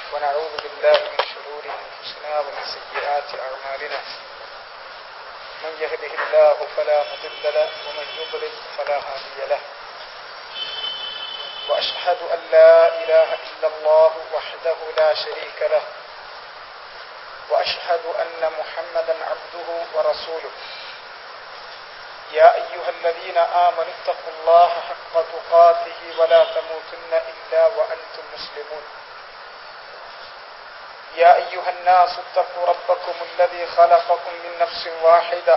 ونعوذ بالله من شرور أنفسنا ومن سيئات أعمالنا من يهده الله فلا مضل له ومن يضلل فلا هادي له وأشهد أن لا إله إلا الله وحده لا شريك له وأشهد أن محمدا عبده ورسوله يا أيها الذين آمنوا اتقوا الله حق تقاته ولا تموتن إلا وأنتم مسلمون يا أيها الناس اتقوا ربكم الذي خلقكم من نفس واحدة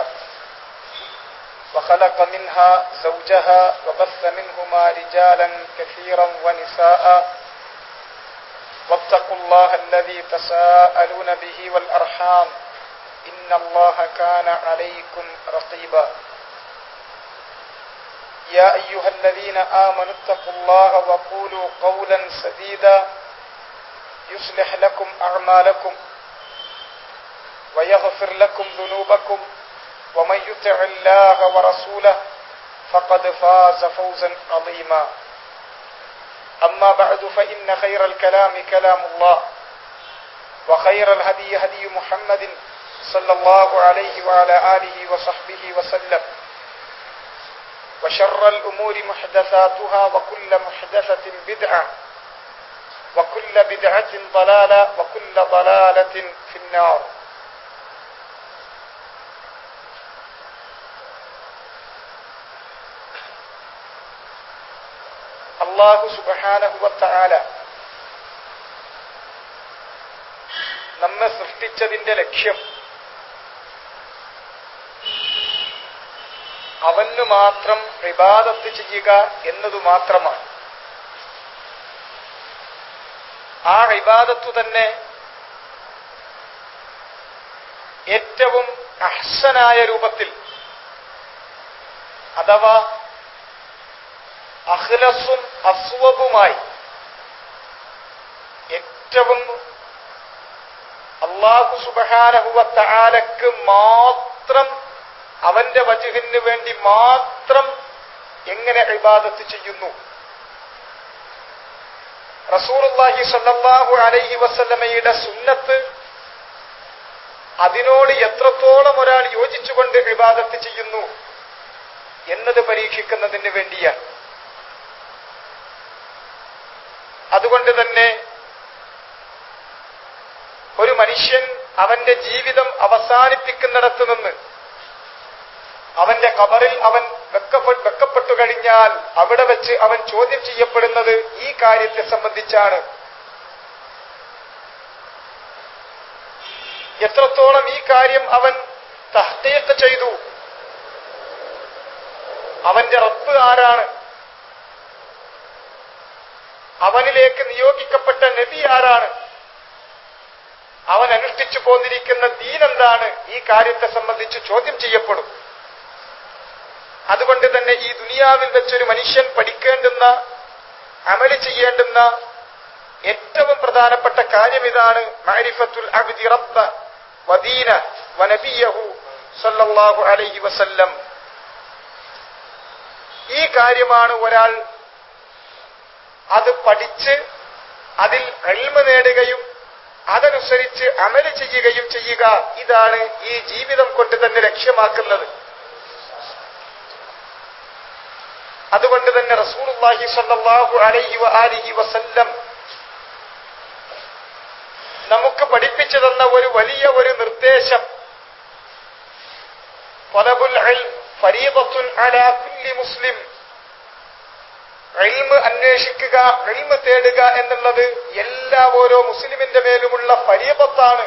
وخلق منها زوجها وبث منهما رجالا كثيرا ونساء واتقوا الله الذي تساءلون به والأرحام إن الله كان عليكم رقيبا يا أيها الذين آمنوا اتقوا الله وقولوا قولا سديدا يصلح لكم أعمالكم ويغفر لكم ذنوبكم ومن يطع الله ورسوله فقد فاز فوزا عظيما أما بعد فإن خير الكلام كلام الله وخير الهدي هدي محمد صلى الله عليه وعلى آله وصحبه وسلم وشر الأمور محدثاتها وكل محدثة بدعة وكل بدعة ضلالة وكل ضلالة في النار അള്ളാഹു സുബാനഹുവത്താല നമ്മെ സൃഷ്ടിച്ചതിന്റെ ലക്ഷ്യം അവന് മാത്രം വിവാദത്ത് ചെയ്യുക എന്നതു മാത്രമാണ് ആ ഇബാദത്തു തന്നെ ഏറ്റവും അഹ്സനായ രൂപത്തിൽ അഥവാ അഹ്ലസും അസ്വബുമായി ഏറ്റവും അള്ളാഹു സുബഹാനഹുവത്ത ആലക്ക് മാത്രം അവന്റെ വജുഹിന് വേണ്ടി മാത്രം എങ്ങനെ ഇബാദത്ത് ചെയ്യുന്നു റസൂറുല്ലാഹി സല്ലാഹു അലൈഹി വസല്ലമയുടെ സുന്നത്ത് അതിനോട് എത്രത്തോളം ഒരാൾ യോജിച്ചുകൊണ്ട് വിവാദത്ത് ചെയ്യുന്നു എന്നത് പരീക്ഷിക്കുന്നതിന് വേണ്ടിയാണ് അതുകൊണ്ട് തന്നെ ഒരു മനുഷ്യൻ അവന്റെ ജീവിതം അവസാനിപ്പിക്കുന്നിടത്ത് നിന്ന് അവന്റെ കബറിൽ അവൻ വെക്കപ്പെട്ടു കഴിഞ്ഞാൽ അവിടെ വെച്ച് അവൻ ചോദ്യം ചെയ്യപ്പെടുന്നത് ഈ കാര്യത്തെ സംബന്ധിച്ചാണ് എത്രത്തോളം ഈ കാര്യം അവൻ തഹ്തീഖ് ചെയ്തു അവന്റെ റബ്ബ് ആരാണ് അവനിലേക്ക് നിയോഗിക്കപ്പെട്ട നബി ആരാണ് അവൻ അനുഷ്ഠിച്ചു പോന്നിരിക്കുന്ന ദീൻ എന്താണ് ഈ കാര്യത്തെ സംബന്ധിച്ച് ചോദ്യം ചെയ്യപ്പെടും അതുകൊണ്ട് തന്നെ ഈ ദുനിയാവിൽ വെച്ചൊരു മനുഷ്യൻ പഠിക്കേണ്ടുന്ന അമല് ചെയ്യേണ്ടുന്ന ഏറ്റവും പ്രധാനപ്പെട്ട കാര്യം ഇതാണ് മാരിഫത്തുൽ അബ്ദി റബ്ബ വദീന വനബിയഹു സല്ലല്ലാഹു അലൈഹി വസല്ലം ഈ കാര്യമാണ് ഒരാൾ അത് പഠിച്ച് അതിൽ എൽമ നേടുകയും അതനുസരിച്ച് അമല് ചെയ്യുകയും ചെയ്യുക ഇതാണ് ഈ ജീവിതം കൊണ്ട് തന്നെ ലക്ഷ്യമാക്കുന്നത് അതുകൊണ്ട് തന്നെ റസൂലുള്ളാഹി സ്വല്ലല്ലാഹു അലൈഹി വആലിഹി വസല്ലം നമുക്ക് പഠിപ്പിച്ചു തന്ന ഒരു വലിയ ഒരു നിർദ്ദേശം തൊലബുൽ ഫരീദത്തുൻ അലാ കുല്ലി മുസ്ലിം എൽമ് അന്വേഷിക്കുക എൽമ് തേടുക എന്നുള്ളത് എല്ലാ ഓരോ മുസ്ലിമിന്റെ മേലുമുള്ള ഫരീദത്താണ്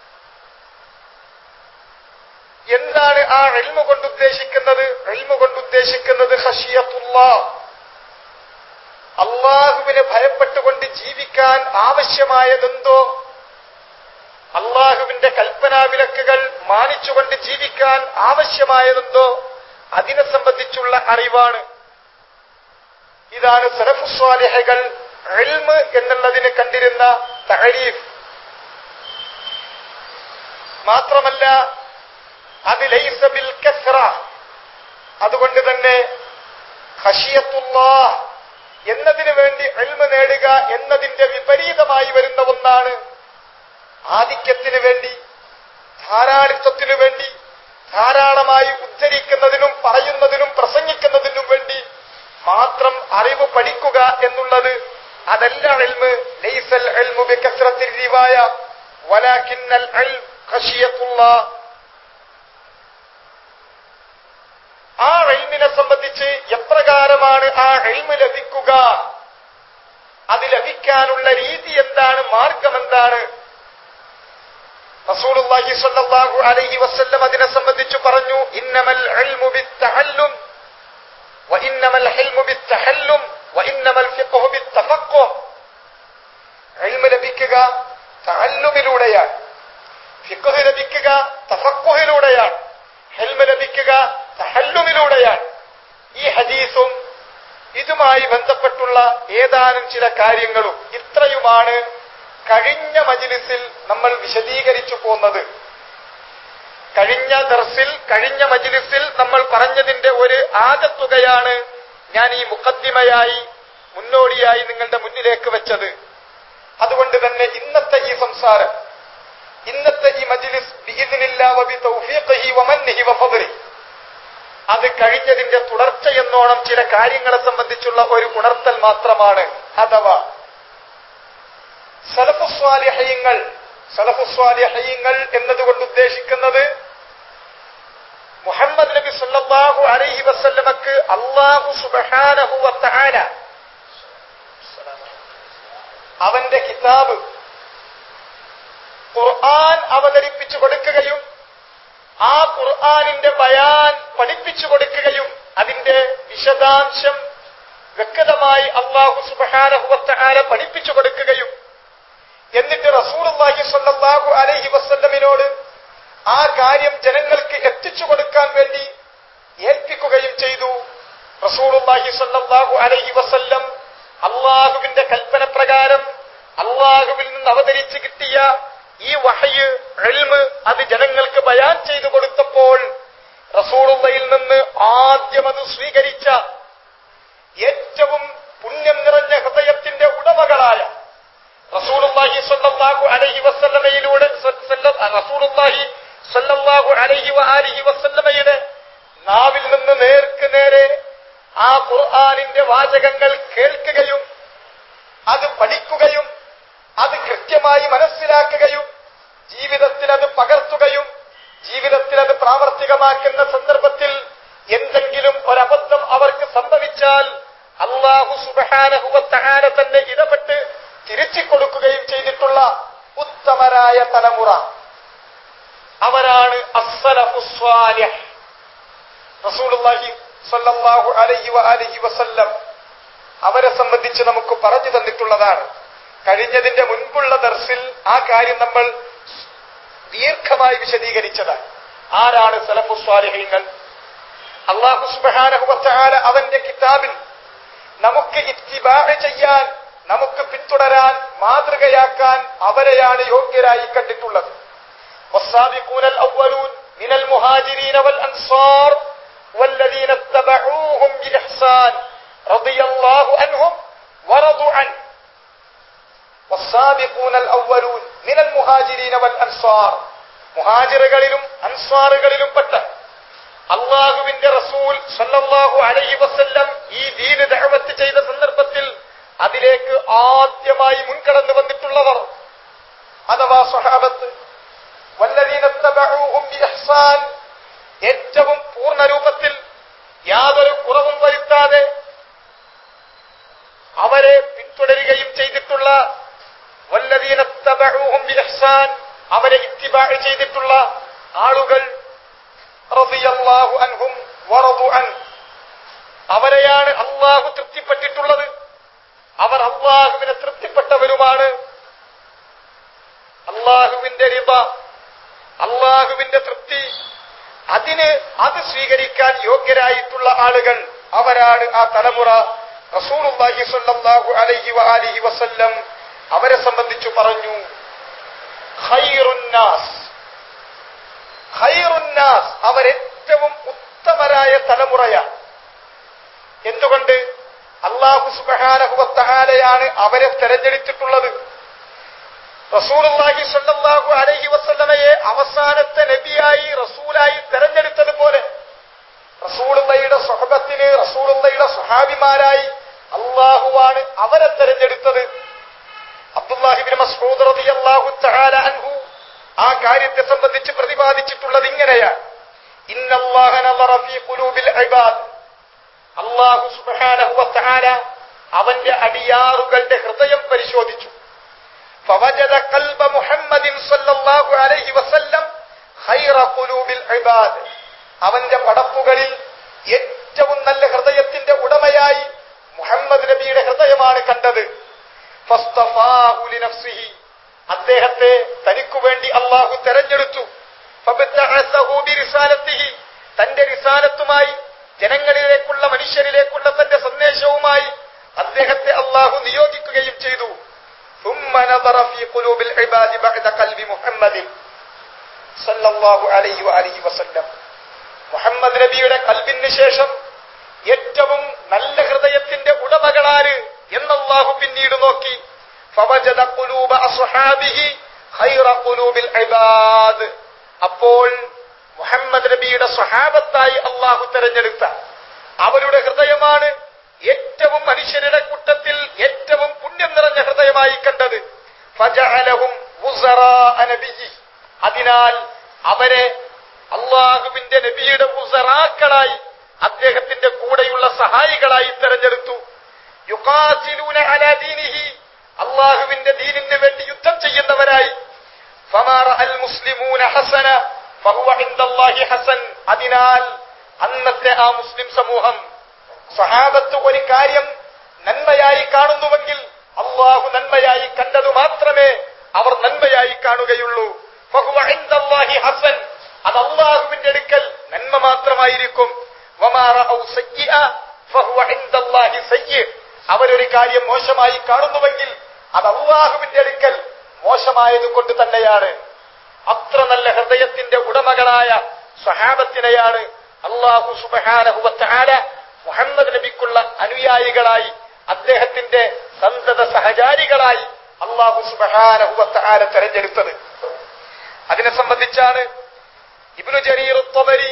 എന്താണ് ആ എൽമ കൊണ്ട് ഉദ്ദേശിക്കുന്നത് എൽമ കൊണ്ട് ഉദ്ദേശിക്കുന്നത് ഹഷിയത്തുള്ള അള്ളാഹുവിനെ ഭയപ്പെട്ടുകൊണ്ട് ജീവിക്കാൻ ആവശ്യമായതെന്തോ അള്ളാഹുവിന്റെ കൽപ്പനാവിലക്കുകൾ മാനിച്ചുകൊണ്ട് ജീവിക്കാൻ ആവശ്യമായതെന്തോ അതിനെ സംബന്ധിച്ചുള്ള അറിവാണ് ഇതാണ് സലഫുസ്വാലിഹകൾ എൽമ് എന്നുള്ളതിന് കണ്ടിരുന്ന തഹരീഫ് മാത്രമല്ല അത് ലൈസബിൽ കസ്ര അതുകൊണ്ട് തന്നെ ഖഷിയത്തുള്ള എന്നതിനു വേണ്ടി എൽമ നേടുക എന്നതിന്റെ വിപരീതമായി വരുന്ന ഒന്നാണ് ആധിക്യത്തിന് വേണ്ടി ധാരാളിത്വത്തിനു വേണ്ടി ധാരാളമായി ഉദ്ധരിക്കുന്നതിനും പറയുന്നതിനും പ്രസംഗിക്കുന്നതിനും വേണ്ടി മാത്രം അറിവ് പഠിക്കുക എന്നുള്ളത് അതല്ല എൽമ് ലൈസൽ എൽമു ബികസ്റത്തിൽ റിവായ വലാകിന്നൽ ഇൽം ഖശിയത്തുല്ലാഹ് ആ എൽമിനെ സംബന്ധിച്ച് എപ്രകാരമാണ് ആ എൽമ് ലഭിക്കുക അത് ലഭിക്കാനുള്ള രീതി എന്താണ് മാർഗം എന്താണ് റസൂലുള്ളാഹി സ്വല്ലല്ലാഹു അലൈഹി വസല്ലം അതിനെ സംബന്ധിച്ച് പറഞ്ഞു ഇന്നമൽ ഇൽമു ബിത്തഅല്ലും വഇന്നമൽ ഹിൽമു ബിത്തഹല്ലും വഇന്നമൽ ഫിഖ്ഹു ബിത്തഫഖുഹ് ഇൽമ് ലഭിക്കുക തഅല്ലുമിലൂടെയാണ് ഫിഖ്ഹ് ലഭിക്കുക തഫഖുഹിലൂടെയാണ് ഹിൽമ് ലഭിക്കുക തഹല്ലുമിലൂടെയാണ് ഈ ഹദീസും ഇതുമായി ബന്ധപ്പെട്ടുള്ള ഏതാനും ചില കാര്യങ്ങളും ഇത്രയുമാണ് കഴിഞ്ഞ മജിലിസിൽ നമ്മൾ വിശദീകരിച്ചു പോന്നത് കഴിഞ്ഞ ദർസിൽ കഴിഞ്ഞ മജിലിസിൽ നമ്മൾ പറഞ്ഞതിന്റെ ഒരു ആകത്തുകയാണ് ഞാൻ ഈ മുഖദ്ദിമയായി മുന്നോടിയായി നിങ്ങളുടെ മുന്നിലേക്ക് വെച്ചത് അതുകൊണ്ട് തന്നെ ഇന്നത്തെ ഈ സംസാരം ഇന്നത്തെ ഈ മജിലിസ് ബിഇദ്നില്ലാ വബി തൗഫീഖിഹി വമന്നിഹി വഫദ്ലിഹി അത് കഴിഞ്ഞതിന്റെ തുടർച്ചയെന്നോണം ചില കാര്യങ്ങളെ സംബന്ധിച്ചുള്ള ഒരു ഉണർത്തൽ മാത്രമാണ് അഥവാ സലഫുസ്വാലിഹയങ്ങൾ സലഫുസ്വാലിഹയങ്ങൾ എന്നതുകൊണ്ട് ഉദ്ദേശിക്കുന്നത് മുഹമ്മദ് നബി സല്ലല്ലാഹു അലൈഹി വസല്ലമക്ക് അള്ളാഹു സുബ്ഹാനഹു വതആല അവന്റെ കിതാബ് ഖുർആൻ അവതരിപ്പിച്ചു കൊടുക്കുകയും ആ ഖുർആനിന്റെ ബയാൻ പഠിപ്പിച്ചു കൊടുക്കുകയും അതിന്റെ വിശദാംശം വ്യക്തമായി അള്ളാഹു സുബഹാനഹുവത്താല പഠിപ്പിച്ചു കൊടുക്കുകയും എന്നിട്ട് റസൂലുള്ളാഹി സ്വല്ലല്ലാഹു അലൈഹി വസല്ലമിനോട് ആ കാര്യം ജനങ്ങൾക്ക് എത്തിച്ചു കൊടുക്കാൻ വേണ്ടി ഏൽപ്പിക്കുകയും ചെയ്തു റസൂലുള്ളാഹി സ്വല്ലല്ലാഹു അലൈഹി വസല്ലം അള്ളാഹുവിന്റെ കൽപ്പന പ്രകാരം അള്ളാഹുവിൽ നിന്ന് അവതരിച്ച് കിട്ടിയ ഈ വഹയ് എൽമ് അത് ജനങ്ങൾക്ക് ബയാൻ ചെയ്തു കൊടുത്തപ്പോൾ റസൂളുള്ളയിൽ നിന്ന് ആദ്യം അത് സ്വീകരിച്ച ഏറ്റവും പുണ്യം നിറഞ്ഞ ഹൃദയത്തിന്റെ ഉടമകളായ റസൂലുള്ളാഹി സ്വല്ലല്ലാഹു അലൈഹി വസല്ലമയിലൂടെ റസൂലുള്ളാഹി സ്വല്ലല്ലാഹു അലൈഹി വആലിഹി വസല്ലമയുടെ നാവിൽ നിന്ന് നേർക്ക് നേരെ ആ ഖുർആനിന്റെ വാചകങ്ങൾ കേൾക്കുകയും അത് പഠിക്കുകയും അത് കൃത്യമായി മനസ്സിലാക്കുകയും ജീവിതത്തിൽ അത് പകർത്തുകയും ജീവിതത്തിൽ അത് പ്രാവർത്തികമാക്കുന്ന സന്ദർഭത്തിൽ എന്തെങ്കിലും ഒരബദ്ധം അവർക്ക് സംഭവിച്ചാൽ അള്ളാഹു സുബഹാനഹുവത്തഹാന തന്നെ ഇടപെട്ട് തിരിച്ചു കൊടുക്കുകയും ചെയ്തിട്ടുള്ള ഉത്തമരായ തലമുറ അവരാണ് അസ്സലഫുസ്വാലിഹ് റസൂലുള്ളാഹി സ്വല്ലല്ലാഹു അലൈഹി വആലിഹി വസല്ലം അവരെ സംബന്ധിച്ച് നമുക്ക് പറഞ്ഞു തന്നിട്ടുള്ളതാണ് കഴിഞ്ഞതിന്റെ മുൻപുള്ള ദർസിൽ ആ കാര്യം നമ്മൾ ദീർഘമായി വിശദീകരിച്ചതാണ് ആരാണ് സലഫുസ്വാലിഹ്യങ്ങൾ അള്ളാഹു സുബാനഹുവത്താല അവന്റെ കിതാബിൽ നമുക്ക് ഇത്തിബാഹ ചെയ്യാൻ നമുക്ക് പിന്തുടരാൻ മാതൃകയാക്കാൻ അവരെയാണ് യോഗ്യരായി കണ്ടിട്ടുള്ളത് والسابقون الأولون من المهاجرين والأنصار والذين اتبعوهم بإحسان رضي الله عنهم ورضوا عنه والسابقون الأولون من المهاجرين والأنصار മുഹാജിറുകളിലും അൻസ്വാറുകളിലും പെട്ട അള്ളാഹുവിന്റെ റസൂൽ സല്ലല്ലാഹു അലൈഹി വസല്ലം ഈ ദീന് ദഅവത്ത് ചെയ്ത സന്ദർഭത്തിൽ അതിലേക്ക് ആദ്യമായി മുൻകടന്നു വന്നിട്ടുള്ളവർ അഥവാ സ്വഹാബത്ത് വല്ലതീനത്തബഊഹും ബിഇഹ്സാൻ ഏറ്റവും പൂർണ്ണ രൂപത്തിൽ യാതൊരു കുറവും വരുത്താതെ അവരെ പിന്തുടരുകയും ചെയ്തിട്ടുള്ള വല്ലതീനത്തബഊഹും ബിഇഹ്സാൻ അവരെ ഇത്തിബാ ചെയ്തിട്ടുള്ള ആളുകൾ റളിയല്ലാഹു അൻഹും വറദു അൻ അവരെയാണ് അള്ളാഹു തൃപ്തിപ്പെട്ടിട്ടുള്ളത് അവർ അള്ളാഹുവിനെ തൃപ്തിപ്പെട്ടവരുമാണ് അള്ളാഹുവിന്റെ റിബ അള്ളാഹുവിന്റെ തൃപ്തി അതിന് അത് സ്വീകരിക്കാൻ യോഗ്യരായിട്ടുള്ള ആളുകൾ അവരാണ് ആ തലമുറ റസൂലുള്ളാഹി സ്വല്ലല്ലാഹു അലൈഹി വആലിഹി വസല്ലം അവരെ സംബന്ധിച്ചു പറഞ്ഞു ഖൈറുന്നാസ് ഖൈറുന്നാസ് അവരേറ്റവും ഉത്തമരായ തലമുറയാണ് എന്തുകൊണ്ട് അള്ളാഹു സുബഹാനഹുവത്താലയാണ് അവരെ തെരഞ്ഞെടുത്തിട്ടുള്ളത് റസൂലുള്ളാഹി സ്വല്ലല്ലാഹു അലൈഹി വസല്ലമയെ അവസാനത്തെ നബിയായി റസൂലായി തെരഞ്ഞെടുത്തതുപോലെ റസൂലുള്ളയുടെ സ്വഹബത്തിന് റസൂലുള്ളയുടെ സ്വഹാബിമാരായി അള്ളാഹുവാണ് അവരെ തെരഞ്ഞെടുത്തത് അബ്ദുല്ലാഹിബിൻ മസ്ഊദ് റളിയല്ലാഹു തആല അൻഹു ആ കാര്യത്തെ സംബന്ധിച്ച് പ്രതിപാദിച്ചിട്ടുള്ളത് ഇങ്ങനെയാണ് ഇന്നല്ലാഹ നളറ ഫീ ഖുലൂബിൽ ഇബാദ് അല്ലാഹു സുബ്ഹാനഹു വതആല അവന്റെ അടിയാറുകളുടെ ഹൃദയം പരിശോധിച്ചു فوجد قلب محمد صلى الله عليه وسلم خير قلوب العباد അവന്റെ പടപ്പുകളിൽ ഏറ്റവും നല്ല ഹൃദയത്തിന്റെ ഉടമയായി മുഹമ്മദ് നബിയുടെ ഹൃദയമാണ് കണ്ടത് ഫസ്തഫാഹു ലിനഫ്സിഹി അദ്ദേഹത്തെ തനിക്കു വേണ്ടി അള്ളാഹു തെരഞ്ഞെടുത്തു ഫബത്തഅസഹു ബിരിസാലത്തിഹി തന്റെ റിസാലത്തുമായി ജനങ്ങളിലേക്കുള്ള മനുഷ്യരിലേക്കുള്ള തന്റെ സന്ദേശവുമായി അദ്ദേഹത്തെ അള്ളാഹു നിയോഗിക്കുകയും ചെയ്തു ثم نظر في قلوب العباد بعد قلب محمد صلى الله عليه وآله وسلم മുഹമ്മദ് നബിയുടെ കൽബിന് ശേഷം ഏറ്റവും നല്ല ഹൃദയത്തിന്റെ ഉടമകളാര് എന്നല്ലാഹു പിന്നീട് നോക്കി فوجد قلوب أصحابه خير قلوب العباد അപ്പോൾ മുഹമ്മദ് നബിയുടെ സ്വഹാബത്തായി അള്ളാഹു തെരഞ്ഞെടുത്ത അവരുടെ ഹൃദയമാണ് ഏറ്റവും മനുഷ്യരുടെ കൂട്ടത്തിൽ ഏറ്റവും പുണ്യം നിറഞ്ഞ ഹൃദയമായി കണ്ടത് ഫജഅലഹും വുസറാഅ നബിയ്യി. അതിനാൽ അവരെ അള്ളാഹുവിന്റെ നബിയുടെ വുസറാക്കളായി അദ്ദേഹത്തിന്റെ കൂടെയുള്ള സഹായികളായി തെരഞ്ഞെടുത്തു യുഖാതിലൂന അലാ ദീനിഹി അള്ളാഹുവിന്റെ ദീനിന് വേണ്ടി യുദ്ധം ചെയ്യുന്നവരായി ഫമാ റഅൽ മുസ്ലിമൂന ഹസന ഫഹുവ ഇൻദല്ലാഹി ഹസൻ അതിനാൽ അന്നത്തെ ആ മുസ്ലിം സമൂഹം സഹാബത്ത് ഒരു കാര്യം നന്മയായി കാണുന്നുവെങ്കിൽ അള്ളാഹു നന്മയായി കണ്ടതു മാത്രമേ അവർ നന്മയായി കാണുകയുള്ളൂ ഫഹുവ ഇൻദല്ലാഹി ഹസൻ അത് അള്ളാഹുവിന്റെ അടുക്കൽ നന്മ മാത്രമായിരിക്കും വമാ റഅൗ സയ്യിഅ ഫഹുവ ഇൻദല്ലാഹി സയ്യി അവരൊരു കാര്യം മോശമായി കാണുന്നുവെങ്കിൽ അത് അള്ളാഹുവിന്റെ അടുക്കൽ മോശമായത് കൊണ്ട് തന്നെയാണ് അത്ര നല്ല ഹൃദയത്തിന്റെ ഉടമകളായ സ്വഹാബത്തിനെയാണ് അള്ളാഹു സുബഹാനഹുവത്താല മുഹമ്മദ് നബിക്കുള്ള അനുയായികളായി അദ്ദേഹത്തിന്റെ സന്തത സഹചാരികളായി അള്ളാഹു സുബഹാനഹുവത്താല തെരഞ്ഞെടുത്തത് അതിനെ സംബന്ധിച്ചാണ് ഇബ്നു ജരീർ ത്വബരി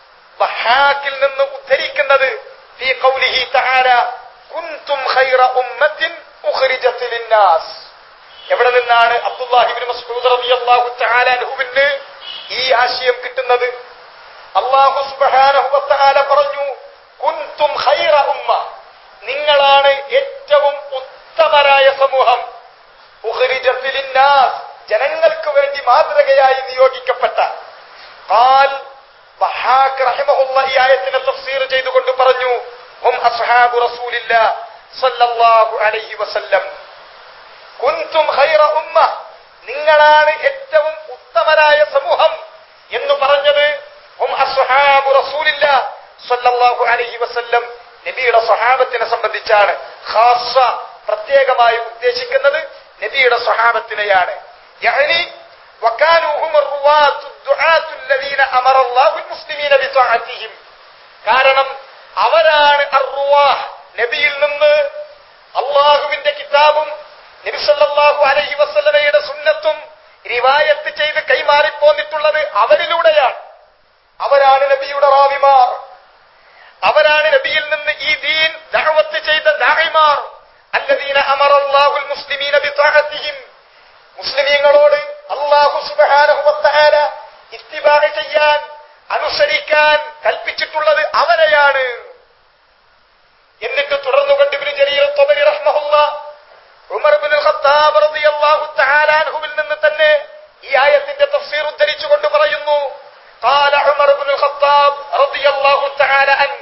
വഹാക്കിൽ നിന്ന് ഉദ്ധരിക്കുന്നത് ഫീ ഖൗലിഹി തആല കുൻതും ഖൈറ ഉമ്മത്തിൻ ഉഖ്രിജത് ലിന്നാസ് എവിടെ നിന്നാണ് അബ്ദുല്ലാഹിബിൻ മസ്ഊദ് റളിയല്ലാഹു തആല അൻഹുവിന് ഈ ആശയം കിട്ടുന്നത് അല്ലാഹു സുബ്ഹാനഹു വ തആല പറഞ്ഞു കുൻതും ഖൈറ ഉമ്മ നിങ്ങളാണ് ഏറ്റവും ഉത്തമരായ സമൂഹം ഉഖ്രിജത് ലിന്നാസ് ജനങ്ങൾക്ക് വേണ്ടി മാതൃകയായി നിയോഗിക്കപ്പെട്ട ഖാൽ വഹാക്ക് റഹിമഹുള്ള ഈ ആയത്തിനെ തഫ്സീർ ചെയ്തുകൊണ്ട് പറഞ്ഞു ഹും അസ്ഹാബു റസൂലില്ല സല്ലല്ലാഹു അലൈഹി വസല്ലം കുൻതും ഖൈറ ഉമ്മ നിങ്ങളാണ് ഏറ്റവും ഉത്തമരായ സമൂഹം എന്ന് പറഞ്ഞത് ഹും അസ്ഹാബു റസൂലില്ല സല്ലല്ലാഹു അലൈഹി വസല്ലം നബിയുടെ സ്വഹാബത്തിനെ സംബന്ധിച്ചാണ് ഖാസ പ്രത്യേകമായി ഉദ്ദേശിക്കുന്നത് നബിയുടെ സ്വഹാബത്തിനെയാണ് യഅനി وكانوا هم الرواة الدعاة الذين أمر الله المسلمين بطاعتهم കാരണം അവരാണ് അർറുവാഹ് നബിയിൽ നിന്ന് അള്ളാഹുവിന്റെ കിതാബും നബി സല്ലല്ലാഹു അലൈഹി വസല്ലമയുടെ സുന്നത്തും റിവായത്ത് ചെയ്ത് കൈമാറിപ്പോന്നിട്ടുള്ളത് അവരിലൂടെയാണ് അവരാണ് നബിയുടെ റാവിമാർ അവരാണ് നബിയിൽ നിന്ന് ഈ ദീൻ ദഅവത്ത് ചെയ്ത ദാഇമാർ അല്ലദീന അമറല്ലാഹുൽ മുസ്ലിമീന ബിതാഅത്തിഹിം മുസ്ലിമീങ്ങളോട് അള്ളാഹു സുബ്ഹാനഹു വതആല ഇത്തിബാഅ ചെയ്യാൻ അനുസരിക്കാൻ കൽപ്പിച്ചിട്ടുള്ളത് അവരെയാണ് എന്നിട്ട് തുടർന്നു കൊണ്ട് ഇബ്നു ജരീർ ത്വബരി റഹ്മഹുല്ല ഉമർ ഇബ്നുൽ ഖത്താബ് റളിയല്ലാഹു തആല അൻഹുവിൽ നിന്ന് തന്നെ ഈ ആയത്തിന്റെ തഫ്സീർ ഉദ്ധരിച്ചുകൊണ്ട് പറയുന്നു قال عمر بن الخطاب رضي الله تعالى عنه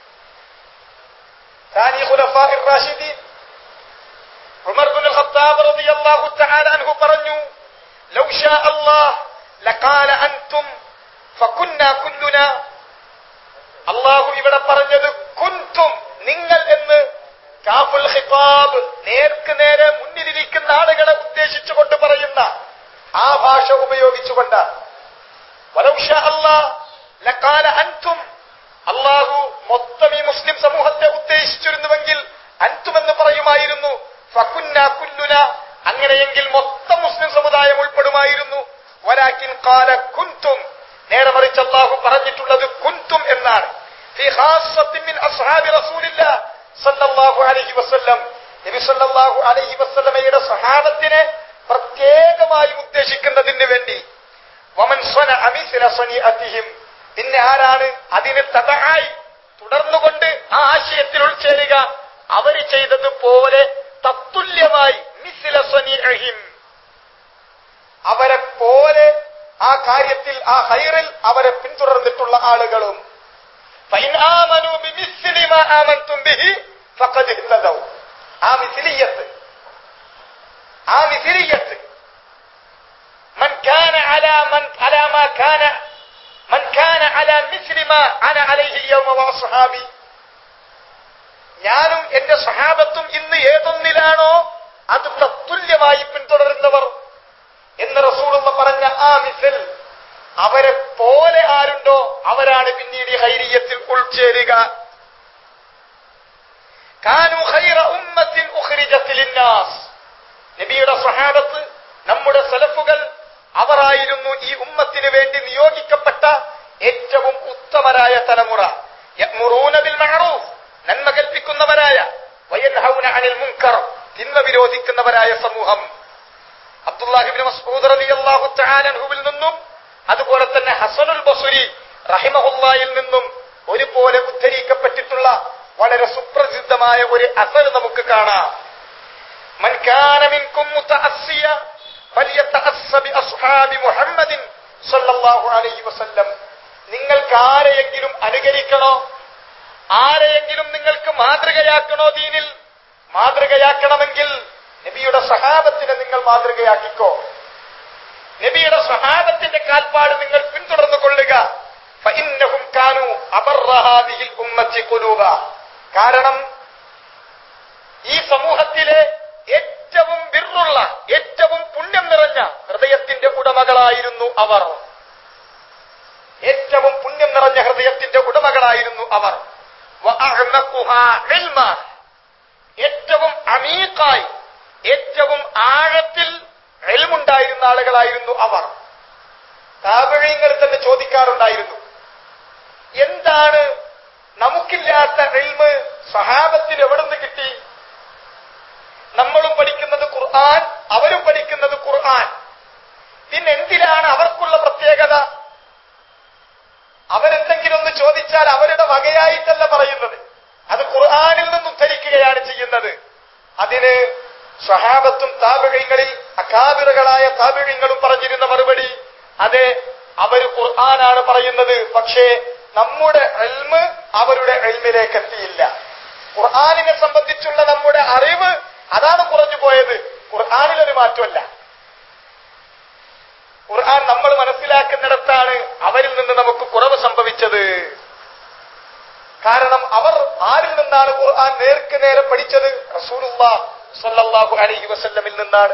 ثاني خلفاء الراشدين عمر بن الخطاب رضي الله تعالى عنه പറഞ്ഞു لو شاء الله لقال أنتم فكنا كلنا അള്ളാഹു ഇവിടെ പറഞ്ഞത് കുൻതും നിങ്ങൾ എന്ന് കാഫുൽ ഖിതാബ് നേർക്ക് നേരെ മുന്നിലിരിക്കുന്ന ആളുകളെ ഉദ്ദേശിച്ചുകൊണ്ട് പറയുന്ന ആ ഭാഷ ഉപയോഗിച്ചുകൊണ്ട് വലൗഷ അല്ലാ ലക്കാല അൻതും അള്ളാഹു മൊത്തം ഈ മുസ്ലിം സമൂഹത്തെ ഉദ്ദേശിച്ചിരുന്നുവെങ്കിൽ അൻതുമെന്ന് പറയുമായിരുന്നു ഫകുന്ന കുല്ലുന അങ്ങനെയെങ്കിൽ മൊത്തം മുസ്ലിം സമുദായം ഉൾപ്പെടുമായിരുന്നു വലാക്കിൻ കാല കുന്തും നേരെ മറിച്ച് അള്ളാഹു പറഞ്ഞിട്ടുള്ളത് കുന്തും എന്നാണ് ഫി ഖാസ്സത്തിൻ മിൻ അസ്ഹാബി റസൂലില്ലാ സല്ലല്ലാഹു അലൈഹി വസല്ലം നബി സല്ലല്ലാഹു അലൈഹി വസല്ലമയുടെ സഹാബത്തിനെ പ്രത്യേകമായും ഉദ്ദേശിക്കുന്നതിന് വേണ്ടി വമൻ സ്വന അമിസില സ്വനിഅത്തിഹിം പിന്നെ ആരാണ് അതിന് തടയായി തുടർന്നുകൊണ്ട് ആ ആശയത്തിൽ ഉൾച്ചേരുക അവര് ചെയ്തതുപോലെ തത്തുല്യമായി മിസില സ്വനിഅഹിം അവരെ പോലെ ആ കാര്യത്തിൽ ആ ഹൈറിൽ അവരെ പിന്തുടർന്നിട്ടുള്ള ആളുകളും فإن آمنوا بمثل ما آمنتم به فقد اهتدوا ആ മിസിലിയത്ത് ആ മിസിലിയത്ത് من كان على من على ما كان من كان على مثل ما أنا عليه اليوم وأصحابي ഞാനും എന്റെ സഹാബത്തും ഇന്ന് ഏതൊന്നിലാണോ അത് തത്തുല്യമായി പിന്തുടരുന്നവർ എന്ന് റസൂലുള്ള പറഞ്ഞ ആ മിസിൽ അവരെ പോലെ ആരുണ്ടോ അവരാണ് പിന്നീട് ഈ ഹൈരിയത്തിൽ ഉൾച്ചേരുക കാനു ഖൈറ ഉമ്മത്തിൻ ഉഖ്രിജത്ത് ലിന്നാസ് നബിയുടെ സഹാബത്ത് നമ്മുടെ സലഫുകൾ അവരായിരുന്നു ഈ ഉമ്മത്തിന് വേണ്ടി നിയോഗിക്കപ്പെട്ട ഏറ്റവും ഉത്തമരായ തലമുറ യഅ്മുറൂന ബിൽ മഅറൂഫ് നന്മ കൽപ്പിക്കുന്നവരായ വയൻഹൗന അനിൽ മുൻകർ തിന്മ വിരോധിക്കുന്നവരായ സമൂഹം അബ്ദുല്ലാഹിബിൻ മസ്ഊദ് റളിയല്ലാഹു തആല അൻഹുവിൽ നിന്നും അതുപോലെ തന്നെ ഹസനുൽ ബസുരി റഹിമഹുല്ലായിൽ നിന്നും ഒരുപോലെ ഉദ്ധരിക്കപ്പെട്ടിട്ടുള്ള വളരെ സുപ്രസിദ്ധമായ ഒരു അസർ നമുക്ക് കാണാം من كان منكم متأسيا فليتأس بأصحاب محمد صلى الله عليه وسلم നിങ്ങൾക്ക് ആരെയെങ്കിലും അനുകരിക്കണോ ആരെയെങ്കിലും നിങ്ങൾക്ക് മാതൃകയാക്കണോ ദീനിൽ മാതൃകയാക്കണമെങ്കിൽ നബിയുടെ സഹാബത്തിനെ നിങ്ങൾ മാതൃകയാക്കിക്കോ നബിയുടെ സഹാബത്തിന്റെ കാൽപ്പാട് നിങ്ങൾ പിന്തുടർന്നു കൊള്ളുക ഫഇന്നഹും കാനു അബർറഹാദിഹിൽ ഉമ്മത്തി ഖുലൂബ കാരണം ഈ സമൂഹത്തിലെ ഏറ്റവും ബിറുള്ള ഏറ്റവും പുണ്യം നിറഞ്ഞ ഹൃദയത്തിന്റെ ഉടമകളായിരുന്നു അവർ ഏറ്റവും പുണ്യം നിറഞ്ഞ ഹൃദയത്തിന്റെ ഉടമകളായിരുന്നു അവർ വഅഅ്മഖുഹാ ഇൽമ. ഏറ്റവും അമീഖായി ഏറ്റവും ആഴത്തിൽ എൽമുണ്ടായിരുന്ന ആളുകളായിരുന്നു അവർ താപഴയങ്ങൾ തന്നെ ചോദിക്കാറുണ്ടായിരുന്നു എന്താണ് നമുക്കില്ലാത്ത എൽമ് സഹാബത്തിൽ എവിടുന്ന് കിട്ടി നമ്മളും പഠിക്കുന്നത് ഖുർആൻ അവരും പഠിക്കുന്നത് ഖുർആൻ പിന്നെ എന്തിനാണ് അവർക്കുള്ള പ്രത്യേകത അവരെന്തെങ്കിലും ഒന്ന് ചോദിച്ചാൽ അവരുടെ വകയായിട്ടല്ല പറയുന്നത് അത് ഖുർആനിൽ നിന്ന് ഉദ്ധരിക്കുകയാണ് ചെയ്യുന്നത് അതിന് സ്വഹാബത്തും താപിഴങ്ങളിൽ അകാബിറുകളായ താപിഴങ്ങളും പറഞ്ഞിരുന്ന മറുപടി അതെ അവര് ഖുർആനാണ് പറയുന്നത് പക്ഷേ നമ്മുടെ എൽമ് അവരുടെ എൽമിലേക്ക് എത്തിയില്ല ഖുർആാനിനെ സംബന്ധിച്ചുള്ള നമ്മുടെ അറിവ് അതാണ് കുറഞ്ഞു പോയത് ഖുർആാനിലൊരു മാറ്റമല്ല ഖുർആൻ നമ്മൾ മനസ്സിലാക്കുന്നിടത്താണ് അവരിൽ നിന്ന് നമുക്ക് കുറവ് സംഭവിച്ചത് കാരണം അവർ ആരിൽ നിന്നാണ് ഖുർആൻ നേർക്ക് നേരെ പഠിച്ചത് റസൂലുള്ള സല്ലല്ലാഹു അലൈഹി വസല്ലമിൽ നിന്നാണ്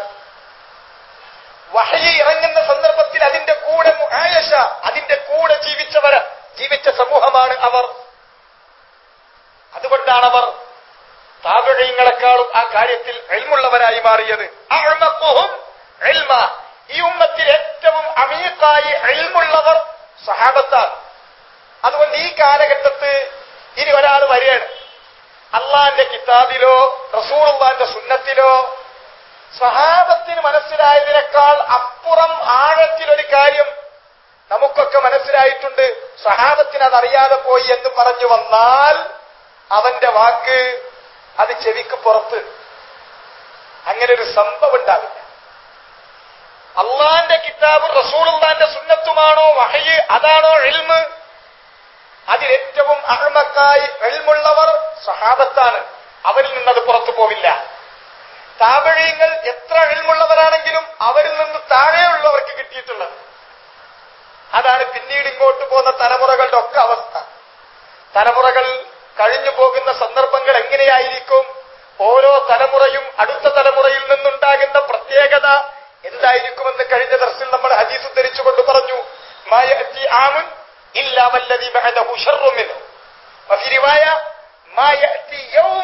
വഹയി ഇറങ്ങുന്ന സന്ദർഭത്തിൽ അതിന്റെ കൂടെ മുആയഷ അതിന്റെ കൂടെ ജീവിച്ചവര് ജീവിച്ച സമൂഹമാണ് അവർ അതുകൊണ്ടാണ് അവർ താപഴയങ്ങളെക്കാളും ആ കാര്യത്തിൽ എൽമുള്ളവരായി മാറിയത് അഅ്മഖുഹും ഇൽമ. ഈ ഉമ്മത്തിൽ ഏറ്റവും അമീക്കായി എൽമുള്ളവർ സഹാബത്താണ് അതുകൊണ്ട് ഈ കാലഘട്ടത്ത് ഇനി ഒരാൾ വരികയാണ് അള്ളാന്റെ കിതാബിലോ റസൂറുള്ളാന്റെ സുന്നത്തിലോ സഹാബത്തിന് മനസ്സിലായതിനേക്കാൾ അപ്പുറം ആഴത്തിലൊരു കാര്യം നമുക്കൊക്കെ മനസ്സിലായിട്ടുണ്ട് സഹാബത്തിന് അതറിയാതെ പോയി എന്ന് പറഞ്ഞു വന്നാൽ അവന്റെ വാക്ക് അത് ചെവിക്ക് പുറത്ത് അങ്ങനെ ഒരു സംഭവം ഉണ്ടാവില്ല അള്ളാന്റെ കിതാബ് റസൂലുള്ളാന്റെ സുന്നത്തുമാണോ വഹയ് അതാണോ എൽമ് അതിലേറ്റവും അഹ്മക്കായി എൽമുള്ളവർ സഹാബത്താണ് അവരിൽ നിന്നത് പുറത്തു പോവില്ല താപഴയങ്ങൾ എത്ര എൽമുള്ളവരാണെങ്കിലും അവരിൽ നിന്ന് താഴെയുള്ളവർക്ക് കിട്ടിയിട്ടുള്ളത് അതാണ് പിന്നീട് ഇങ്ങോട്ട് പോകുന്ന തലമുറകളുടെ ഒക്കെ അവസ്ഥ തലമുറകൾ കഴിഞ്ഞു പോകുന്ന സന്ദർഭങ്ങൾ എങ്ങനെയായിരിക്കും ഓരോ തലമുറയും അടുത്ത തലമുറയിൽ നിന്നുണ്ടാകുന്ന പ്രത്യേകത എന്തായിരിക്കുമെന്ന് കഴിഞ്ഞ ദർശനം നമ്മൾ ഹദീസ് ഉദ്ധരിച്ചുകൊണ്ട് പറഞ്ഞു മായഅത്തി ആമുൻ ഇല്ലാ വല്ലദി ബഅദഹു ശർറു മിൻഹു വഫി റിവായ മായഅത്തി യൗമുൻ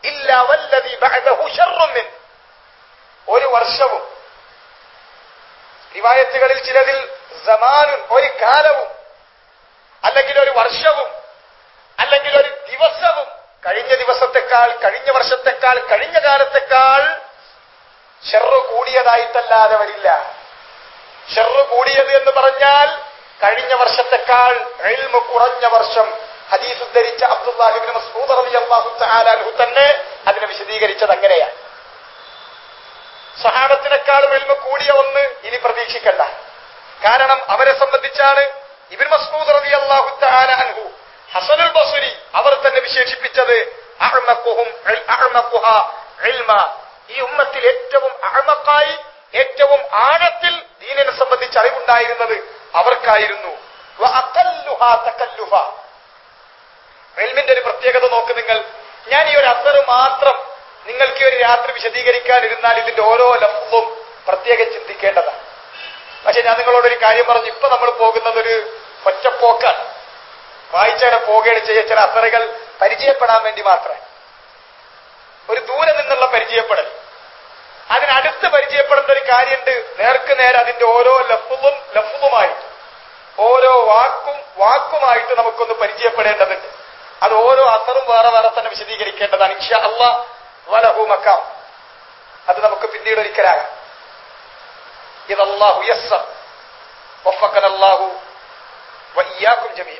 ഇല്ല വല്ലതി ബഅദഹു ശർറുൻ മിൻ ഒരു വർഷവും റിവായത്തുകളിൽ ചിലതിൽ സമാനും ഒരു കാലവും അല്ലെങ്കിൽ ഒരു വർഷവും അല്ലെങ്കിൽ ഒരു ദിവസവും കഴിഞ്ഞ ദിവസത്തെക്കാൾ കഴിഞ്ഞ വർഷത്തെക്കാൾ കഴിഞ്ഞ കാലത്തെക്കാൾ ഷെറു കൂടിയതായിട്ടല്ലാതെ വരില്ല ഷെറു കൂടിയത് എന്ന് പറഞ്ഞാൽ കഴിഞ്ഞ വർഷത്തെക്കാൾ എൽമ് കുറഞ്ഞ വർഷം ഹദീസ് ഉദ്ധരിച്ച അബ്ദുല്ലാഹിബിൻ മസ്ഊദ് റളിയല്ലാഹു തആല അൻഹു തന്നെ അതിനെ വിശദീകരിച്ചത് അങ്ങനെയാണ് സഹാബത്തിനേക്കാളും എൽമ് കൂടിയ ഒന്ന് ഇനി പ്രതീക്ഷിക്കണ്ട കാരണം അവരെ സംബന്ധിച്ചാണ് ഇബിൻ മസ്ഊദ് റളിയല്ലാഹു തആല അൻഹു ഹസനുൽ ബസ്രി അവർ തന്നെ വിശേഷിപ്പിച്ചത് അഅ്മഖുഹും അഅ്മഖുഹ ഇൽമ ഈ ഉമ്മത്തിൽ ഏറ്റവും അഅ്മഖായി ഏറ്റവും ആഴത്തിൽ ദീനിനെ സംബന്ധിച്ച് അറിവുണ്ടായിരുന്നത് അവർക്കായിരുന്നു വഅഖല്ലുഹാ തകല്ലുഫ ഇൽമിന്റെ ഒരു പ്രത്യേകത നോക്ക് നിങ്ങൾ ഞാൻ ഈ ഒരു അസറ് മാത്രം നിങ്ങൾക്ക് ഈ ഒരു രാത്രി വിശദീകരിക്കാനിരുന്നാൽ ഇതിന്റെ ഓരോ ലഫ്ലും പ്രത്യേകം ചിന്തിക്കേണ്ടതാണ് പക്ഷെ ഞാൻ നിങ്ങളോടൊരു കാര്യം പറഞ്ഞു ഇപ്പൊ നമ്മൾ പോകുന്നത് ഒരു ഒറ്റപ്പോക്കാണ് വായിച്ചങ്ങനെ പോവുകയാണ് ചെയ്യുക ചില അസറുകൾ പരിചയപ്പെടാൻ വേണ്ടി മാത്രമേ ഒരു ദൂരെ നിന്നുള്ള പരിചയപ്പെടൽ അതിനടുത്ത് പരിചയപ്പെടുന്ന ഒരു കാര്യമുണ്ട് നേർക്ക് നേരെ അതിന്റെ ഓരോ ലഫുലും ലഫുലുമായിട്ട് ഓരോ വാക്കും വാക്കുമായിട്ട് നമുക്കൊന്ന് പരിചയപ്പെടേണ്ടതുണ്ട് അത് ഓരോ അസറും വേറെ വേറെ തന്നെ വിശദീകരിക്കേണ്ടതാണ് ഇൻഷാ അള്ളാ വലഹു മക്കാം അത് നമുക്ക് പിന്നീട് ഒരിക്കലാകാം ഇതല്ലാഹു യസ്സർ വഫക്കന അല്ലാഹു വയ്യാക്കും ജമീഅ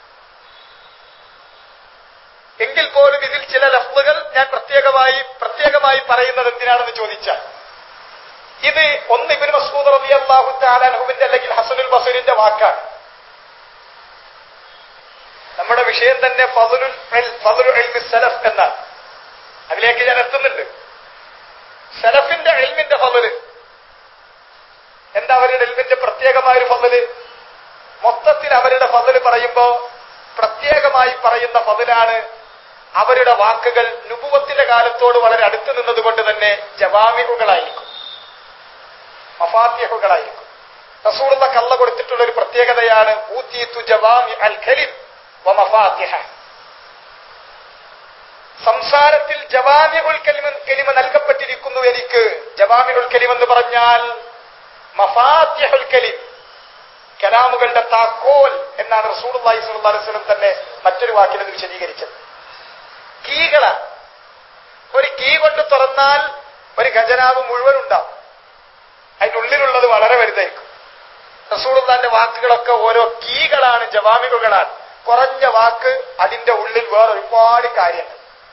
എങ്കിൽ പോലും ഇതിൽ ചില ലഫ്ലുകൾ ഞാൻ പ്രത്യേകമായി പ്രത്യേകമായി പറയുന്നത് എന്തിനാണെന്ന് ചോദിച്ചാൽ ഇത് ഒന്ന് ഇബിൻ മസൂദ് റബി അള്ളാഹു താലാൻഹുവിന്റെ അല്ലെങ്കിൽ ഹസനുൽ ബസീറിന്റെ വാക്കാണ് നമ്മുടെ വിഷയം തന്നെ ഫതുലുൽ ഫതുലുൽ ഇൽമി സലഫ് എന്നാണ് അതിലേക്ക് ഞാൻ എത്തുന്നുണ്ട് സലഫിന്റെ എൽമിന്റെ ഫതല് എന്താ അവരുടെ എൽമിന്റെ പ്രത്യേകമായ ഒരു ഫതല് മൊത്തത്തിൽ അവരുടെ ഫതല് പറയുമ്പോ പ്രത്യേകമായി പറയുന്ന ഫതിലാണ് അവരുടെ വാക്കുകൾ നുപുവത്തിന്റെ കാലത്തോട് വളരെ അടുത്ത് നിന്നതുകൊണ്ട് തന്നെ ജവാമിഹുകളായിരിക്കും മഫാത്യഹുകളായിരിക്കും റസൂറുള്ള കള്ള കൊടുത്തിട്ടുള്ള ഒരു പ്രത്യേകതയാണ് ഊത്തീത്തു ജവാമി അൽ ഖലിം വ മഫാത്യഹ സംസാരത്തിൽ ജവാമിഉൽ കലിമ കലിമ നൽകപ്പെട്ടിരിക്കുന്നു എനിക്ക് ജവാമിഉൽ കലിം എന്ന് പറഞ്ഞാൽ മഫാത്യഹുൽ കലിം കലാമുകളുടെ താക്കോൽ എന്നാണ് റസൂലുള്ളാഹി സ്വല്ലല്ലാഹു അലൈഹി വസല്ലം തന്നെ മറ്റൊരു വാക്കിൽ അത് വിശദീകരിച്ചത് കീകളാണ് ഒരു കീ കൊണ്ട് തുറന്നാൽ ഒരു ഖജനാവ് മുഴുവൻ ഉണ്ടാവും അതിന്റെ ഉള്ളിലുള്ളത് വളരെ വലുതായിരിക്കും റസൂലുള്ളാന്റെ വാക്കുകളൊക്കെ ഓരോ കീകളാണ് ജവാമികളാണ് കുറഞ്ഞ വാക്ക് അതിന്റെ ഉള്ളിൽ വേറെ ഒരുപാട് കാര്യങ്ങൾ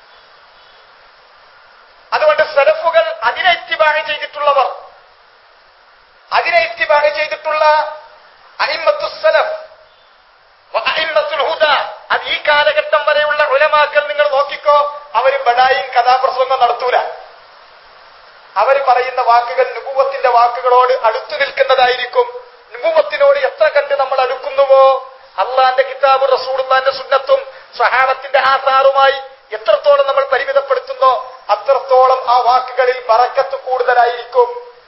അതുകൊണ്ട് സലഫുകൾ അതിനെ ഇത്തിബാഹ് ചെയ്തിട്ടുള്ളവർ അതിനെ ഇത്തിബാഹ് ചെയ്തിട്ടുള്ള അഹിമ്മത്തു സലഫ് അഹിമ്മത്തുൽ ഹുദ അത് ഈ കാലഘട്ടം വരെയുള്ള ഉലമാക്കൽ നിങ്ങൾ നോക്കിക്കോ അവര് ബഡായും കഥാപ്രസംഗം നടത്തൂല അവർ പറയുന്ന വാക്കുകൾ നുപൂവത്തിന്റെ വാക്കുകളോട് അടുത്തു നിൽക്കുന്നതായിരിക്കും നുപൂവത്തിനോട് എത്ര കണ്ട് നമ്മൾ അടുക്കുന്നുവോ അള്ളാന്റെ കിതാബ് റസൂളുള്ളാന്റെ സുന്നത്തും സഹാബത്തിന്റെ ആസാറുമായി എത്രത്തോളം നമ്മൾ പരിമിതപ്പെടുത്തുന്നോ അത്രത്തോളം ആ വാക്കുകളിൽ ബറക്കത്ത് കൂടുതലായിരിക്കും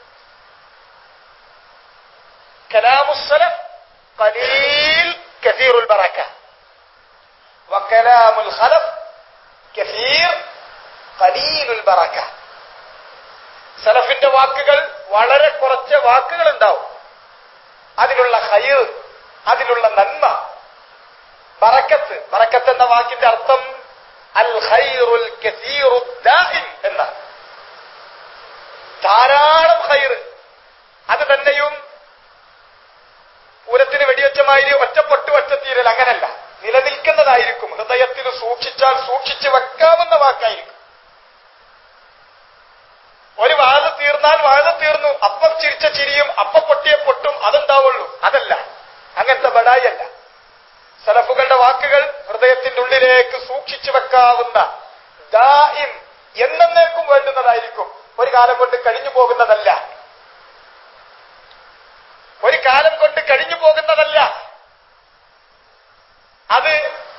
കലാമുസലഫ് قليل كثير البركة وكلام الخلف كثير قليل البركة സലഫിന്റെ വാക്കുകൾ വളരെ കുറച്ച് വാക്കുകൾ ഉണ്ടാവും അതിലുള്ള ഹൈർ അതിലുള്ള നന്മ ബറക്കത്ത് ബറക്കത്ത് എന്ന വാക്കിന്റെ അർത്ഥം അൽ ഖൈറുൽ കസീറു ദാഇം എന്നാണ് ധാരാളം ഹൈർ അത് തന്നെയും പൂരത്തിന് വെടിവെച്ചമാതിരി ഒറ്റപ്പെട്ടു ഒറ്റത്തീരൽ അങ്ങനല്ല നിലനിൽക്കുന്നതായിരിക്കും ഹൃദയത്തിൽ സൂക്ഷിച്ചാൽ സൂക്ഷിച്ചു വെക്കാവുന്ന വാക്കായിരിക്കും ഒരു വാഴ തീർന്നാൽ വാഴ തീർന്നു അപ്പം ചിരിച്ച ചിരിയും അപ്പ പൊട്ടിയ പൊട്ടും അതുണ്ടാവുള്ളൂ അതല്ല അങ്ങനത്തെ ബടായി അല്ല സലഫുകളുടെ വാക്കുകൾ ഹൃദയത്തിന്റെ ഉള്ളിലേക്ക് സൂക്ഷിച്ചു വെക്കാവുന്ന ദായിം എന്നേക്കും വേണ്ടുന്നതായിരിക്കും ഒരു കാലം കൊണ്ട് കഴിഞ്ഞു പോകുന്നതല്ല ഒരു കാലം കൊണ്ട് കഴിഞ്ഞു പോകുന്നതല്ല അത്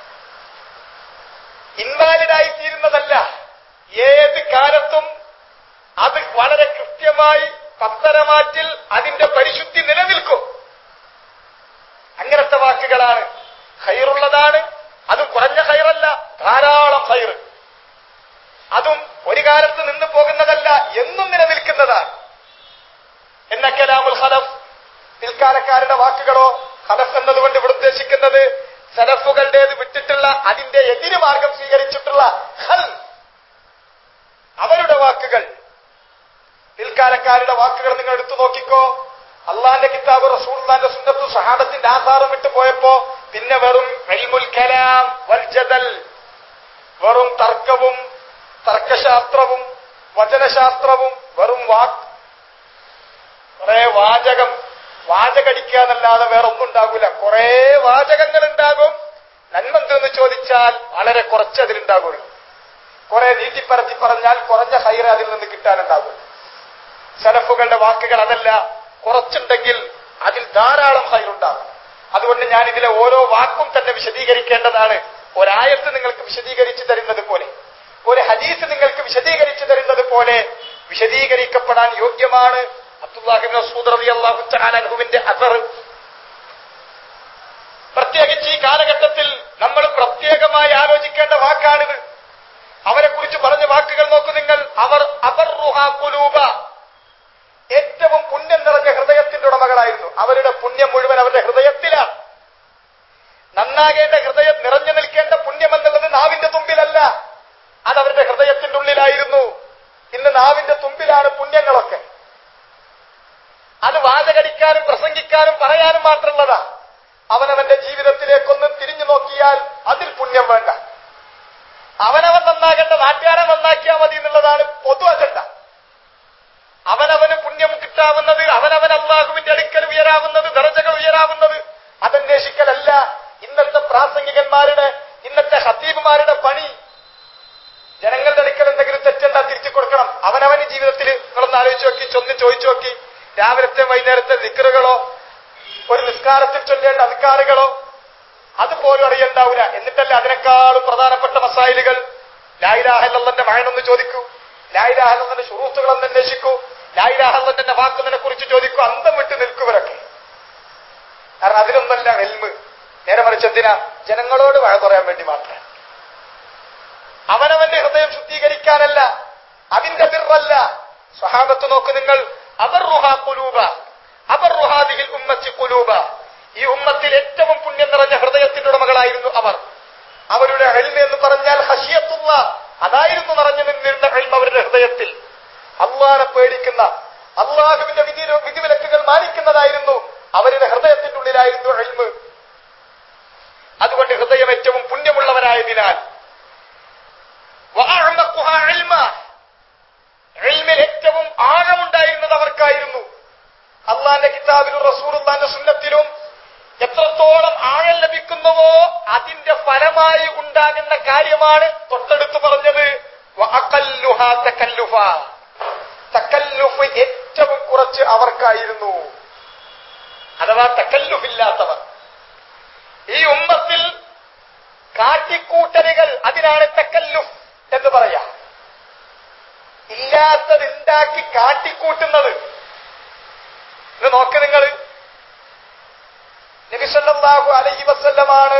ഇൻവാലിഡായി തീരുന്നതല്ല ഏത് കാലത്തും അത് വളരെ കൃത്യമായി പത്തരമാറ്റിൽ അതിന്റെ പരിശുദ്ധി നിലനിൽക്കും അങ്ങനത്തെ വാക്കുകളാണ് ഹൈറുള്ളതാണ് അത് കുറഞ്ഞ ഹൈറല്ല ധാരാളം ഹൈർ അതും ഒരു കാലത്ത് നിന്ന് പോകുന്നതല്ല എന്നും നിലനിൽക്കുന്നതാണ് എന്ന കലാമുൽ ഖലഫ് പിൽക്കാലക്കാരുടെ വാക്കുകളോ ഖലഫ് എന്നതുകൊണ്ട് ഇവിടെ ഉദ്ദേശിക്കുന്നത് സലഫുകളുടേത് വിട്ടിട്ടുള്ള അതിന്റെ എതിര് മാർഗം സ്വീകരിച്ചിട്ടുള്ള ഹൽ അവരുടെ വാക്കുകൾ പിൽക്കാലക്കാരുടെ വാക്കുകൾ നിങ്ങൾ എടുത്തു നോക്കിക്കോ അള്ളാന്റെ കിതാബ് റസൂള്ളാന്റെ സുന്നത്തും സഹാബത്തിന്റെ ആധാരം വിട്ടു പോയപ്പോ പിന്നെ വെറും ഇൽമുൽ കലാം വൽ ജദൽ വെറും തർക്കവും തർക്കശാസ്ത്രവും വചനശാസ്ത്രവും വെറും വാക്ക് കുറെ വാചകം വാചകടിക്കുക എന്നല്ലാതെ വേറെ ഒന്നും ഉണ്ടാകൂല കുറെ വാചകങ്ങൾ ഉണ്ടാകും നന്മന്തെന്ന് ചോദിച്ചാൽ വളരെ കുറച്ച് അതിലുണ്ടാകുള്ളൂ കുറെ നീട്ടിപ്പരത്തി പറഞ്ഞാൽ കുറഞ്ഞ ഹൈറ അതിൽ നിന്ന് കിട്ടാനുണ്ടാകും സലഫുകളുടെ വാക്കുകൾ അതല്ല കുറച്ചുണ്ടെങ്കിൽ അതിൽ ധാരാളം ഹൈറുണ്ടാകും അതുകൊണ്ട് ഞാൻ ഇതിലെ ഓരോ വാക്കും തന്നെ വിശദീകരിക്കേണ്ടതാണ് ഒരായത്ത് നിങ്ങൾക്ക് വിശദീകരിച്ചു തരുന്നത് പോലെ ഒരു ഹദീസ് നിങ്ങൾക്ക് വിശദീകരിച്ചു തരുന്നത് പോലെ വിശദീകരിക്കപ്പെടാൻ യോഗ്യമാണ് അബ്ദുല്ലാഹിബിൻ മസൂദ് റളിയല്ലാഹു തആല അൻഹുവിന്റെ അസർ പ്രത്യേകിച്ച് ഈ കാലഘട്ടത്തിൽ നമ്മൾ പ്രത്യേകമായി ആലോചിക്കേണ്ട വാക്കാണിത് അവരെ കുറിച്ച് പറഞ്ഞ വാക്കുകൾ നോക്കൂ നിങ്ങൾ അവർ അവർ കുലൂബ ഏറ്റവും പുണ്യം നിറഞ്ഞ ഹൃദയത്തിന്റെ ഉടമകളായിരുന്നു അവരുടെ പുണ്യം മുഴുവൻ അവരുടെ ഹൃദയത്തിലാണ് നന്നാകേണ്ട ഹൃദയം നിറഞ്ഞു നിൽക്കേണ്ട പുണ്യം എന്നുള്ളത് നാവിന്റെ തുമ്പിലല്ല അത് അവരുടെ ഹൃദയത്തിന്റെ ഉള്ളിലായിരുന്നു ഇന്ന് നാവിന്റെ തുമ്പിലാണ് പുണ്യങ്ങളൊക്കെ അത് വാചകടിക്കാനും പ്രസംഗിക്കാനും പറയാനും മാത്രമുള്ളതാ അവനവന്റെ ജീവിതത്തിലേക്കൊന്നും തിരിഞ്ഞു നോക്കിയാൽ അതിൽ പുണ്യം വേണ്ട അവനവൻ നന്നാകേണ്ട നാട്ടുകാരെ നന്നാക്കിയാൽ മതി എന്നുള്ളതാണ് പൊതു അജണ്ട അവനവന് പുണ്യം കിട്ടാവുന്നത് അവനവൻ അള്ളാഹുവിന്റെ അടുക്കൽ ഉയരാവുന്നത് ദർജകൾ ഉയരാവുന്നത് അതന്വേഷിക്കലല്ല ഇന്നത്തെ പ്രാസംഗികന്മാരുടെ ഇന്നത്തെ ഹത്തീബുമാരുടെ പണി ജനങ്ങളുടെ അടുക്കൽ എന്തെങ്കിലും തെറ്റെന്താ തിരിച്ചു കൊടുക്കണം അവനവന് ജീവിതത്തിൽ നിങ്ങളൊന്ന് ആലോചിച്ച് നോക്കി ചൊന്ന് ചോദിച്ചു നോക്കി രാവിലത്തെ വൈകുന്നേരത്തെ നിക്കറുകളോ ഒരു നിസ്കാരത്തിൽ ചൊല്ലേണ്ട അധികാറുകളോ അതുപോലും അറിയണ്ടാവില്ല എന്നിട്ടല്ല അതിനേക്കാളും പ്രധാനപ്പെട്ട മസായിലുകൾ ലായിരാഹല്ലന്റെ മഴനൊന്ന് ചോദിക്കൂ ലായിരാഹല്ലന്റെ ഷുറൂത്തുകളൊന്ന് അന്വേഷിക്കൂ ലായിരാഹല്ലന്റെ വാക്കുന്നതിനെ കുറിച്ച് ചോദിക്കൂ അന്തം വിട്ട് നിൽക്കുവരൊക്കെ കാരണം അതിലൊന്നല്ല എൽമ് നേരെ മറിച്ച് എന്തിനാ ജനങ്ങളോട് വഴ പറയാൻ വേണ്ടി മാത്രം അവനവന്റെ ഹൃദയം ശുദ്ധീകരിക്കാനല്ല അതിന്റെ ബിറല്ല സ്വഹാബത്ത് നോക്ക് നിങ്ങൾ അവർ റുഹാ കുലൂബ അവർ റുഹാദിഹിൽ ഉമ്മച്ചി കുലൂബ ഈ ഉമ്മത്തിൽ ഏറ്റവും പുണ്യം നിറഞ്ഞ ഹൃദയത്തിന്റെ ഉടമകളായിരുന്നു അവർ അവരുടെ എൽമ എന്ന് പറഞ്ഞാൽ ഹഷിയത്തുള്ള അതായിരുന്നു നിറഞ്ഞു നിന്നിരുന്ന എൽമ അവരുടെ ഹൃദയത്തിൽ അള്ളാനെ പേടിക്കുന്ന അള്ളാഹുവിന്റെ വിധി വിധിവിലക്കുകൾ മാനിക്കുന്നതായിരുന്നു അവരുടെ ഹൃദയത്തിന്റെ ഉള്ളിലായിരുന്നു എൽമ് അതുകൊണ്ട് ഹൃദയം ഏറ്റവും പുണ്യമുള്ളവരായതിനാൽ എൽമിൽ ഏറ്റവും ആഴമുണ്ടായിരുന്നത് അവർക്കായിരുന്നു അള്ളാന്റെ കിതാബിലും റസൂറുള്ളാന്റെ സുന്നത്തിലും എത്രത്തോളം ആഴം ലഭിക്കുന്നുവോ അതിന്റെ ഫലമായി ഉണ്ടാകുന്ന കാര്യമാണ് തൊട്ടടുത്ത് പറഞ്ഞത് തക്കല്ലുഫ് ഏറ്റവും കുറച്ച് അവർക്കായിരുന്നു അഥവാ തക്കല്ലുഫില്ലാത്തവർ ഈ ഉമ്മത്തിൽ കാട്ടിക്കൂട്ടലുകൾ അതിനാണ് തക്കല്ലുഫ് എന്ന് പറയാ ഇല്ലാത്തത് ഉണ്ടാക്കി കാട്ടിക്കൂട്ടുന്നത് ഇത് നോക്ക് നിങ്ങൾ നബിസല്ലാഹു അലൈഹി വസല്ലമാണ്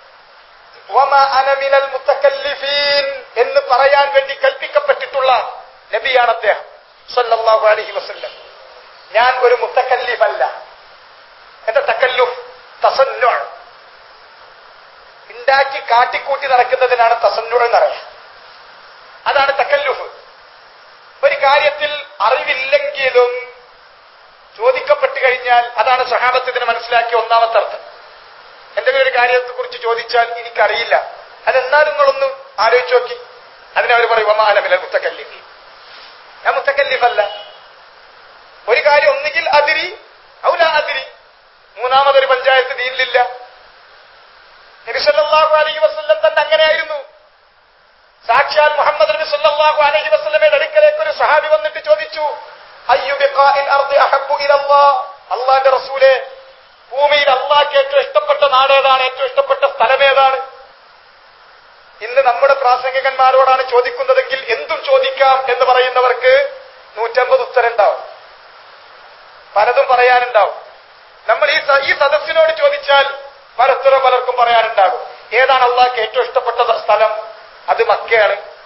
അനമിനൽ മുത്തക്കല്ലിഫീൻ എന്ന് പറയാൻ വേണ്ടി കൽപ്പിക്കപ്പെട്ടിട്ടുള്ള നബിയാണ് അദ്ദേഹം സല്ലല്ലാഹു അലൈഹി വസല്ലം ഞാൻ ഒരു മുത്തക്കല്ലിഫല്ല എന്റെ തക്കല്ലുഫ് തസന്നു ഉണ്ടാക്കി കാട്ടിക്കൂട്ടി നടക്കുന്നതിനാണ് തസന്നു എന്നറിയാം അതാണ് തക്കല്ലുഫ് ഒരു കാര്യത്തിൽ അറിവില്ലെങ്കിലും ചോദിക്കപ്പെട്ടു കഴിഞ്ഞാൽ അതാണ് സഹാബത്തിന് മനസ്സിലാക്കിയ ഒന്നാമത്തെ അർത്ഥം എന്തെങ്കിലും ഒരു കാര്യത്തെ കുറിച്ച് ചോദിച്ചാൽ എനിക്കറിയില്ല അതെന്നാലും നിങ്ങളൊന്ന് ആലോചിച്ച് നോക്കി അതിനവർ പറയും ഒമാനമില്ല മുത്തക്കല്ലിഫ് ഞാൻ മുത്തക്കല്ലിഫല്ല ഒരു കാര്യം ഒന്നുകിൽ അതിരി ഔല അതിരി മൂന്നാമതൊരു പഞ്ചായത്ത് ദീനിലില്ല നബിസല്ലാഹു അലൈഹി വസ്ല്ലം തന്നെ അങ്ങനെയായിരുന്നു സാക്ഷാൽ മുഹമ്മദ് നബി സല്ലല്ലാഹു അലൈഹി വസല്ലമയുടെ അടുക്കലേക്ക് ഒരു സഹാബി വന്നിട്ട് ചോദിച്ചു അയ്യു ബിഖാഇൽ അർദി അഹബ്ബു ഇലല്ലാഹ് അല്ലാഹുവിന്റെ റസൂലേ ഭൂമിയിൽ അള്ളാഹ്ക്ക് ഏറ്റവും ഇഷ്ടപ്പെട്ട നാട് ഏതാണ് ഏറ്റവും ഇഷ്ടപ്പെട്ട സ്ഥലം ഏതാണ് ഇന്ന് നമ്മുടെ പ്രാസംഗികന്മാരോടാണ് ചോദിക്കുന്നതെങ്കിൽ എന്തും ചോദിക്കാം എന്ന് പറയുന്നവർക്ക് നൂറ്റമ്പത് ഉത്തരം ഉണ്ടാവും പലതും പറയാനുണ്ടാവും നമ്മൾ ഈ സ- ഈ സദസ്സിനോട് ചോദിച്ചാൽ പലത്തരം പലർക്കും പറയാനുണ്ടാകും ഏതാണ് അള്ളാഹ്ക്ക് ഏറ്റവും ഇഷ്ടപ്പെട്ട സ്ഥലം അത് മക്കയാണ്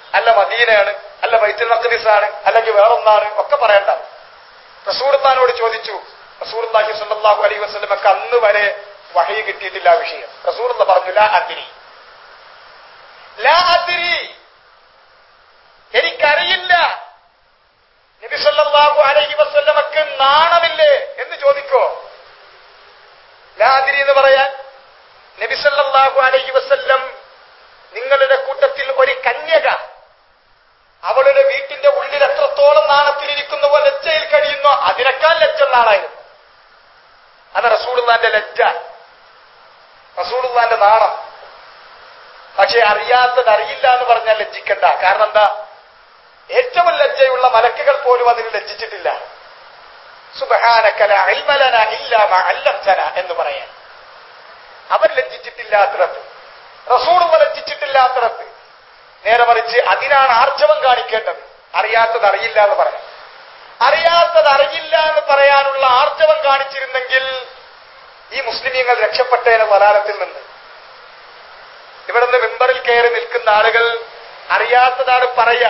അല്ല മദീനയാണ് അല്ല ബൈത്തുൽ മഖ്ദിസാണ് അല്ലെങ്കിൽ വേറൊന്നാണ് ഒക്കെ പറയണ്ട റസൂർത്താനോട് ചോദിച്ചു റസൂർല്ലാഹി സല്ലല്ലാഹു അലൈഹി വസല്ലമക്ക് അന്ന് വരെ വഹി കിട്ടിയിട്ടില്ല ആ വിഷയം റസൂർല്ല പറഞ്ഞു ലാ അതിരി ലാ അതിരി എനിക്കറിയില്ല നബി സല്ലല്ലാഹു അലൈഹി വസല്ലമക്ക് നാണമില്ലേ എന്ന് ചോദിക്കോ ലാ അതിരി എന്ന് പറയാൻ നബി സല്ലല്ലാഹു അലൈഹി വസല്ലം നിങ്ങളുടെ കൂട്ടത്തിൽ ഒരു കന്യക അവളുടെ വീട്ടിന്റെ ഉള്ളിൽ എത്രത്തോളം നാണത്തിലിരിക്കുന്നുവോ ലജ്ജയിൽ കഴിയുന്നോ അതിനേക്കാൾ ലജ്ജ നാണായിരുന്നു അത് റസൂളുള്ളാന്റെ ലജ്ജ റസൂളുള്ളാന്റെ നാണം പക്ഷെ അറിയാത്തത് അറിയില്ല എന്ന് പറഞ്ഞാൽ ലജ്ജിക്കണ്ട കാരണം എന്താ ഏറ്റവും ലജ്ജയുള്ള മലക്കുകൾ പോലും അതിന് ലജ്ജിച്ചിട്ടില്ല സുബഹാനക്കല അൽമലന ഇല്ലാമ അല്ലംസന എന്ന് പറയാൻ അവർ ലജ്ജിച്ചിട്ടില്ലാത്തിടത്ത് റസൂളും ലജ്ജിച്ചിട്ടില്ലാത്തിടത്ത് നേരെ മറിച്ച് അതിനാണ് ആർജവം കാണിക്കേണ്ടത് അറിയാത്തത് അറിയില്ല എന്ന് പറയാം അറിയാത്തത് അറിയില്ല എന്ന് പറയാനുള്ള ആർജവം കാണിച്ചിരുന്നെങ്കിൽ ഈ മുസ്ലിമീങ്ങൾ രക്ഷപ്പെട്ടേനെ വലാലത്തിൽ നിന്ന് ഇവിടുന്ന് മെമ്പറിൽ കയറി നിൽക്കുന്ന ആളുകൾ അറിയാത്തതാണ് പറയാ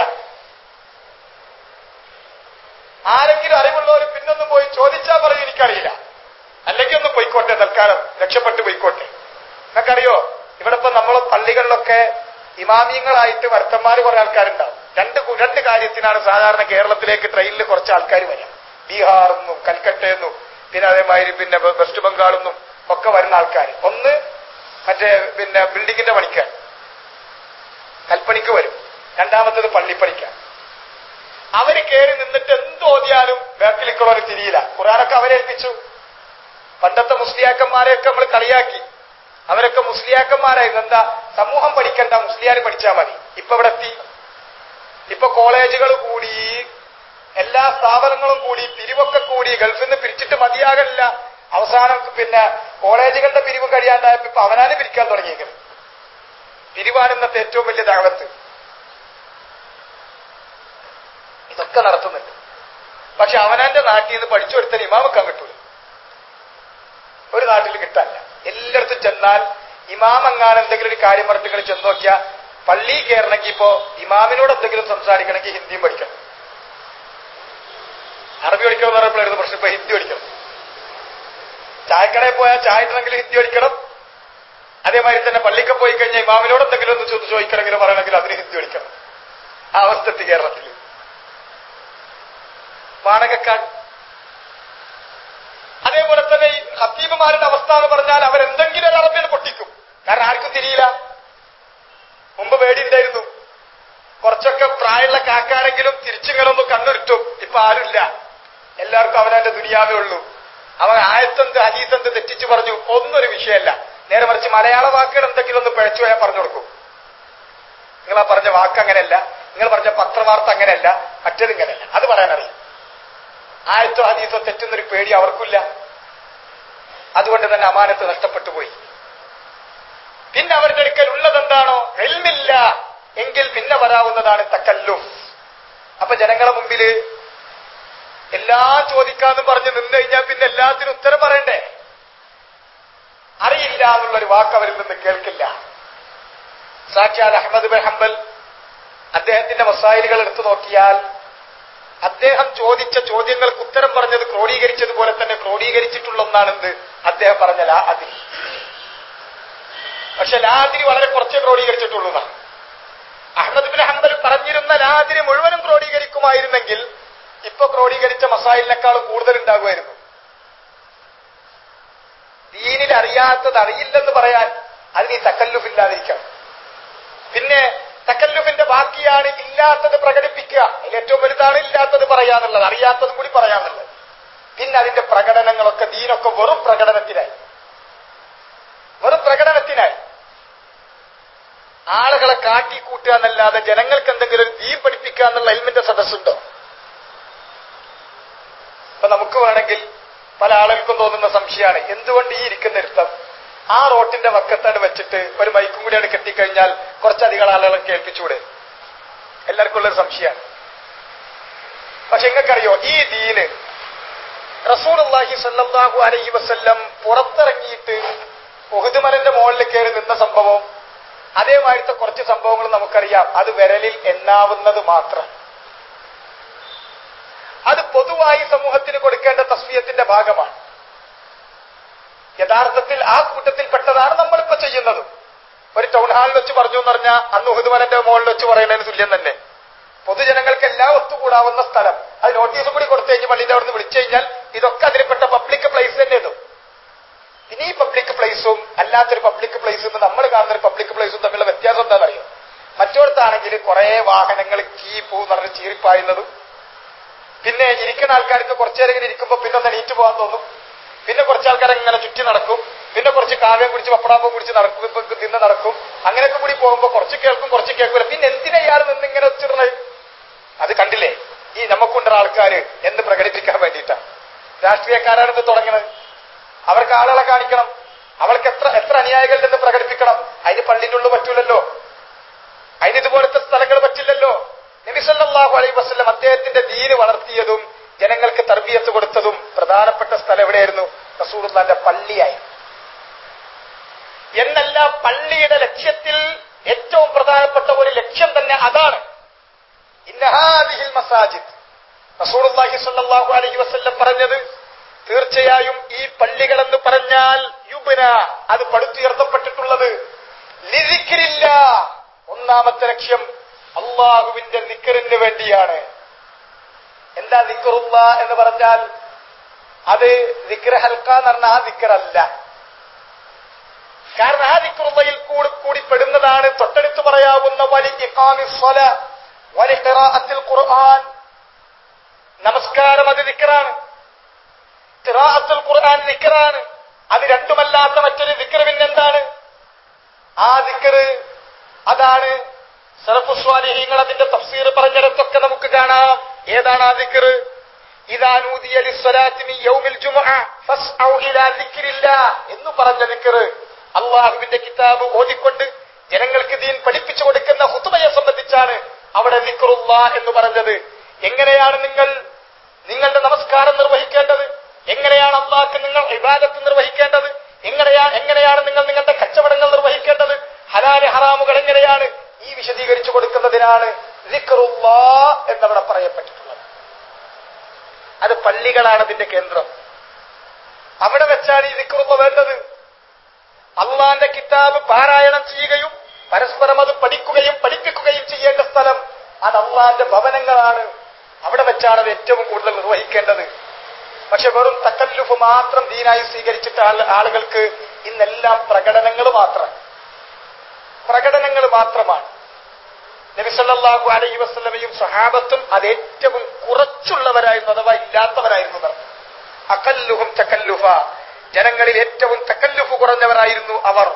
ആരെങ്കിലും അറിവുള്ളവർ പിന്നൊന്നും പോയി ചോദിച്ചാൽ പറയും എനിക്കറിയില്ല അല്ലെങ്കിൽ ഒന്ന് പോയിക്കോട്ടെ തൽക്കാലം രക്ഷപ്പെട്ടു പോയിക്കോട്ടെ നിങ്ങൾക്കറിയോ ഇവിടെ ഇപ്പൊ നമ്മളെ പള്ളികളിലൊക്കെ ഇമാമിയങ്ങളായിട്ട് വർത്തന്മാര് കുറെ ആൾക്കാരുണ്ടാവും രണ്ട് കു- രണ്ട് കാര്യത്തിനാണ് സാധാരണ കേരളത്തിലേക്ക് ട്രെയിനിൽ കുറച്ച് ആൾക്കാർ വരിക ബീഹാറിൽ നിന്നും കൽക്കട്ടയിൽ പിന്നെ അതേമാതിരി പിന്നെ വെ- വെസ്റ്റ് ബംഗാളിൽ നിന്നും ഒക്കെ വരുന്ന ആൾക്കാർ ഒന്ന് മറ്റേ പിന്നെ ബിൽഡിങ്ങിന്റെ പണിക്കാൻ കൽപ്പണിക്ക് വരും രണ്ടാമത്തത് പള്ളിപ്പണിക്കാൻ അവര് കയറി നിന്നിട്ട് എന്ത് ഓതിയാലും ബാക്കിലിക്കുള്ളവർ തിരിയില്ല ഖുറാനൊക്കെ അവരേൽപ്പിച്ചു പണ്ടത്തെ മുസ്ലിയാക്കന്മാരെയൊക്കെ നമ്മൾ കളിയാക്കി അവരൊക്കെ മുസ്ലിയാക്കന്മാരായിരുന്നു എന്താ സമൂഹം പഠിക്കണ്ട മുസ്ലിയാർ പഠിച്ചാൽ മതി ഇപ്പൊ ഇവിടെ എത്തി ഇപ്പൊ കോളേജുകൾ കൂടി എല്ലാ സ്ഥാപനങ്ങളും കൂടി പിരിവൊക്കെ കൂടി ഗൾഫിൽ നിന്ന് പിരിച്ചിട്ട് മതിയാകല്ല അവസാനം പിന്നെ കോളേജുകളുടെ പിരിവ് കഴിയാണ്ടായപ്പോ ഇപ്പൊ അവനാന് പിരിക്കാൻ തുടങ്ങിയിരിക്കുന്നത് പിരിവാണ് ഇന്നത്തെ ഏറ്റവും വലിയ ദാവത്ത് ഇതൊക്കെ നടത്തുന്നുണ്ട് പക്ഷെ അവനാന്റെ നാട്ടിൽ നിന്ന് പഠിച്ചു കൊടുത്താൽ ഇമാമക്കാൻ കിട്ടൂല ഒരു നാട്ടിൽ കിട്ടാനില്ല എല്ലായിടത്തും ചെന്നാൽ ഇമാം എങ്ങാൻ എന്തെങ്കിലും ഒരു കാര്യം പറഞ്ഞിട്ട് നിങ്ങൾ ചെന്ന് നോക്കിയാൽ പള്ളി കയറണമെങ്കിൽ ഇപ്പോ ഇമാമിനോട് എന്തെങ്കിലും സംസാരിക്കണമെങ്കിൽ ഹിന്ദിയും പഠിക്കണം അറബി പഠിക്കണം എന്ന് പറയുമ്പോഴായിരുന്നു പ്രശ്നം ഇപ്പൊ ഹിന്ദി പഠിക്കണം ചായക്കടയിൽ പോയാൽ ചായ ഇടണമെങ്കിൽ ഹിന്ദി പഠിക്കണം അതേമാതിരി തന്നെ പള്ളിക്ക് പോയി കഴിഞ്ഞാൽ ഇമാമിനോട് എന്തെങ്കിലും ഒന്ന് ചോദിച്ചു ചോദിക്കണമെങ്കിൽ പറയണമെങ്കിൽ അതിന് ഹിന്ദി പഠിക്കണം ആ അവസ്ഥ എത്തി കേരളത്തിൽ വാടകക്കാർ അതേപോലെ തന്നെ ഈ ഹത്തീബുമാരുടെ അവസ്ഥ എന്ന് പറഞ്ഞാൽ അവരെന്തെങ്കിലും ഒരു അറബിയിൽ പൊട്ടിക്കും കാരണം ആർക്കും തിരിയില്ല മുമ്പ് പേടിയുണ്ടായിരുന്നു കുറച്ചൊക്കെ പ്രായമുള്ള കാക്കാരെങ്കിലും തിരിച്ചിങ്ങനൊന്ന് കണ്ണുരുട്ടും ഇപ്പൊ ആരുമില്ല എല്ലാവർക്കും അവനവന്റെ ദുനിയാവേ ഉള്ളൂ അവൻ ആയത്തെന്ത് ഹദീസെന്ത് തെറ്റിച്ച് പറഞ്ഞു ഒന്നൊരു വിഷയമല്ല നേരെ മറിച്ച് മലയാള വാക്കുകൾ എന്തെങ്കിലും ഒന്ന് പിഴച്ചു പോയാൽ പറഞ്ഞു കൊടുക്കും നിങ്ങൾ ആ പറഞ്ഞ വാക്ക് അങ്ങനെയല്ല നിങ്ങൾ പറഞ്ഞ പത്രവാർത്ത അങ്ങനെയല്ല മറ്റേത് ഇങ്ങനെയല്ല അത് പറയാനറിയാം ആയത്തോ ഹദീസോ തെറ്റുന്നൊരു പേടി അവർക്കില്ല അതുകൊണ്ട് തന്നെ അമാനത്ത് നഷ്ടപ്പെട്ടു പോയി പിന്നെ അവരുടെ അടുക്കൽ ഉള്ളതെന്താണോ എൽമില്ല എങ്കിൽ പിന്നെ വരാവുന്നതാണ് തക്കല്ലുഫ് അപ്പൊ ജനങ്ങളെ മുമ്പില് എല്ലാം ചോദിക്കാന്ന് പറഞ്ഞ് നിന്ന് കഴിഞ്ഞാൽ പിന്നെ എല്ലാത്തിനും ഉത്തരം പറയണ്ടേ അറിയില്ല എന്നുള്ളൊരു വാക്ക് അവരിൽ നിന്ന് കേൾക്കില്ല സാക്ഷാൽ അഹമ്മദ് ബിൻ ഹംബൽ അദ്ദേഹത്തിന്റെ മസായിലുകൾ എടുത്തു നോക്കിയാൽ അദ്ദേഹം ചോദിച്ച ചോദ്യങ്ങൾക്ക് ഉത്തരം പറഞ്ഞത് ക്രോഡീകരിച്ചതുപോലെ തന്നെ ക്രോഡീകരിച്ചിട്ടുള്ള ഒന്നാണെന്ത് അദ്ദേഹം പറഞ്ഞ ലാ അതിരി പക്ഷെ ലാതിരി വളരെ കുറച്ചേ ക്രോഡീകരിച്ചിട്ടുള്ളൂ എന്നാണ് അഹമ്മദ് ബിൻ ഹംബൽ പറഞ്ഞിരുന്ന ലാതിരി മുഴുവനും ക്രോഡീകരിക്കുമായിരുന്നെങ്കിൽ ഇപ്പൊ ക്രോഡീകരിച്ച മസായിലിനേക്കാൾ കൂടുതൽ ഉണ്ടാകുമായിരുന്നു ദീനിൽ അറിയാത്തത് അറിയില്ലെന്ന് പറയാൻ അതിന് ഈ തക്കല്ലുഫില്ലാതിരിക്കണം പിന്നെ തക്കല്ലുഫിന്റെ ബാക്കിയാണ് ഇല്ലാത്തത് പ്രകടിപ്പിക്കുക അതിൽ ഏറ്റവും വലുതാണ് ഇല്ലാത്തത് പറയാന്നുള്ളത് അറിയാത്തതും കൂടി പറയാന്നുള്ളത് പിന്നെ അതിന്റെ പ്രകടനങ്ങളൊക്കെ ദീനൊക്കെ വെറും പ്രകടനത്തിനായി വെറും പ്രകടനത്തിനായി ആളുകളെ കാട്ടിക്കൂട്ടുക എന്നല്ലാതെ ജനങ്ങൾക്ക് എന്തെങ്കിലും ഒരു ദീൻ പഠിപ്പിക്കുക എന്നുള്ള എൽമിന്റെ സദസ്സുണ്ടോ അപ്പൊ നമുക്ക് വേണമെങ്കിൽ പല ആളുകൾക്കും തോന്നുന്ന സംശയമാണ് എന്തുകൊണ്ട് ഈ ഇരിക്കുന്ന ഇരുത്തം ആ റോട്ടിന്റെ വക്കത്താണ് വെച്ചിട്ട് ഒരു മൈക്കും കൂടിയാണ് കെട്ടിക്കഴിഞ്ഞാൽ കുറച്ചധികം ആളുകളെ കേൾപ്പിച്ചൂടെ എല്ലാവർക്കും ഉള്ളൊരു സംശയമാണ് പക്ഷെ നിങ്ങൾക്കറിയോ ഈ ദീന് റസൂലുള്ളാഹി സ്വല്ലല്ലാഹു അലൈഹി വസല്ലം പുറത്തിറങ്ങിയിട്ട് ഉഹുദുമലന്റെ മുകളിൽ കയറി നിന്ന സംഭവം അതേമാതിരത്തെ കുറച്ച് സംഭവങ്ങൾ നമുക്കറിയാം അത് വിരലിൽ എണ്ണാവുന്നത് മാത്രം അത് പൊതുവായി സമൂഹത്തിന് കൊടുക്കേണ്ട തസ്വീയത്തിന്റെ ഭാഗമാണ് യഥാർത്ഥത്തിൽ ആ കൂട്ടത്തിൽപ്പെട്ടതാണ് നമ്മളിപ്പോ ചെയ്യുന്നത് ഒരു ടൗൺ ഹാളിൽ വെച്ച് പറഞ്ഞു എന്ന് പറഞ്ഞാൽ അന്ന് ഉഹുദുമലന്റെ മുകളിൽ വെച്ച് പറയുന്നതിന് തുല്യം തന്നെ പൊതുജനങ്ങൾക്ക് എല്ലാം ഒത്തുകൂടാവുന്ന സ്ഥലം അത് നോട്ടീസ് കൂടി കൊടുത്തു കഴിഞ്ഞ് പള്ളിന്റെ അവിടെ നിന്ന് വിളിച്ചു കഴിഞ്ഞാൽ ഇതൊക്കെ അതിൽപ്പെട്ട പബ്ലിക് പ്ലേസ് തന്നെയാണ് ഇനി ഈ പബ്ലിക് പ്ലേസും അല്ലാത്തൊരു പബ്ലിക് പ്ലേസും നമ്മൾ കാണുന്ന ഒരു പബ്ലിക് പ്ലേസും തമ്മിലുള്ള വ്യത്യാസം എന്താണെന്നറിയോ മറ്റോടത്താണെങ്കിൽ കുറെ വാഹനങ്ങൾ കീ പൂ പറഞ്ഞ് ചീറിപ്പായുന്നതും പിന്നെ ഇരിക്കുന്ന ആൾക്കാർക്ക് കുറച്ചു നേരം ഇങ്ങനെ ഇരിക്കുമ്പോൾ പിന്നെ ഒന്ന് എണീറ്റ് പോകാൻ തോന്നും പിന്നെ കുറച്ച് ആൾക്കാർ ഇങ്ങനെ ചുറ്റി നടക്കും പിന്നെ കുറച്ച് കാവ്യം കുടിച്ച് പപ്പടാമ്പം കുടിച്ച് നടക്കും ഇപ്പൊ നിന്ന് നടക്കും അങ്ങനെയൊക്കെ കൂടി പോകുമ്പോൾ കുറച്ച് കേൾക്കും കുറച്ച് കേൾക്കൂല പിന്നെ എന്തിനാ ഇയാൾ നിന്ന് ഇങ്ങനെ വെച്ചിടണത് അത് കണ്ടില്ലേ ഈ നമുക്കുണ്ട ആൾക്കാര് എന്ത് പ്രകടിപ്പിക്കാൻ വേണ്ടിയിട്ടാണ് രാഷ്ട്രീയക്കാരാണ് ഇത് തുടങ്ങണത് അവർക്ക് ആളുകളെ കാണിക്കണം അവർക്ക് എത്ര എത്ര അനുയായികളുണ്ടെന്ന് പ്രകടിപ്പിക്കണം അതിന് പള്ളിൻ്റെ ഉള്ളിൽ പറ്റൂലല്ലോ അതിന് ഇതുപോലത്തെ സ്ഥലങ്ങൾ പറ്റില്ലല്ലോ നബിസല്ലാഹു അലൈ വസ്ലം അദ്ദേഹത്തിന്റെ ദീന് വളർത്തിയതും ജനങ്ങൾക്ക് തർബീയത്ത് കൊടുത്തതും പ്രധാനപ്പെട്ട സ്ഥലം എവിടെയായിരുന്നു റസൂറുല്ലാന്റെ പള്ളിയായി എന്നല്ല പള്ളിയുടെ ലക്ഷ്യത്തിൽ ഏറ്റവും പ്രധാനപ്പെട്ട ഒരു ലക്ഷ്യം തന്നെ അതാണ് ഇന്നഹാദിഹിൽ മസാജിദ് റസൂലുള്ളാഹി സ്വല്ലല്ലാഹു അലൈഹി വസല്ലം പറഞ്ഞത് തീർച്ചയായും ഈ പള്ളികളെന്ന് പറഞ്ഞാൽ യുബന അത് പടുത്തുയർത്തപ്പെട്ടിട്ടുള്ളത് ലിരിക്കില്ല ഒന്നാമത്തെ ലക്ഷ്യം അള്ളാഹുവിന്റെ നിക്കറിന് വേണ്ടിയാണ് എന്താ നിക്കറുള്ള എന്ന് പറഞ്ഞാൽ അത് ദിക്ര ഹൽക്ക എന്ന് പറഞ്ഞാൽ ആ ദിക്കറല്ല കാരണം ആ ദിക്റുള്ളയിൽ കൂടി കൂടി പെടുന്നതാണ് തൊട്ടടുത്ത് പറയാവുന്ന വലി ഇഖാമിസ്വല വലി ഖിറാഅത്തിൽ ഖുർആൻ നമസ്കാരം അത് ദിക്റാണ് ഖിറാഅത്തുൽ ഖുർആൻ ദിക്റാണ് അത് രണ്ടുമല്ലാത്ത മറ്റൊരു ദിക്ർ പിന്നെന്താണ് ആ ദിക്ർ അതാണ് സറഫുസ്വാലിഹീങ്ങൾ അതിന്റെ തഫ്സീർ പറഞ്ഞിടത്തൊക്കെ നമുക്ക് കാണാം ഏതാണ് ആ ദിക്ർ ഇതാനൂദിയ ലിസ്വലാത്തി മിൻ യൗമിൽ ജുമുഅ ഫസ്ഔ ഇലാ ദിക്രില്ലാ എന്ന് പറഞ്ഞ ദിക്ർ അള്ളാഹുവിന്റെ കിതാബ് ഓതിക്കൊണ്ട് ജനങ്ങൾക്ക് ദീൻ പഠിപ്പിച്ചു കൊടുക്കുന്ന ഹുതുബയെ സംബന്ധിച്ചാണ് അവിടെ ദിക്റുള്ള എന്ന് പറഞ്ഞത് എങ്ങനെയാണ് നിങ്ങൾ നിങ്ങളുടെ നമസ്കാരം നിർവഹിക്കേണ്ടത് എങ്ങനെയാണ് അള്ളാഹ്ക്ക് നിങ്ങൾ ഇബാദത്ത് നിർവഹിക്കേണ്ടത് എങ്ങനെയാ എങ്ങനെയാണ് നിങ്ങൾ നിങ്ങളുടെ കച്ചവടങ്ങൾ നിർവഹിക്കേണ്ടത് ഹലാല് ഹറാമുകൾ എങ്ങനെയാണ് ഈ വിശദീകരിച്ചു കൊടുക്കുന്നതിനാണ് ദിക്റുള്ള എന്നവിടെ പറയപ്പെട്ടിട്ടുള്ളത് അത് പള്ളികളാണ് അതിന്റെ കേന്ദ്രം അവിടെ വെച്ചാണ് ഈ ദിക്റുള്ള വേണ്ടത് അള്ളാന്റെ കിതാബ് പാരായണം ചെയ്യുകയും പരസ്പരം അത് പഠിക്കുകയും പഠിപ്പിക്കുകയും ചെയ്യേണ്ട സ്ഥലം അത് അള്ളാന്റെ ഭവനങ്ങളാണ് അവിടെ വെച്ചാണ് അത് ഏറ്റവും കൂടുതൽ നിർവഹിക്കേണ്ടത് പക്ഷെ വെറും തക്കല്ലുഫ് മാത്രം ദീനായി സ്വീകരിച്ചിട്ട് ആൾ- ആളുകൾക്ക് ഇന്നെല്ലാം പ്രകടനങ്ങൾ മാത്രം പ്രകടനങ്ങൾ മാത്രമാണ് നബിസല്ലാഹു അലൈഹി വസ്ലമയും സഹാബത്തും അത് ഏറ്റവും കുറച്ചുള്ളവരായിരുന്നു അഥവാ ഇല്ലാത്തവരായിരുന്നു എന്നർത്ഥം. അകല്ലുഹും തക്കല്ലുഫ ജനങ്ങളിൽ ഏറ്റവും തക്കല്ലുഫ് കുറഞ്ഞവരായിരുന്നു അവർ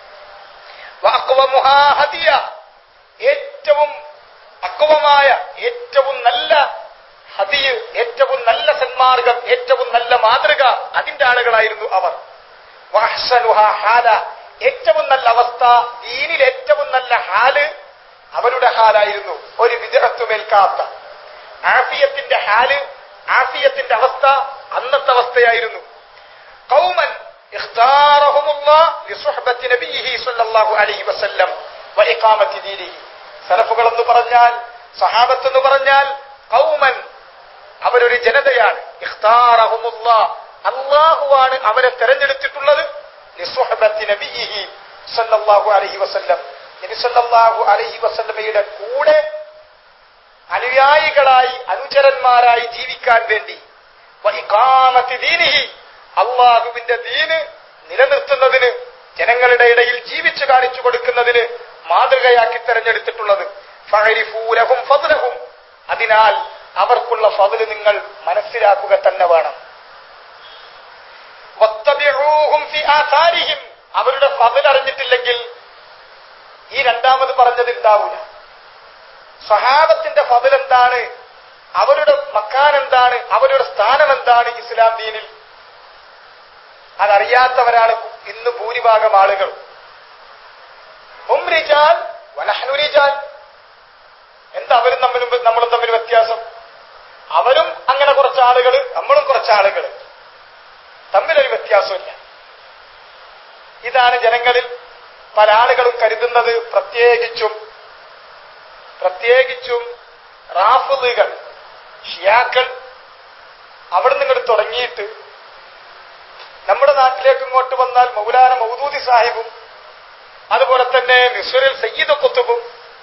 വഅഖ്വമുഹാ ഹദിയ. ഏറ്റവും അക്വമായ ഏറ്റവും നല്ല ഹദിയ് ഏറ്റവും നല്ല സന്മാർഗം ഏറ്റവും നല്ല മാതൃക അതിന്റെ ആളുകളായിരുന്നു അവർ വഅഹ്സനുഹാ ഹാല ഏറ്റവും നല്ല അവസ്ഥ ദീനിൽ ഏറ്റവും നല്ല ഹാല് അവരുടെ ഹാലായിരുന്നു ഒരു വിദേഹത്വമേൽക്കാത്ത ആഫിയത്തിന്റെ ഹാല് ആഫിയത്തിന്റെ അവസ്ഥ അന്നത്തെ അവസ്ഥയായിരുന്നു قوما اختارهم الله لصحبة نبيه صلى الله عليه وسلم وإقامة دينه സലഫുകൾ എന്ന് പറഞ്ഞാൽ സഹാബത്ത് എന്ന് പറഞ്ഞാൽ കൗമൻ അവരൊരു ജനതയാണ് ഇഖ്താറഹുമുള്ള അള്ളാഹുവാണ് അവരെ തെരഞ്ഞെടുത്തിട്ടുള്ളത് ലിസുഹബത്തി നബിയിഹി സല്ലല്ലാഹു അലൈഹി വസല്ലം നബി സല്ലല്ലാഹു അലൈഹി വസല്ലമയുടെ കൂടെ അനുയായികളായി അനുചരന്മാരായി ജീവിക്കാൻ വേണ്ടി വഇഖാമത്തി ദീനിഹി അള്ളാഹുവിന്റെ ദീന് നിലനിർത്തുന്നതിന് ജനങ്ങളുടെ ഇടയിൽ ജീവിച്ചു കാണിച്ചു കൊടുക്കുന്നതിന് മാതൃകയാക്കി തെരഞ്ഞെടുത്തിട്ടുള്ളത് ഫഅരിഫൂലഹും ഫദ്ലഹും അതിനാൽ അവർക്കുള്ള ഫضല് നിങ്ങൾ മനസ്സിലാക്കുക തന്നെ വേണം വത്തബിഊഹും ഫി ആഥാരിഹിം അവരുടെ ഫضൽ അറിഞ്ഞിട്ടില്ലെങ്കിൽ ഈ രണ്ടാമത് പറഞ്ഞത് ഉണ്ടാവൂല സഹാബത്തിന്റെ ഫضൽ എന്താണ് അവരുടെ മക്കാൻ എന്താണ് അവരുടെ സ്ഥാനം എന്താണ് ഇസ്ലാം ദീനിൽ അതറിയാത്തവരാണ് ഇന്ന് ഭൂരിഭാഗം ആളുകൾ ഹും റിജാൽ വനഹ്നു റിജാൽ എന്താ അവരും തമ്മിലും നമ്മളും തമ്മിൽ വ്യത്യാസം അവരും അങ്ങനെ കുറച്ച് ആളുകൾ നമ്മളും കുറച്ച് ആളുകൾ തമ്മിലൊരു വ്യത്യാസമില്ല ഇതാണ് ജനങ്ങളിൽ പല ആളുകളും കരുതുന്നത് പ്രത്യേകിച്ചും പ്രത്യേകിച്ചും റാഫുകൾ ഷിയാക്കൾ അവിടെ നിന്ന് തുടങ്ങിയിട്ട് നമ്മുടെ നാട്ടിലേക്ക് ഇങ്ങോട്ട് വന്നാൽ മൗലാന മൗദൂദി സാഹിബും അതുപോലെ തന്നെ മിസ്വറിൽ സയ്യിദ് കുത്തുബും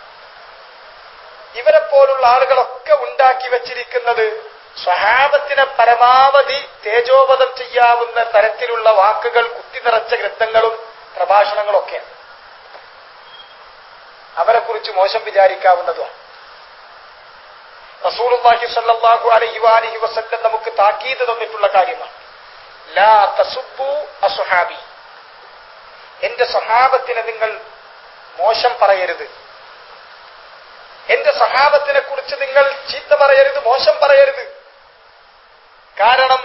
ഇവരെ പോലുള്ള ആളുകളൊക്കെ ഉണ്ടാക്കി വച്ചിരിക്കുന്നത് സ്വഹാബത്തിനെ പരമാവധി തേജോവധം ചെയ്യാവുന്ന തരത്തിലുള്ള വാക്കുകൾ കുത്തിനിറച്ച ഗ്രന്ഥങ്ങളും പ്രഭാഷണങ്ങളൊക്കെയാണ് അവരെ കുറിച്ച് മോശം വിചാരിക്കാവുന്നതുമാണ് റസൂലുള്ളാഹി സ്വല്ലല്ലാഹു അലൈഹി വാലിഹി വസല്ലം നമുക്ക് താക്കീത് തന്നിട്ടുള്ള കാര്യമാണ് ലാ തസുബ്ബു അസുഹാബി എന്റെ സഹാബത്തിനെ നിങ്ങൾ മോശം പറയരുത് എന്റെ സഹാബത്തിനെ കുറിച്ച് നിങ്ങൾ ചീത്ത പറയരുത് മോശം പറയരുത് കാരണം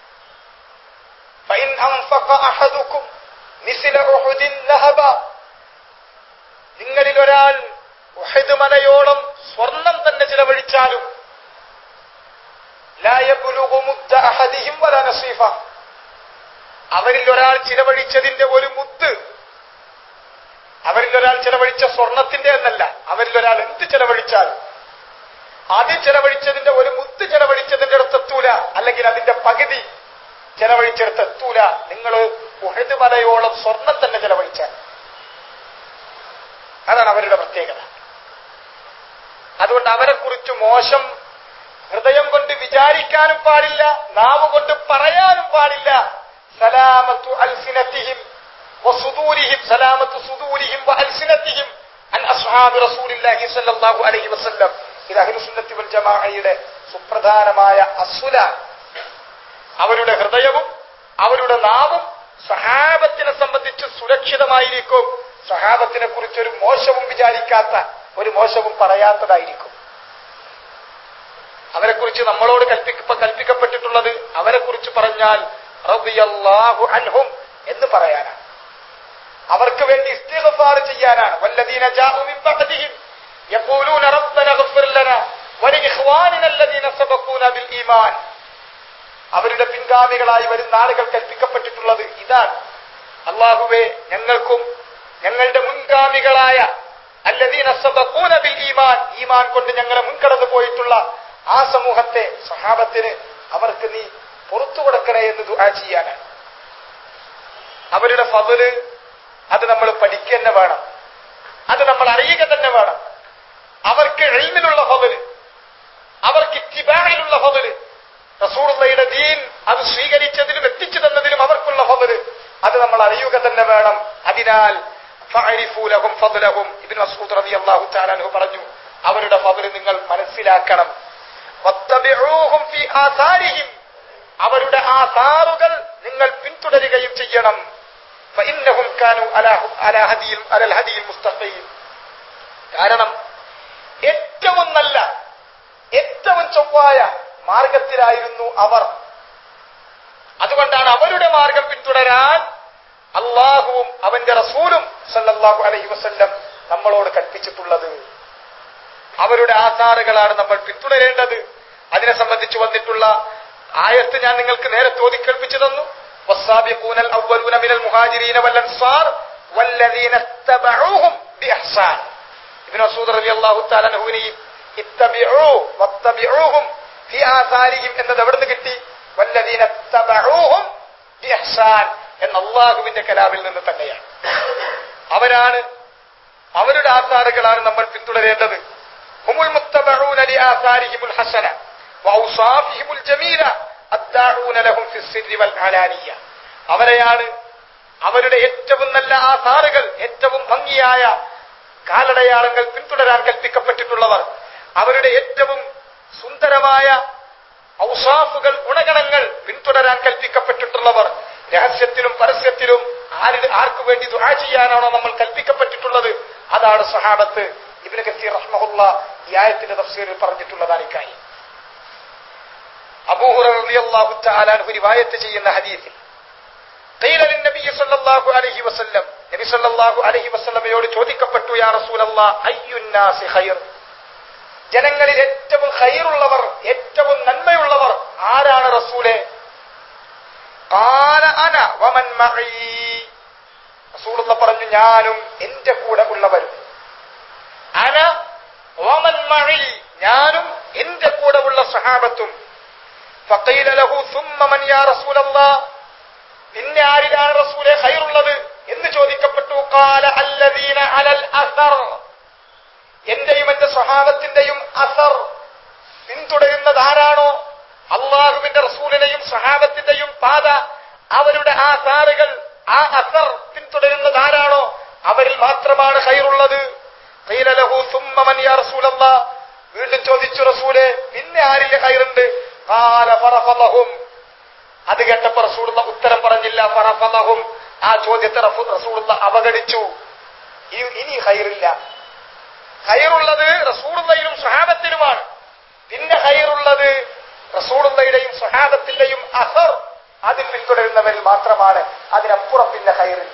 فإن أنفق أحدكم مثل أحد ذهبا നിങ്ങളിൽ ഒരാൾ ഉഹദ് മലയോളം സ്വർണം തന്നെ ചിലവഴിച്ചാലും ലാ യബ്ലുഗു മുദ്ദ അഹദിഹിം വലാ നസീഫ അവരിൽ ഒരാൾ ചിലവഴിച്ചതിന്റെ ഒരു മുത്ത് അവരിൽ ഒരാൾ ചിലവഴിച്ച സ്വർണത്തിന്റെ എന്നല്ല അവരിൽ ഒരാൾ എന്ത് ചിലവഴിച്ചാലും ആദ്യം ചിലവഴിച്ചതിന്റെ ഒരു മുത്ത് ചിലവഴിച്ചതിന്റെ അടുത്തെത്തൂല അല്ലെങ്കിൽ അതിന്റെ പകുതി ചിലവഴിച്ചെടുത്തെത്തൂല നിങ്ങൾ ഉഹദ് മലയോളം സ്വർണം തന്നെ ചിലവഴിച്ചാൽ അതാണ് അവരുടെ പ്രത്യേകത അതുകൊണ്ട് അവരെ കുറിച്ച് മോശം ഹൃദയം കൊണ്ട് വിചാരിക്കാനും പാടില്ല നാവ് കൊണ്ട് പറയാനും പാടില്ല സലാമത്തു അൽസിനത്തിഹിം വസുദൂരിഹിം സലാമത്തു സുദൂരിഹിം വഅൽസിനത്തിഹിം അൻ അസ്ഹാബി റസൂലില്ലാഹി സ്വല്ലല്ലാഹു അലൈഹി വസല്ലം ഇത് അഹ്ലുസുന്നത്തി വൽ ജമാഅയുടെ സുപ്രധാനമായ അസുല അവരുടെ ഹൃദയവും അവരുടെ നാവും സഹാബത്തിനെ സംബന്ധിച്ച് സുരക്ഷിതമായിരിക്കും സഹാബത്തിനെ കുറിച്ച് ഒരു മോശവും വിചാരിക്കാത്ത ഒരു മോശവും പറയാത്തതായിരിക്കും അവരെ കുറിച്ച് നമ്മളോട് കൽപ്പിക്ക കൽപ്പിക്കപ്പെട്ടിട്ടുള്ളത് അവരെ കുറിച്ച് പറഞ്ഞാൽ റളിയല്ലാഹു അൻഹും എന്ന് പറയാനാണ് അവർക്ക് വേണ്ടി ഇസ്തിഗ്ഫാർ ചെയ്യാനാണ് വല്ലദീന ജാഉ മിൻ ബഅദിഹിം യഖൂലൂന റബ്ബന ഇഗ്ഫിർ ലനാ വലിഇഖ്വാനിന അല്ലദീന സബഖൂന ബിൽ ഈമാൻ അവരുടെ പിൻഗാമികളായി വരുന്ന ആളുകൾ കൽപ്പിക്കപ്പെട്ടിട്ടുള്ളത് ഇതാണ് അള്ളാഹുവെ ഞങ്ങൾക്കും ഞങ്ങളുടെ മുൻഗാമികളായ അല്ലദീന സബഖൂന ബിൽ ഈമാൻ ഈമാൻ കൊണ്ട് ഞങ്ങളെ മുൻകടന്നു പോയിട്ടുള്ള ആ സമൂഹത്തെ സഹാബത്തിന് അവർക്ക് നീ പുറത്തു കൊടുക്കണേ എന്ന് ദുആ ചെയ്യാനാണ് അവരുടെ ഫضല് അത് നമ്മൾ പഠിക്കുക തന്നെ വേണം അത് നമ്മൾ അറിയുക തന്നെ വേണം അവർക്ക് എൽമിലുള്ള ഫضല് അവർക്ക് ഇത്തിബായിലുള്ള ഫضല് റസൂറുള്ളയുടെ ദീൻ അത് സ്വീകരിച്ചതിലും എത്തിച്ചു തന്നതിലും അവർക്കുള്ള ഫضല് അത് നമ്മൾ അറിയുക തന്നെ വേണം അതിനാൽ ഫഅരിഫൂലഹും ഫضലഹും ഇബ്നു മസ്ഊദ് റളിയല്ലാഹു തആല അൻഹു പറഞ്ഞു അവരുടെ ഫضല് നിങ്ങൾ മനസ്സിലാക്കണം വത്തബിഊഹും ഫീ ആസാരിഹിം അവരുടെ ആസാറുകൾ നിങ്ങൾ പിന്തുടരുകയും ചെയ്യണം فإنهم كانوا على على هدي على الهدي المستقيم കാരണം ഏറ്റവും നല്ല ഏറ്റവും ചൊവ്വായ മാർഗത്തിലായിരുന്നു അവർ അതുകൊണ്ടാണ് അവരുടെ മാർഗം പിന്തുടരാൻ അള്ളാഹുവും അവന്റെ റസൂലും സല്ലല്ലാഹു അലൈഹി വസല്ലം നമ്മളോട് കൽപ്പിച്ചിട്ടുള്ളത് അവരുടെ ആധാറുകളാണ് നമ്മൾ പിന്തുടരേണ്ടത് അതിനെ സംബന്ധിച്ച് വന്നിട്ടുള്ള ആയത്ത് ഞാൻ നിങ്ങൾക്ക് നേരെ തോതി കേൾപ്പിച്ചു തന്നു والسابقون الأولون من المهاجرين والأنصار والذين اتبعوهم بإحسان ابن مسعود رضي الله تعالى عنه اتبعوا واتبعوهم في آثارهم എന്നത് എവിടെ നിന്ന് കിട്ടി والذين اتبعوهم بإحسان എന്ന അള്ളാഹുവിന്റെ കലാമിൽ നിന്ന് തന്നെയാണ് അവരാണ് അവരുടെ ആധാറുകളാണ് നമ്മൾ പിന്തുടരേണ്ടത് ഹുമുൽ മുത്തബഊന ലിആസാരിഹിമുൽ ഹസന വഔസാഫിഹിമുൽ ജമീല അദ്ദാഊന ലഹും ഫിസ്സിരി വൽ അലാനിയ അവരെയാണ് അവരുടെ ഏറ്റവും നല്ല ആധാറുകൾ ഏറ്റവും ഭംഗിയായ കാലടയാളങ്ങൾ പിന്തുടരാൻ കൽപ്പിക്കപ്പെട്ടിട്ടുള്ളവർ അവരുടെ ഏറ്റവും സുന്ദരമായ ഔസാഫുകൾ ഗുണഗണങ്ങൾ പിന്തുടരാൻ കൽപ്പിക്കപ്പെട്ടിട്ടുള്ളവർ രഹസ്യത്തിലും പരസ്യത്തിലും ആരുടെ ആർക്കു വേണ്ടി ദുആ ചെയ്യാനാണോ നമ്മൾ കൽപ്പിക്കപ്പെട്ടിട്ടുള്ളത് അതാണ് സഹാബത്ത് ഇബ്നു കസീർ റഹ്മഹുല്ല ഈ ആയത്തിന്റെ തഫ്സീറിൽ പറഞ്ഞിട്ടുള്ളതാണ് ഇക്കാര്യം അബൂഹുറ റളിയല്ലാഹു തആല അൻഹു റിവായത്ത് ചെയ്യുന്ന ഹദീസിൽ قيل للنبي صلى الله عليه وسلم നബി സല്ലല്ലാഹു അലൈഹി വസല്ലമയോട് ചോദിക്കപ്പെട്ടു യാ റസൂലല്ലാഹ് അയ്യുന്നാസി ഖൈർ ജനങ്ങളിൽ ഏറ്റവും ഖൈറുള്ളവർ ഏറ്റവും നന്മയുള്ളവർ ആരാണ് റസൂലെ قال انا ومن معي റസൂലുള്ള പറഞ്ഞു ഞാനും എന്റെ കൂടെ ഉള്ളവരും അന വമൻ മഴി ഞാനും എന്റെ കൂടെ ഉള്ള സഹാബത്തും فقيل له ثم من يا رسول الله പിന്നെ ആരിലാണ് റസൂലെ ഖൈറുള്ളത് എന്ന് ചോദിക്കപ്പെട്ടു കാല അല്ലദീന അലൽ അസർ എന്റെയും എന്റെ സ്വഹാബത്തിന്റെയും അസർ പിന്തുടരുന്നത് ആരാണോ അള്ളാഹുവിന്റെ റസൂലിനെയും സ്വഹാബത്തിന്റെയും പാത അവരുടെ ആ സാറുകൾ ആ അസർ പിന്തുടരുന്നത് ആരാണോ അവരിൽ മാത്രമാണ് ഖൈറുള്ളത് ഖീല ലഹു സുമ്മ മൻ യാ റസൂലല്ലാ വീണ്ടും ചോദിച്ചു റസൂലെ പിന്നെ ആരിൽ ഖൈറുണ്ട് ഖാല ഫറഫലഹും അത് കേട്ടപ്പോ റസൂലുള്ള ഉത്തരം പറഞ്ഞില്ല ഫറഫലഹും ആ ചോദ്യത്തെ റഫു- റസൂലുള്ള അവഗണിച്ചു ഇ- ഇനി ഹൈറില്ല ഹൈറുള്ളത് റസൂളുള്ളയിലും സ്വഹാബത്തിലുമാണ് പിന്നെ ഹൈറുള്ളത് റസൂളുള്ളയുടെയും സ്വഹാബത്തിന്റെയും അസർ അതിൽ പിന്തുടരുന്നവരിൽ മാത്രമാണ് അതിനപ്പുറം പിന്നെ ഹൈറില്ല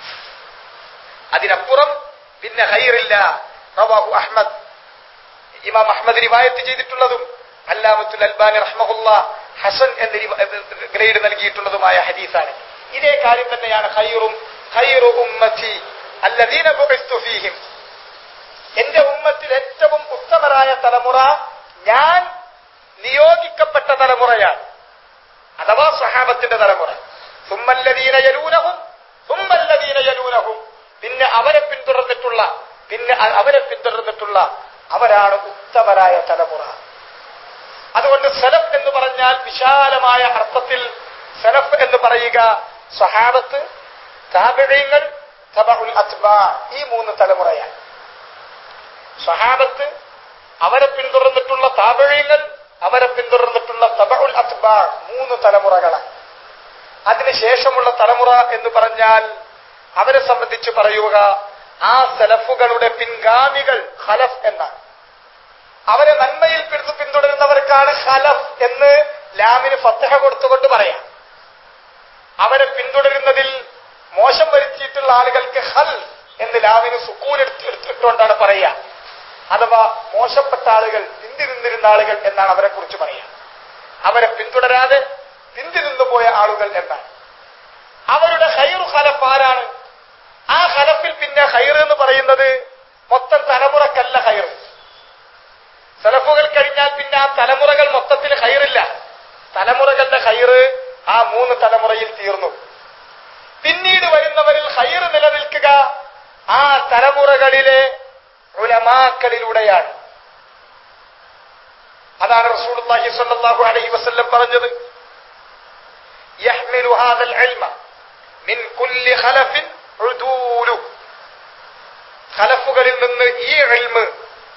അതിനപ്പുറം പിന്നെ ഹൈറില്ല റവാഹു അഹ്മദ് ഇമാം അഹ്മദ് റിവായത്ത് ചെയ്തിട്ടുള്ളതും അല്ലാമത്തുൽ അൽബാനി റഹ്മഹുല്ല ഹസൻ എന്ന് റിവ- ഗ്രേഡ് നൽകിയിട്ടുള്ളതുമായ ഹദീസാണ് ഇതേ കാര്യം തന്നെയാണ് ഖൈറും ഖൈറു ഉമ്മത്തി അല്ലദീന ബുഇസ്തു ഫീഹിം എന്റെ ഉമ്മത്തിൽ ഏറ്റവും ഉത്തമരായ തലമുറ ഞാൻ നിയോഗിക്കപ്പെട്ട തലമുറയാണ് അഥവാ സഹാബത്തിന്റെ തലമുറ സുമ്മല്ലദീന യലൂനഹും സുമ്മല്ലദീന യലൂനഹും പിന്നെ അവരെ പിന്തുടർന്നിട്ടുള്ള പിന്നെ അ- അവരെ പിന്തുടർന്നിട്ടുള്ള അവരാണ് ഉത്തമരായ തലമുറ അതുകൊണ്ട് സലഫ് എന്ന് പറഞ്ഞാൽ വിശാലമായ അർത്ഥത്തിൽ സലഫ് എന്ന് പറയുക സഹാബത്ത് താപിഴയങ്ങൾ തബഉൽ അത്ബാ ഈ മൂന്ന് തലമുറയാണ് സഹാബത്ത് അവരെ പിന്തുടർന്നിട്ടുള്ള താപഴയങ്ങൾ അവരെ പിന്തുടർന്നിട്ടുള്ള തബഉൽ അത്ബാ മൂന്ന് തലമുറകളാണ് അതിനുശേഷമുള്ള തലമുറ എന്ന് പറഞ്ഞാൽ അവരെ സംബന്ധിച്ച് പറയുക ആ സലഫുകളുടെ പിൻഗാമികൾ ഖലഫ് എന്നാണ് അവരെ നന്മയിൽ പിടിച്ചു പിന്തുടരുന്നവർക്കാണ് ഖലഫ് എന്ന് ലാമിന് ഫത്തഹ കൊടുത്തുകൊണ്ട് പറയാം അവരെ പിന്തുടരുന്നതിൽ മോശം വരുത്തിയിട്ടുള്ള ആളുകൾക്ക് ഹൽ എന്ന് ലാമിന് സുക്കൂൻ എടുത്ത് എടുത്തിട്ടുകൊണ്ടാണ് പറയുക അഥവാ മോശപ്പെട്ട ആളുകൾ പിന്തി നിന്നിരുന്ന ആളുകൾ എന്നാണ് അവരെ കുറിച്ച് പറയുക അവരെ പിന്തുടരാതെ പിന്തി നിന്നുപോയ ആളുകൾ എന്നാണ് അവരുടെ ഹൈറു ഖലഫ് ആരാണ് ആ ഖലഫിൽ പിന്നെ ഹൈർ എന്ന് പറയുന്നത് മൊത്തം തലമുറക്കല്ല ഹൈർ സലഫുകൾ കഴിഞ്ഞാൽ പിന്നെ ആ തലമുറകൾ മൊത്തത്തിൽ ഹൈറില്ല തലമുറകളുടെ ഹൈറ് ആ മൂന്ന് തലമുറയിൽ തീർന്നു പിന്നീട് വരുന്നവരിൽ ഹൈർ നിലനിൽക്കുക ആ തലമുറകളിലെ ഉലമാക്കളിലൂടെയാണ് അതാണ് റസൂലുള്ളാഹി സ്വല്ലല്ലാഹു അലൈഹി വസല്ലം പറഞ്ഞത് യഹ്മിലു ഹാദൽ ഇൽമ മിൻ കുല്ലി ഖലഫിൻ ഉദൂലു ഖലഫുകളിൽ നിന്ന് ഈ ഇൽമ്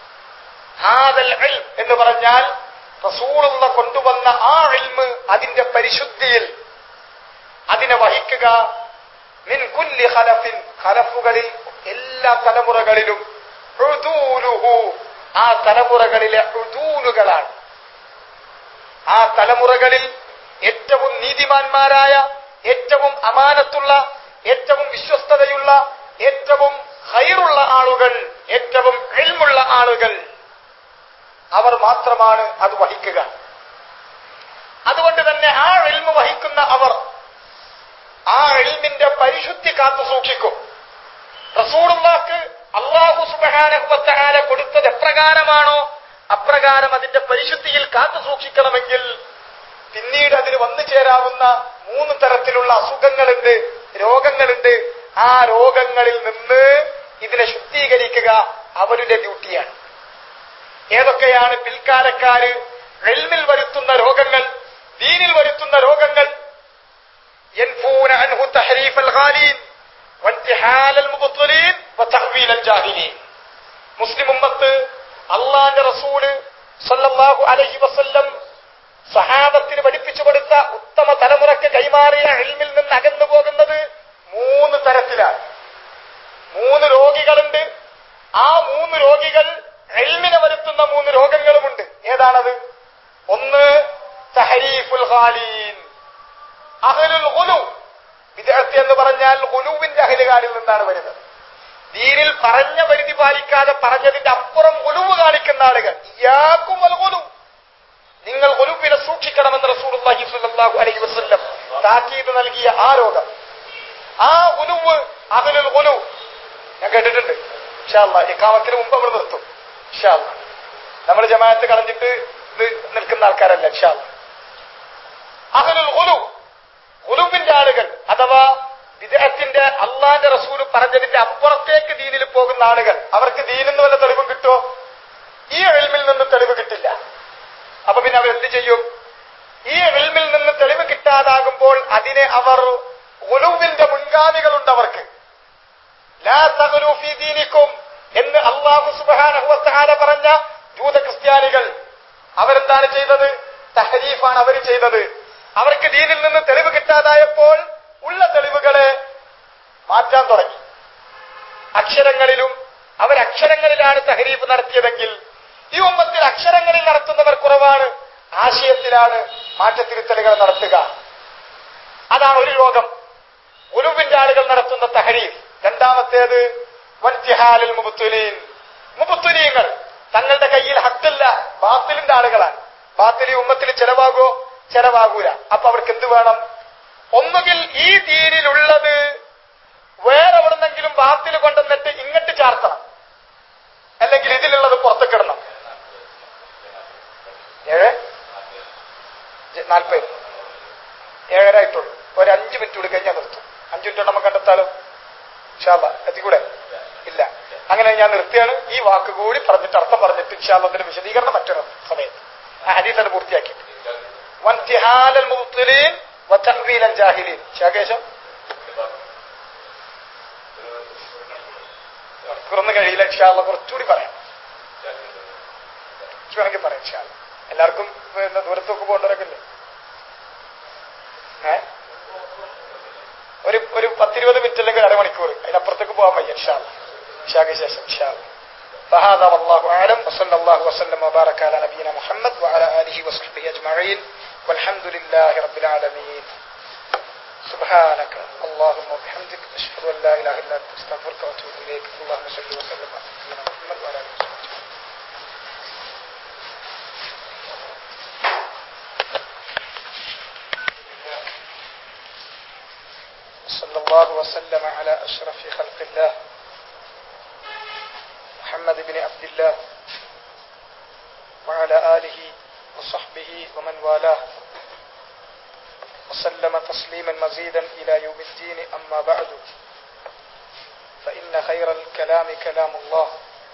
ഹാദൽ ഇൽം എന്ന് പറഞ്ഞാൽ റസൂലുള്ള കൊണ്ടുവന്ന ആ ഇൽമ് അതിന്റെ പരിശുദ്ധിയിൽ അതിനെ വഹിക്കുക മിൻ കുല്ലി ഖലഫിൻ ഖലഫുകളിൽ എല്ലാ തലമുറകളിലും ഉദൂലുഹു ആ തലമുറകളിലെ ഉദൂലുകളാണ് ആ തലമുറകളിൽ ഏറ്റവും നീതിമാന്മാരായ ഏറ്റവും അമാനത്തുള്ള ഏറ്റവും വിശ്വസ്തതയുള്ള ഏറ്റവും ഹൈറുള്ള ആളുകൾ ഏറ്റവും എൽമുള്ള ആളുകൾ അവർ മാത്രമാണ് അത് വഹിക്കുക അതുകൊണ്ട് തന്നെ ആ എൽമ് വഹിക്കുന്ന അവർ ആ എൽമിന്റെ പരിശുദ്ധി കാത്തു സൂക്ഷിക്കും റസൂറുള്ളാക്ക് അള്ളാഹു സുബഹാനഹുവത്താല കൊടുത്തത് എപ്രകാരമാണോ അപ്രകാരം അതിന്റെ പരിശുദ്ധിയിൽ കാത്തു സൂക്ഷിക്കണമെങ്കിൽ പിന്നീട് അതിന് വന്നു ചേരാവുന്ന മൂന്ന് തരത്തിലുള്ള അസുഖങ്ങളുണ്ട് രോഗങ്ങളുണ്ട് ആ രോഗങ്ങളിൽ നിന്ന് ഇതിനെ ശുദ്ധീകരിക്കുക അവരുടെ ഡ്യൂട്ടിയാണ് ഏതൊക്കെയാണ് പിൽക്കാലക്കാര് എൽമിൽ വരുത്തുന്ന രോഗങ്ങൾ ദീനിൽ വരുത്തുന്ന രോഗങ്ങൾ ينفون عنه تحريف الغالين وانتحال المبطلين وتحويل الجاهلين മുസ്ലിം ഉമ്മത്ത് അള്ളാന്റെ റസൂല് സല്ലല്ലാഹു അലൈഹി വസല്ലം സഹാബത്തിന് പഠിപ്പിച്ചു കൊടുത്ത ഉത്തമ തലമുറക്ക് കൈമാറിയ എൽമിൽ നിന്ന് അകന്നു പോകുന്നത് മൂന്ന് തരത്തിലാണ് മൂന്ന് രോഗികളുണ്ട് ആ മൂന്ന് രോഗികൾ എൽമിനെ വരുത്തുന്ന മൂന്ന് രോഗങ്ങളുമുണ്ട് ഏതാണത് ഒന്ന് തഹരീഫുൽ ഖാലീൻ അഹലുൽ ഗുലു വിദേഹത്ത് എന്ന് പറഞ്ഞാൽ ഗുലുവിന്റെ അഹലുകാരിൽ നിന്നാണ് വരുന്നത് ദീനിൽ പറഞ്ഞ പരിധി പാലിക്കാതെ പറഞ്ഞതിന്റെ അപ്പുറം ഗുലുവ് കാണിക്കുന്ന ആളുകൾ ഇയാക്കും അൽ ഗുലു നിങ്ങൾ ഗുലുവിനെ സൂക്ഷിക്കണമെന്ന് റസൂലുള്ളാഹി സ്വല്ലല്ലാഹു അലൈഹി വസല്ലം താക്കീത് നൽകിയ ആ രോഗം ആ ഗുലുവ് അഹ്ലുൽ ഖുലു ഞാൻ കേട്ടിട്ടുണ്ട് ഇൻഷാല്ല ഇക്കാമത്തിന് മുമ്പ് നമ്മൾ നിർത്തും ഇൻഷാല്ല നമ്മൾ ജമാഅത്ത് കളഞ്ഞിട്ട് ഇത് നിൽക്കുന്ന ആൾക്കാരല്ല ഇൻഷാല്ല അഹ്ലുൽ ഖുലു ഖുലുവിന്റെ ആളുകൾ അഥവാ വിദേഹത്തിന്റെ അള്ളാന്റെ റസൂൽ പറഞ്ഞതിന്റെ അപ്പുറത്തേക്ക് ദീനിൽ പോകുന്ന ആളുകൾ അവർക്ക് ദീനിന്ന് വല്ല തെളിവും കിട്ടുമോ ഈ എൽമിൽ നിന്ന് തെളിവ് കിട്ടില്ല അപ്പൊ പിന്നെ അവർ എന്ത് ചെയ്യും ഈ എൽമിൽ നിന്ന് തെളിവ് കിട്ടാതാകുമ്പോൾ അതിനെ അവർ ഒലുവിന്റെ മുൻഗാമികളുണ്ട് അവർക്ക് ലാ തഗ്ലൂ ഫീ ദീനിക്കും എന്ന് അള്ളാഹു സുബ്ഹാനഹു വതആല പറഞ്ഞ ജൂത ക്രിസ്ത്യാനികൾ അവരെന്താണ് ചെയ്തത് തഹരീഫാണ് അവർ ചെയ്തത് അവർക്ക് ദീനിൽ നിന്ന് തെളിവ് കിട്ടാതായപ്പോൾ ഉള്ള തെളിവുകളെ മാറ്റാൻ തുടങ്ങി അക്ഷരങ്ങളിലും അവർ അക്ഷരങ്ങളിലാണ് തഹരീഫ് നടത്തിയതെങ്കിൽ ഈ ഉമ്മത്തിൽ അക്ഷരങ്ങളിൽ നടത്തുന്നവർ കുറവാണ് ആശയത്തിലാണ് മാറ്റത്തിരുത്തലുകൾ നടത്തുക അതാണ് ഒരു രോഗം ഉലുവിന്റെ ആളുകൾ നടത്തുന്ന തഹരീഫ് രണ്ടാമത്തേത് വൻതിഹാലിൽ മുബത്തുലീൻ മുബത്തുലീങ്ങൾ തങ്ങളുടെ കയ്യിൽ ഹക്കില്ല ബാത്തിലിന്റെ ആളുകളാണ് ബാത്തിൽ ഈ ഉമ്മത്തിൽ ചെലവാകോ ചെലവാകൂല അപ്പൊ അവർക്ക് എന്ത് വേണം ഒന്നുകിൽ ഈ ദീനിലുള്ളത് വേറെ എവിടുന്നെങ്കിലും ബാത്തിൽ കൊണ്ടുവന്നിട്ട് ഇങ്ങോട്ട് ചാർത്തണം അല്ലെങ്കിൽ ഇതിലുള്ളത് പുറത്തേക്കിടണം ഏഴ് നാൽപ്പത് ഏഴരായിട്ടുള്ളൂ ഒരു അഞ്ച് മിനിറ്റ് കൂടി കഴിഞ്ഞാൽ നിർത്തും അഞ്ച് മിനിറ്റ് നമുക്ക് കണ്ടെത്താലോ ഇൻഷാല്ല എത്തിക്കൂടെ ഇല്ല അങ്ങനെ ഞാൻ നിർത്തിയാണ് ഈ വാക്ക് കൂടി പറഞ്ഞിട്ട് അർത്ഥം പറഞ്ഞിട്ട് ഇൻഷാല്ലത്തിന്റെ വിശദീകരണം മറ്റൊരു സമയത്ത് ആ ഹദീസ് പൂർത്തിയാക്കി വൻതിഹാലൽ മുബ്തിലീൻ വതഹ്വീലൽ ജാഹിലീൻ ശേഷം മണിക്കൂറൊന്നും കഴിയില്ല ഇൻഷാല്ല കുറച്ചുകൂടി പറയാം എനിക്ക് വേണമെങ്കിൽ പറയാം ഇൻഷാല്ല എല്ലാവർക്കും പിന്നെ ദൂരത്തൊക്കെ പോകേണ്ടവരൊക്കെ ഇല്ലേ ഏ ഒരു ഒരു പത്തിരുപത് മിനിറ്റ് അല്ലെങ്കിൽ അരമണിക്കൂർ അതിനപ്പുറത്തേക്ക് പോകാൻ വയ്യ ഇൻഷാല്ല ഇഷാക്ക് ശേഷം ഇൻഷാല്ല فهذا والله أعلم وصلى الله وسلم وبارك على نبينا محمد وعلى آله وصحبه أجمعين والحمد لله رب العالمين سبحانك اللهم وبحمدك أشهد أن لا إله إلا أنت أستغفرك وأتوب إليك اللهم صل وسلم على نبينا محمد وعلى آله وصحبه صلى الله وسلم على أشرف خلق الله محمد بن عبد الله وعلى آله وصحبه ومن والاه وسلم تسليما مزيدا إلى يوم الدين أما بعد فإن خير الكلام كلام الله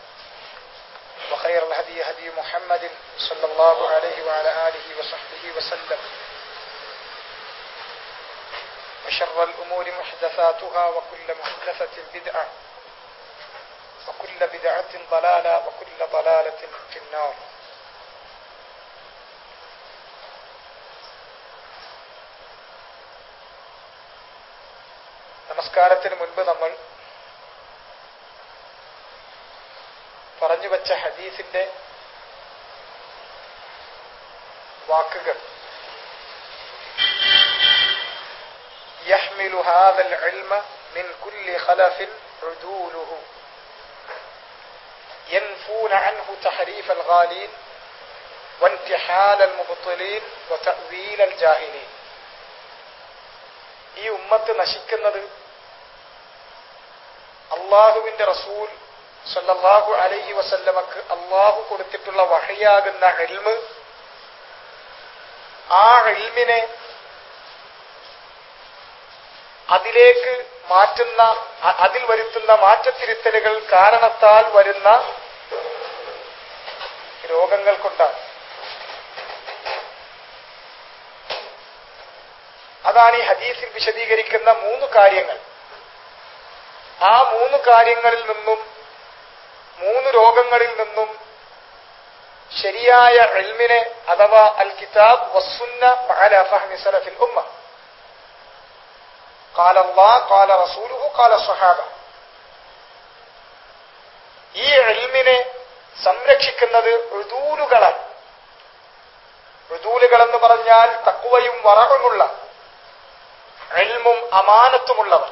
وخير الهدي هدي محمد صلى الله عليه وعلى آله وصحبه وسلم وشر الأمور محدثاتها وكل محدثة بدعة وكل بدعة ضلالة وكل ضلالة في النار നമസ്കാരത്തിന് മുൻപ് നമ്മൾ പറഞ്ഞു വച്ച ഹദീസിന്റെ വാക്കുകൾ يحمل هذا العلم من كل خلف عدوله ينفون عنه تحريف الغالين وانتحال المبطلين وتأويل الجاهلين ഈ ഉമ്മത്ത് നശിക്കുന്നത് അള്ളാഹുവിന്റെ റസൂൽ സല്ലല്ലാഹു അലൈഹി വസല്ലമക്ക് അള്ളാഹു കൊടുത്തിട്ടുള്ള വഹയാകുന്ന എൽമ് ആ എൽമിനെ അതിലേക്ക് മാറ്റുന്ന അ- അതിൽ വരുത്തുന്ന മാറ്റത്തിരുത്തലുകൾ കാരണത്താൽ വരുന്ന രോഗങ്ങൾ കൊണ്ടാണ് അതാണ് ഈ ഹദീസിൽ വിശദീകരിക്കുന്ന മൂന്ന് കാര്യങ്ങൾ ആ മൂന്ന് കാര്യങ്ങളിൽ നിന്നും മൂന്ന് രോഗങ്ങളിൽ നിന്നും ശരിയായ എൽമിനെ അഥവാ അൽ കിതാബ് വസുന്ന അല ഫഹ്മി സലഫിൽ ഉമ്മ قال الله قال رسوله قال الصحابة ഈ എൽമിനെ സംരക്ഷിക്കുന്നത് ഋതൂലുകളാണ് ഋതൂലുകൾ എന്ന് പറഞ്ഞാൽ തക്കുവയും വറവുമുള്ള എൽമും അമാനത്തുമുള്ളവർ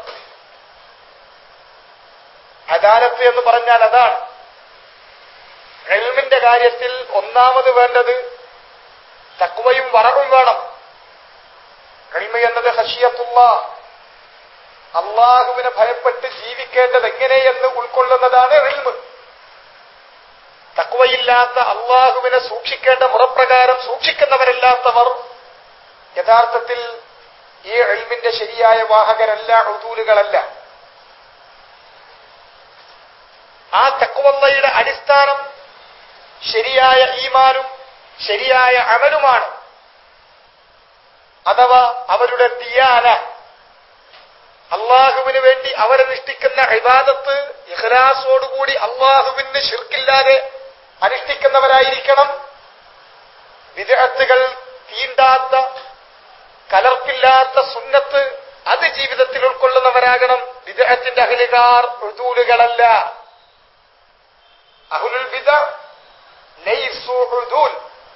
അദാലത്ത് എന്ന് പറഞ്ഞാൽ അതാണ് എൽമിന്റെ കാര്യത്തിൽ ഒന്നാമത് വേണ്ടത് തക്കുവയും വറവും വേണം എൽമ എന്നത് ഹഷിയത്തുള്ള അള്ളാഹുവിനെ ഭയപ്പെട്ട് ജീവിക്കേണ്ടത് എങ്ങനെയെന്ന് ഉൾക്കൊള്ളുന്നതാണ് ഇൽമ് തക്വയില്ലാത്ത അള്ളാഹുവിനെ സൂക്ഷിക്കേണ്ട മുറപ്രകാരം സൂക്ഷിക്കുന്നവരല്ലാത്തവർ യഥാർത്ഥത്തിൽ ഈ എൽമിന്റെ ശരിയായ വാഹകരല്ല ഉദൂലുകളല്ല ആ തക്വല്ലയുടെ അടിസ്ഥാനം ശരിയായ ഈമാനും ശരിയായ അമലുമാണ് അഥവാ അവരുടെ ദിയാന അള്ളാഹുവിന് വേണ്ടി അവരനുഷ്ഠിക്കുന്ന ഇബാദത്ത് ഇഖ്ലാസോടുകൂടി അള്ളാഹുവിന് ശിർക്കില്ലാതെ അനുഷ്ഠിക്കുന്നവരായിരിക്കണം വിദഗ്ധകൾ തീണ്ടാത്ത കലർപ്പില്ലാത്ത സുന്നത്ത് അത് ജീവിതത്തിൽ ഉൾക്കൊള്ളുന്നവരാകണം വിദഗ്ധത്തിന്റെ അഹലുകാർ ഉദൂലുകളല്ല അഹുലുൽ വിദ ലൈസു ഉദൂൽ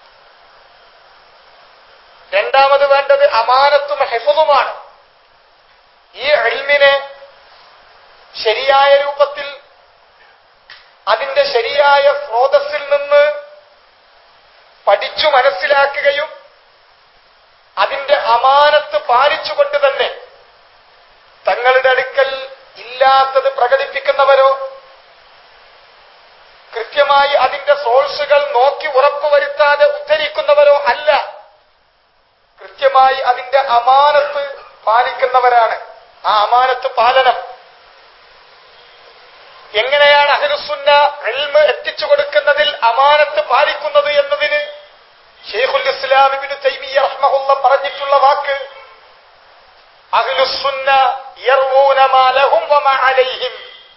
രണ്ടാമത് വേണ്ടത് അമാനത്തും ഹെഫുതുമാണ് ഈ എൽമിനെ ശരിയായ രൂപത്തിൽ അതിന്റെ ശരിയായ സ്രോതസ്സിൽ നിന്ന് പഠിച്ചു മനസ്സിലാക്കുകയും അതിന്റെ അമാനത്ത് പാലിച്ചുകൊണ്ട് തന്നെ തങ്ങളുടെ അടുക്കൽ ഇല്ലാത്തത് പ്രകടിപ്പിക്കുന്നവരോ കൃത്യമായി അതിന്റെ സോഴ്സുകൾ നോക്കി ഉറപ്പുവരുത്താതെ ഉദ്ധരിക്കുന്നവരോ അല്ല കൃത്യമായി അതിന്റെ അമാനത്ത് പാലിക്കുന്നവരാണ് ആ അമാനത്ത് പാലനം എങ്ങനെയാണ് അഹ്ലുസുന്ന എൽമ് എത്തിച്ചു കൊടുക്കുന്നതിൽ അമാനത്ത് പാലിക്കുന്നത് എന്നതിന് ഷെയ്ഖുൽ ഇസ്ലാം ഇബ്നു തൈമിയ്യ റഹ്മഹുള്ള പറഞ്ഞിട്ടുള്ള വാക്ക് അഹ്ലുസുന്ന യർവൂന മാ ലഹും വമാ അലൈഹിം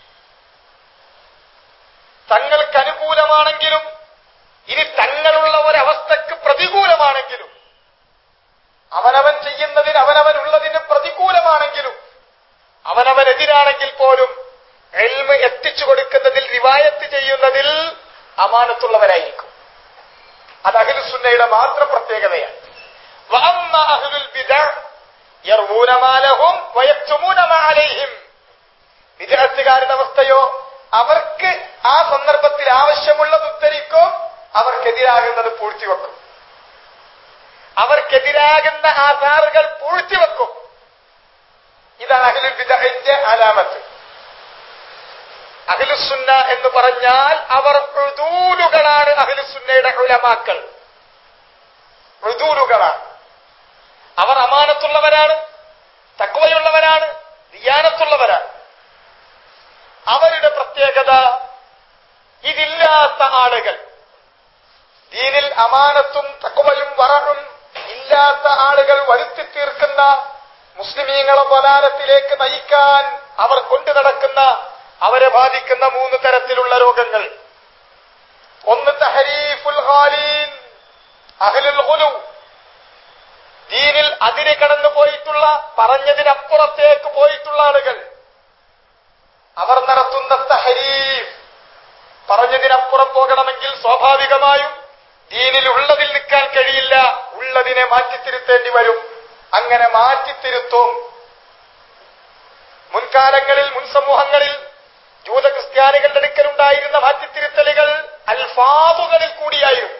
തങ്ങൾക്ക് അനുകൂലമാണെങ്കിലും ഇനി തങ്ങളുള്ള ഒരവസ്ഥക്ക് പ്രതികൂലമാണെങ്കിലും അവനവൻ ചെയ്യുന്നതിന് അവനവൻ ഉള്ളതിന് പ്രതികൂലമാണെങ്കിലും അവനവനെതിരാണെങ്കിൽ പോലും എൽമ് എത്തിച്ചു കൊടുക്കുന്നതിൽ റിവായത്ത് ചെയ്യുന്നതിൽ അമാനത്തുള്ളവരായിരിക്കും അത് അഖിലുസുന്നയുടെ മാത്രം പ്രത്യേകതയാണ് വഅമ്മ അഹ്ലുൽ ബിദഅ യർവൂന മാ ലഹും വയക്തുമൂന മാ അലൈഹിം വിദഗ്ധക്കാരുടെ അവസ്ഥയോ അവർക്ക് ആ സന്ദർഭത്തിൽ ആവശ്യമുള്ളത് ഉദ്ധരിക്കും അവർക്കെതിരാകുന്നത് പൂഴ്ത്തിവെക്കും അവർക്കെതിരാകുന്ന ആധാറുകൾ പൂഴ്ത്തിവെക്കും ഇതാണ് അഖിലുൽ ബിദഅന്റെ അലാമത്ത് അഖിലുസുന്ന എന്ന് പറഞ്ഞാൽ അവർ ഉദൂലുകളാണ് അഖിലുസുന്നയുടെ ഉലമാക്കൾ ഉദൂലുകളാണ് അവർ അമാനത്തുള്ളവരാണ് തക്വയുള്ളവരാണ് ദിയാനത്തുള്ളവരാണ് അവരുടെ പ്രത്യേകത ഇതില്ലാത്ത ആളുകൾ ദീനിൽ അമാനത്തും തക്വയും വറവും ഇല്ലാത്ത ആളുകൾ വരുത്തി തീർക്കുന്ന മുസ്ലിമീങ്ങളെ വലാലത്തിലേക്ക് നയിക്കാൻ അവർ കൊണ്ടു നടക്കുന്ന അവരെ ബാധിക്കുന്ന മൂന്ന് തരത്തിലുള്ള രോഗങ്ങൾ ഒന്ന് തഹരീഫുൽ ഖാലീൻ അഹ്ലുൽ ഖുലു ദീനിൽ അതിര് കടന്നു പോയിട്ടുള്ള പറഞ്ഞതിനപ്പുറത്തേക്ക് പോയിട്ടുള്ള ആളുകൾ അവർ നടത്തുന്ന തഹരീഫ് പറഞ്ഞതിനപ്പുറം പോകണമെങ്കിൽ സ്വാഭാവികമായും ദീനിൽ ഉള്ളതിൽ നിൽക്കാൻ കഴിയില്ല ഉള്ളതിനെ മാറ്റിത്തിരുത്തേണ്ടി വരും അങ്ങനെ മാറ്റിത്തിരുത്തും മുൻകാലങ്ങളിൽ മുൻ സമൂഹങ്ങളിൽ ജൂത ക്രിസ്ത്യാനികളുടെ അടുക്കലുണ്ടായിരുന്ന മാറ്റിത്തിരുത്തലുകൾ അൽഫാബുകളിൽ കൂടിയായിരുന്നു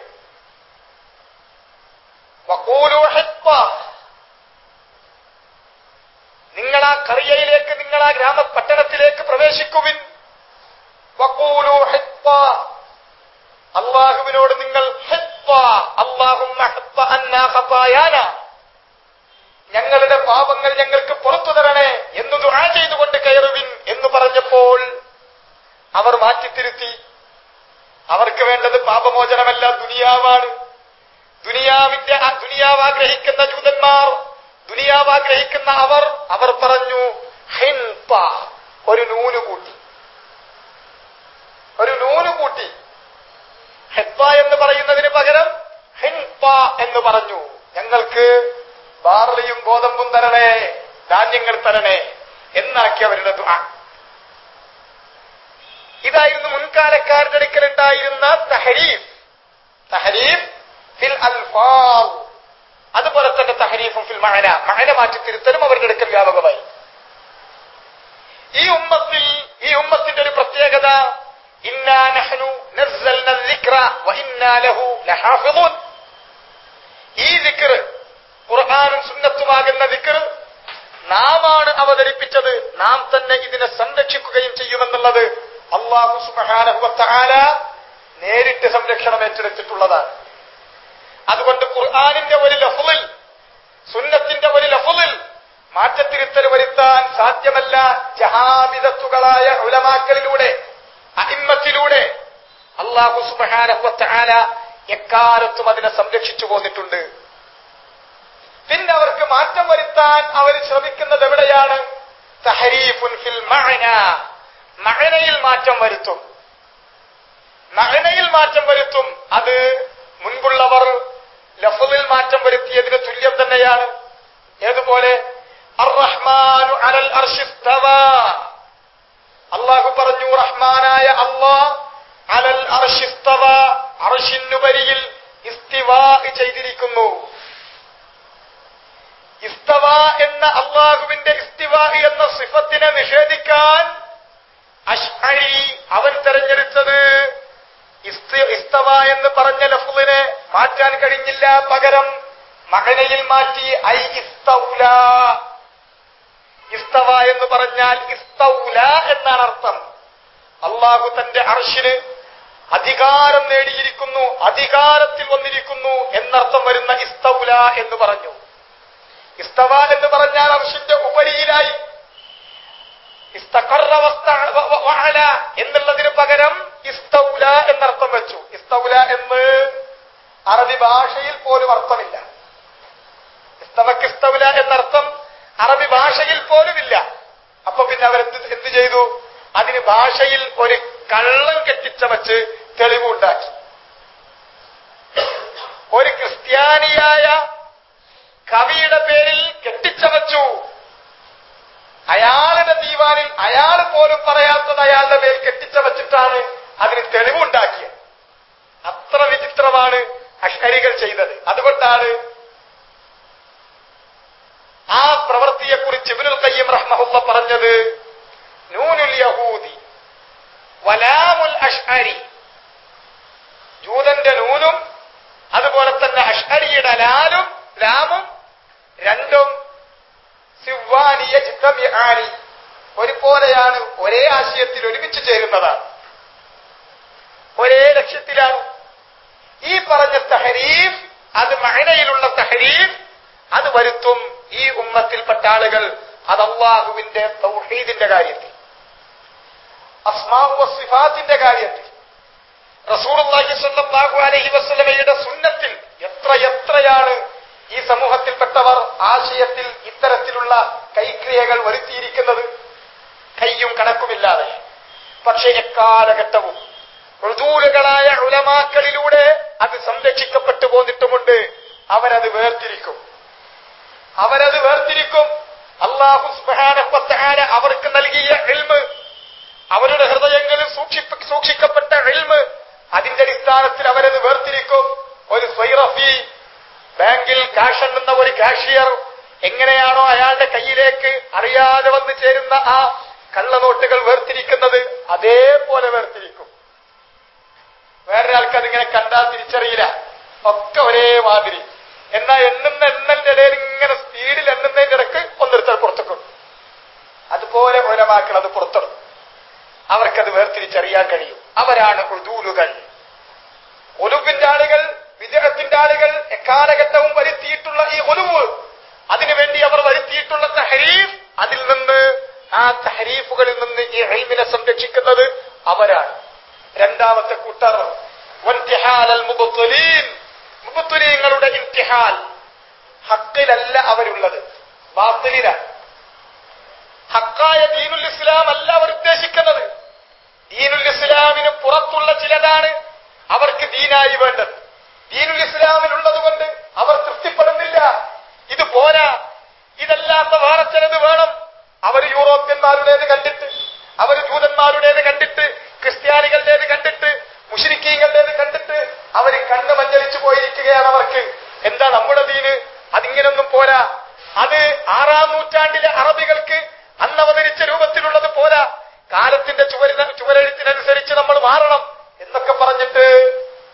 വഖൂലു ഹിത്ത. നിങ്ങൾ ആ കറിയയിലേക്ക് നിങ്ങൾ ആ ഗ്രാമ പട്ടണത്തിലേക്ക് പ്രവേശിക്കുവിൻ വഖൂലു ഹിത്ത. അള്ളാഹുവിനോട് നിങ്ങൾ ഹിത്ത. അല്ലാഹുമ്മ ഹിത്ത അന്നാ ഖതായാന. ഞങ്ങളുടെ പാപങ്ങൾ ഞങ്ങൾക്ക് പുറത്തു തരണേ എന്ന് ദുആ ചെയ്തുകൊണ്ട് കയറുവിൻ എന്ന് പറഞ്ഞപ്പോൾ അവർ മാറ്റിത്തിരുത്തി അവർക്ക് വേണ്ടത് പാപമോചനമല്ല ദുനിയാവാണ് ദുനിയാവിന്റെ ആ ദുനിയാവ് ആഗ്രഹിക്കുന്ന ജൂതന്മാർ ദുനിയാവ് ആഗ്രഹിക്കുന്ന അവർ അവർ പറഞ്ഞു ഹിൻപ ഒരു നൂല് കൂട്ടി ഒരു നൂല് കൂട്ടി ഹെപ്പ എന്ന് പറയുന്നതിന് പകരം ഹിൻപ എന്ന് പറഞ്ഞു ഞങ്ങൾക്ക് ബാർലിയും ഗോതമ്പും തരണേ ധാന്യങ്ങൾ തരണേ എന്നാക്കി അവരുടെ ദുആ ഇതായിരുന്നു മുൻകാലക്കാരുടെ അടുക്കൽ ഉണ്ടായിരുന്ന തഹരീഫ് തഹരീഫ് ഫിൽ അൽഫാൽ അതുപോലെ തന്നെ തഹരീഫും ഫിൽ മഅന മഅന മാറ്റി തിരുത്തലും അവരുടെ അടുക്കൽ വ്യാപകമായി ഈ ഉമ്മത്തിൽ ഈ ഉമ്മത്തിന്റെ ഒരു പ്രത്യേകത ഇന്നാ നഹ്നു നസ്സൽന الذിക്ര വഇന്നാ ലഹു ലഹാഫിദൂൻ ഈ ദിക്ർ ഖുർആനും സുന്നത്തുമാകുന്ന ദിക്ർ നാമാണ് അവതരിപ്പിച്ചത് നാം തന്നെ ഇതിനെ സംരക്ഷിക്കുകയും ചെയ്യുമെന്നുള്ളത് അള്ളാഹു സുബാനഹുവത്താല നേരിട്ട് സംരക്ഷണം ഏറ്റെടുത്തിട്ടുള്ളതാണ് അതുകൊണ്ട് ഖുർആാനിന്റെ ഒരു ലഫുലിൽ സുന്നത്തിന്റെ ഒരു ലഫുലിൽ മാറ്റത്തിരുത്തൽ വരുത്താൻ സാധ്യമല്ല ജഹാബിദത്തുകളായ ഉലമാക്കളിലൂടെ അഹിമ്മത്തിലൂടെ അള്ളാഹു സുബാനഹുവത്താല എക്കാലത്തും അതിനെ സംരക്ഷിച്ചു പോന്നിട്ടുണ്ട് പിന്നെ അവർക്ക് മാറ്റം വരുത്താൻ അവർ ശ്രമിക്കുന്നത് എവിടെയാണ് തഹരീഫുൻ ഫിൽ മഅന മഅനയിൽ മാറ്റം വരുത്തും മഅനയിൽ മാറ്റം വരുത്തും അത് മുൻപുള്ളവർ ലഫലിൽ മാറ്റം വരുത്തിയതിന് തുല്യം തന്നെയാണ് ഏതുപോലെ അർറഹ്മാനു അലൽ അർഷിസ്തവ അള്ളാഹു പറഞ്ഞു റഹ്മാനായ അള്ളാ അലൽ അർഷിസ്തവ അർഷിനുപരിയിൽ ഇസ്തിവാ ചെയ്തിരിക്കുന്നു ഇസ്തവ എന്ന അള്ളാഹുവിന്റെ ഇസ്തിവ എന്ന സിഫത്തിനെ നിഷേധിക്കാൻ അഷ്അരി അവൻ തെരഞ്ഞെടുത്തത് ഇസ്തവ എന്ന് പറഞ്ഞ ലഫുലിനെ മാറ്റാൻ കഴിഞ്ഞില്ല പകരം മകനയിൽ മാറ്റി ഐ ഇസ്തൗല ഇസ്തവ എന്ന് പറഞ്ഞാൽ ഇസ്തൗല എന്നാണ് അർത്ഥം അള്ളാഹു തന്റെ അർഷിന് അധികാരം നേടിയിരിക്കുന്നു അധികാരത്തിൽ വന്നിരിക്കുന്നു എന്നർത്ഥം വരുന്ന ഇസ്തൗല എന്ന് പറഞ്ഞു ഇസ്തവ എന്ന് പറഞ്ഞാൽ അർഷിന്റെ ഉപരിയിലായി എന്നുള്ളതിന് പകരം ഇസ്തൗല എന്നർത്ഥം വെച്ചു ഇസ്തൗല എന്ന് അറബി ഭാഷയിൽ പോലും അർത്ഥമില്ല ഇസ്തവക്ക് ഇസ്തൗല എന്നർത്ഥം അറബി ഭാഷയിൽ പോലുമില്ല അപ്പൊ പിന്നെ അവരെന്ത് എന്ത് ചെയ്തു അതിന് ഭാഷയിൽ ഒരു കള്ളം കെട്ടിച്ചമച്ച് തെളിവുണ്ടാക്കി ഒരു ക്രിസ്ത്യാനിയായ കവിയുടെ പേരിൽ കെട്ടിച്ചമച്ചു അയാളുടെ ദീവാനിൽ അയാൾ പോലും പറയാത്തത് അയാളുടെ മേൽ കെട്ടിച്ചമച്ചിട്ടാണ് അതിന് തെളിവുണ്ടാക്കിയത് അത്ര വിചിത്രമാണ് അഷ്കരികൾ ചെയ്തത് അതുകൊണ്ടാണ് ആ പ്രവൃത്തിയെക്കുറിച്ച് ഇബിനുൽ കയ്യം റഹ്മഹുല്ല പറഞ്ഞത് നൂനുൽ യഹൂദി വലാമുൽ അഷ്അരി ജൂതന്റെ നൂനും അതുപോലെ തന്നെ അഷ്അരിയുടെ ലാലും ലാമും രണ്ടും സിവാനിയ ജിത്തമിആനി ഒരുപോലെയാണ് ഒരേ ആശയത്തിൽ ഒരുമിച്ച് ചേരുന്നതാണ് ഒരേ ലക്ഷ്യത്തിലാണ് ഈ പറഞ്ഞ തഹരീഫ് അത് മഹനയിലുള്ള തഹരീഫ് അത് വരുത്തും ഈ ഉമ്മത്തിൽപ്പെട്ട ആളുകൾ അത് അള്ളാഹുവിന്റെ തൗഹീദിന്റെ കാര്യത്തിൽ അസ്മാവു സിഫാത്തിന്റെ കാര്യത്തിൽ റസൂർഹി സ്വല്ലല്ലാഹു അലൈഹി വസല്ലമയുടെ സുന്നത്തിൽ എത്ര എത്രയാണ് ഈ സമൂഹത്തിൽപ്പെട്ടവർ ആശയത്തിൽ ഇത്തരത്തിലുള്ള കൈക്രിയകൾ വരുത്തിയിരിക്കുന്നത് കയ്യും കണക്കുമില്ലാതെ പക്ഷേ എക്കാലഘട്ടവും ഋതൂലുകളായ ഉലമാക്കളിലൂടെ അത് സംരക്ഷിക്കപ്പെട്ടു പോന്നിട്ടുമുണ്ട് അവരത് വേർതിരിക്കും അവരത് വേർതിരിക്കും അള്ളാഹു സുബ്ഹാനഹു അവർക്ക് നൽകിയ ഇൽമ് അവരുടെ ഹൃദയങ്ങളിൽ സൂക്ഷിപ്പ സൂക്ഷിക്കപ്പെട്ട ഇൽമ് അതിന്റെ അടിസ്ഥാനത്തിൽ അവരത് വേർതിരിക്കും ഒരു സ്വൈറഫി ബാങ്കിൽ കാഷ് എണ്ണുന്ന ഒരു കാഷിയർ എങ്ങനെയാണോ അയാളുടെ കയ്യിലേക്ക് അറിയാതെ വന്നു ചേരുന്ന ആ കള്ളനോട്ടുകൾ വേർതിരിക്കുന്നത് അതേപോലെ വേർതിരിക്കും വേറൊരാൾക്ക് അതിങ്ങനെ കണ്ടാൽ തിരിച്ചറിയില്ല ഒക്കെ ഒരേ മാതിരി എന്നാ എണ്ണുന്ന എണ്ണന്റെ ഇടയിൽ ഇങ്ങനെ സ്പീഡിൽ എണ്ണുന്നതിന്റെ ഇടക്ക് ഒന്നെടുത്താൽ പുറത്തേക്കും അതുപോലെ ഒരമാക്കൾ അത് പുറത്തിടും അവർക്കത് വേർതിരിച്ചറിയാൻ കഴിയും അവരാണ് ഉദൂലുകൾ ഒലുവിന്റെ ആളുകൾ വിദേഹത്തിന്റെ ആളുകൾ എക്കാലഘട്ടവും വരുത്തിയിട്ടുള്ള ഈ ഒലുവ് അതിനുവേണ്ടി അവർ വരുത്തിയിട്ടുള്ള തഹരീഫ് അതിൽ നിന്ന് ആ തഹരീഫുകളിൽ നിന്ന് ഈ ഹൈമിനെ സംരക്ഷിക്കുന്നത് അവരാണ് രണ്ടാമത്തെ കൂട്ടർ മുബത്തുലീങ്ങളുടെ ഇംതിഹാൽ ഹക്കിലല്ല അവരുള്ളത് ബാത്തിലാണ് ഹക്കായ ദീനുൽ ഇസ്ലാം അല്ല അവർ ഉദ്ദേശിക്കുന്നത് ദീനുൽ ഇസ്ലാമിന് പുറത്തുള്ള ചിലതാണ് അവർക്ക് ദീനായി വേണ്ടത് ദീനുൽ ഇസ്ലാമിലുള്ളത് കൊണ്ട് അവർ തൃപ്തിപ്പെടുന്നില്ല ഇത് പോരാ ഇതല്ലാത്ത വേറെ ചിലത് വേണം അവർ യൂറോപ്യന്മാരുടേത് കണ്ടിട്ട് അവർ ജൂതന്മാരുടേത് കണ്ടിട്ട് ക്രിസ്ത്യാനികളുടേത് കണ്ടിട്ട് മുഷിരിക്കീങ്ങളുടേത് കണ്ടിട്ട് അവർ കണ്ണ് മഞ്ഞളിച്ചു പോയിരിക്കുകയാണ് അവർക്ക് എന്താ നമ്മുടെ ദീന് അതിങ്ങനൊന്നും പോരാ അത് ആറാം നൂറ്റാണ്ടിലെ അറബികൾക്ക് അന്ന് അവതരിച്ച രൂപത്തിലുള്ളത് പോരാ കാലത്തിന്റെ ചുവരിന ചുവരെഴുത്തിനനുസരിച്ച് നമ്മൾ മാറണം എന്നൊക്കെ പറഞ്ഞിട്ട്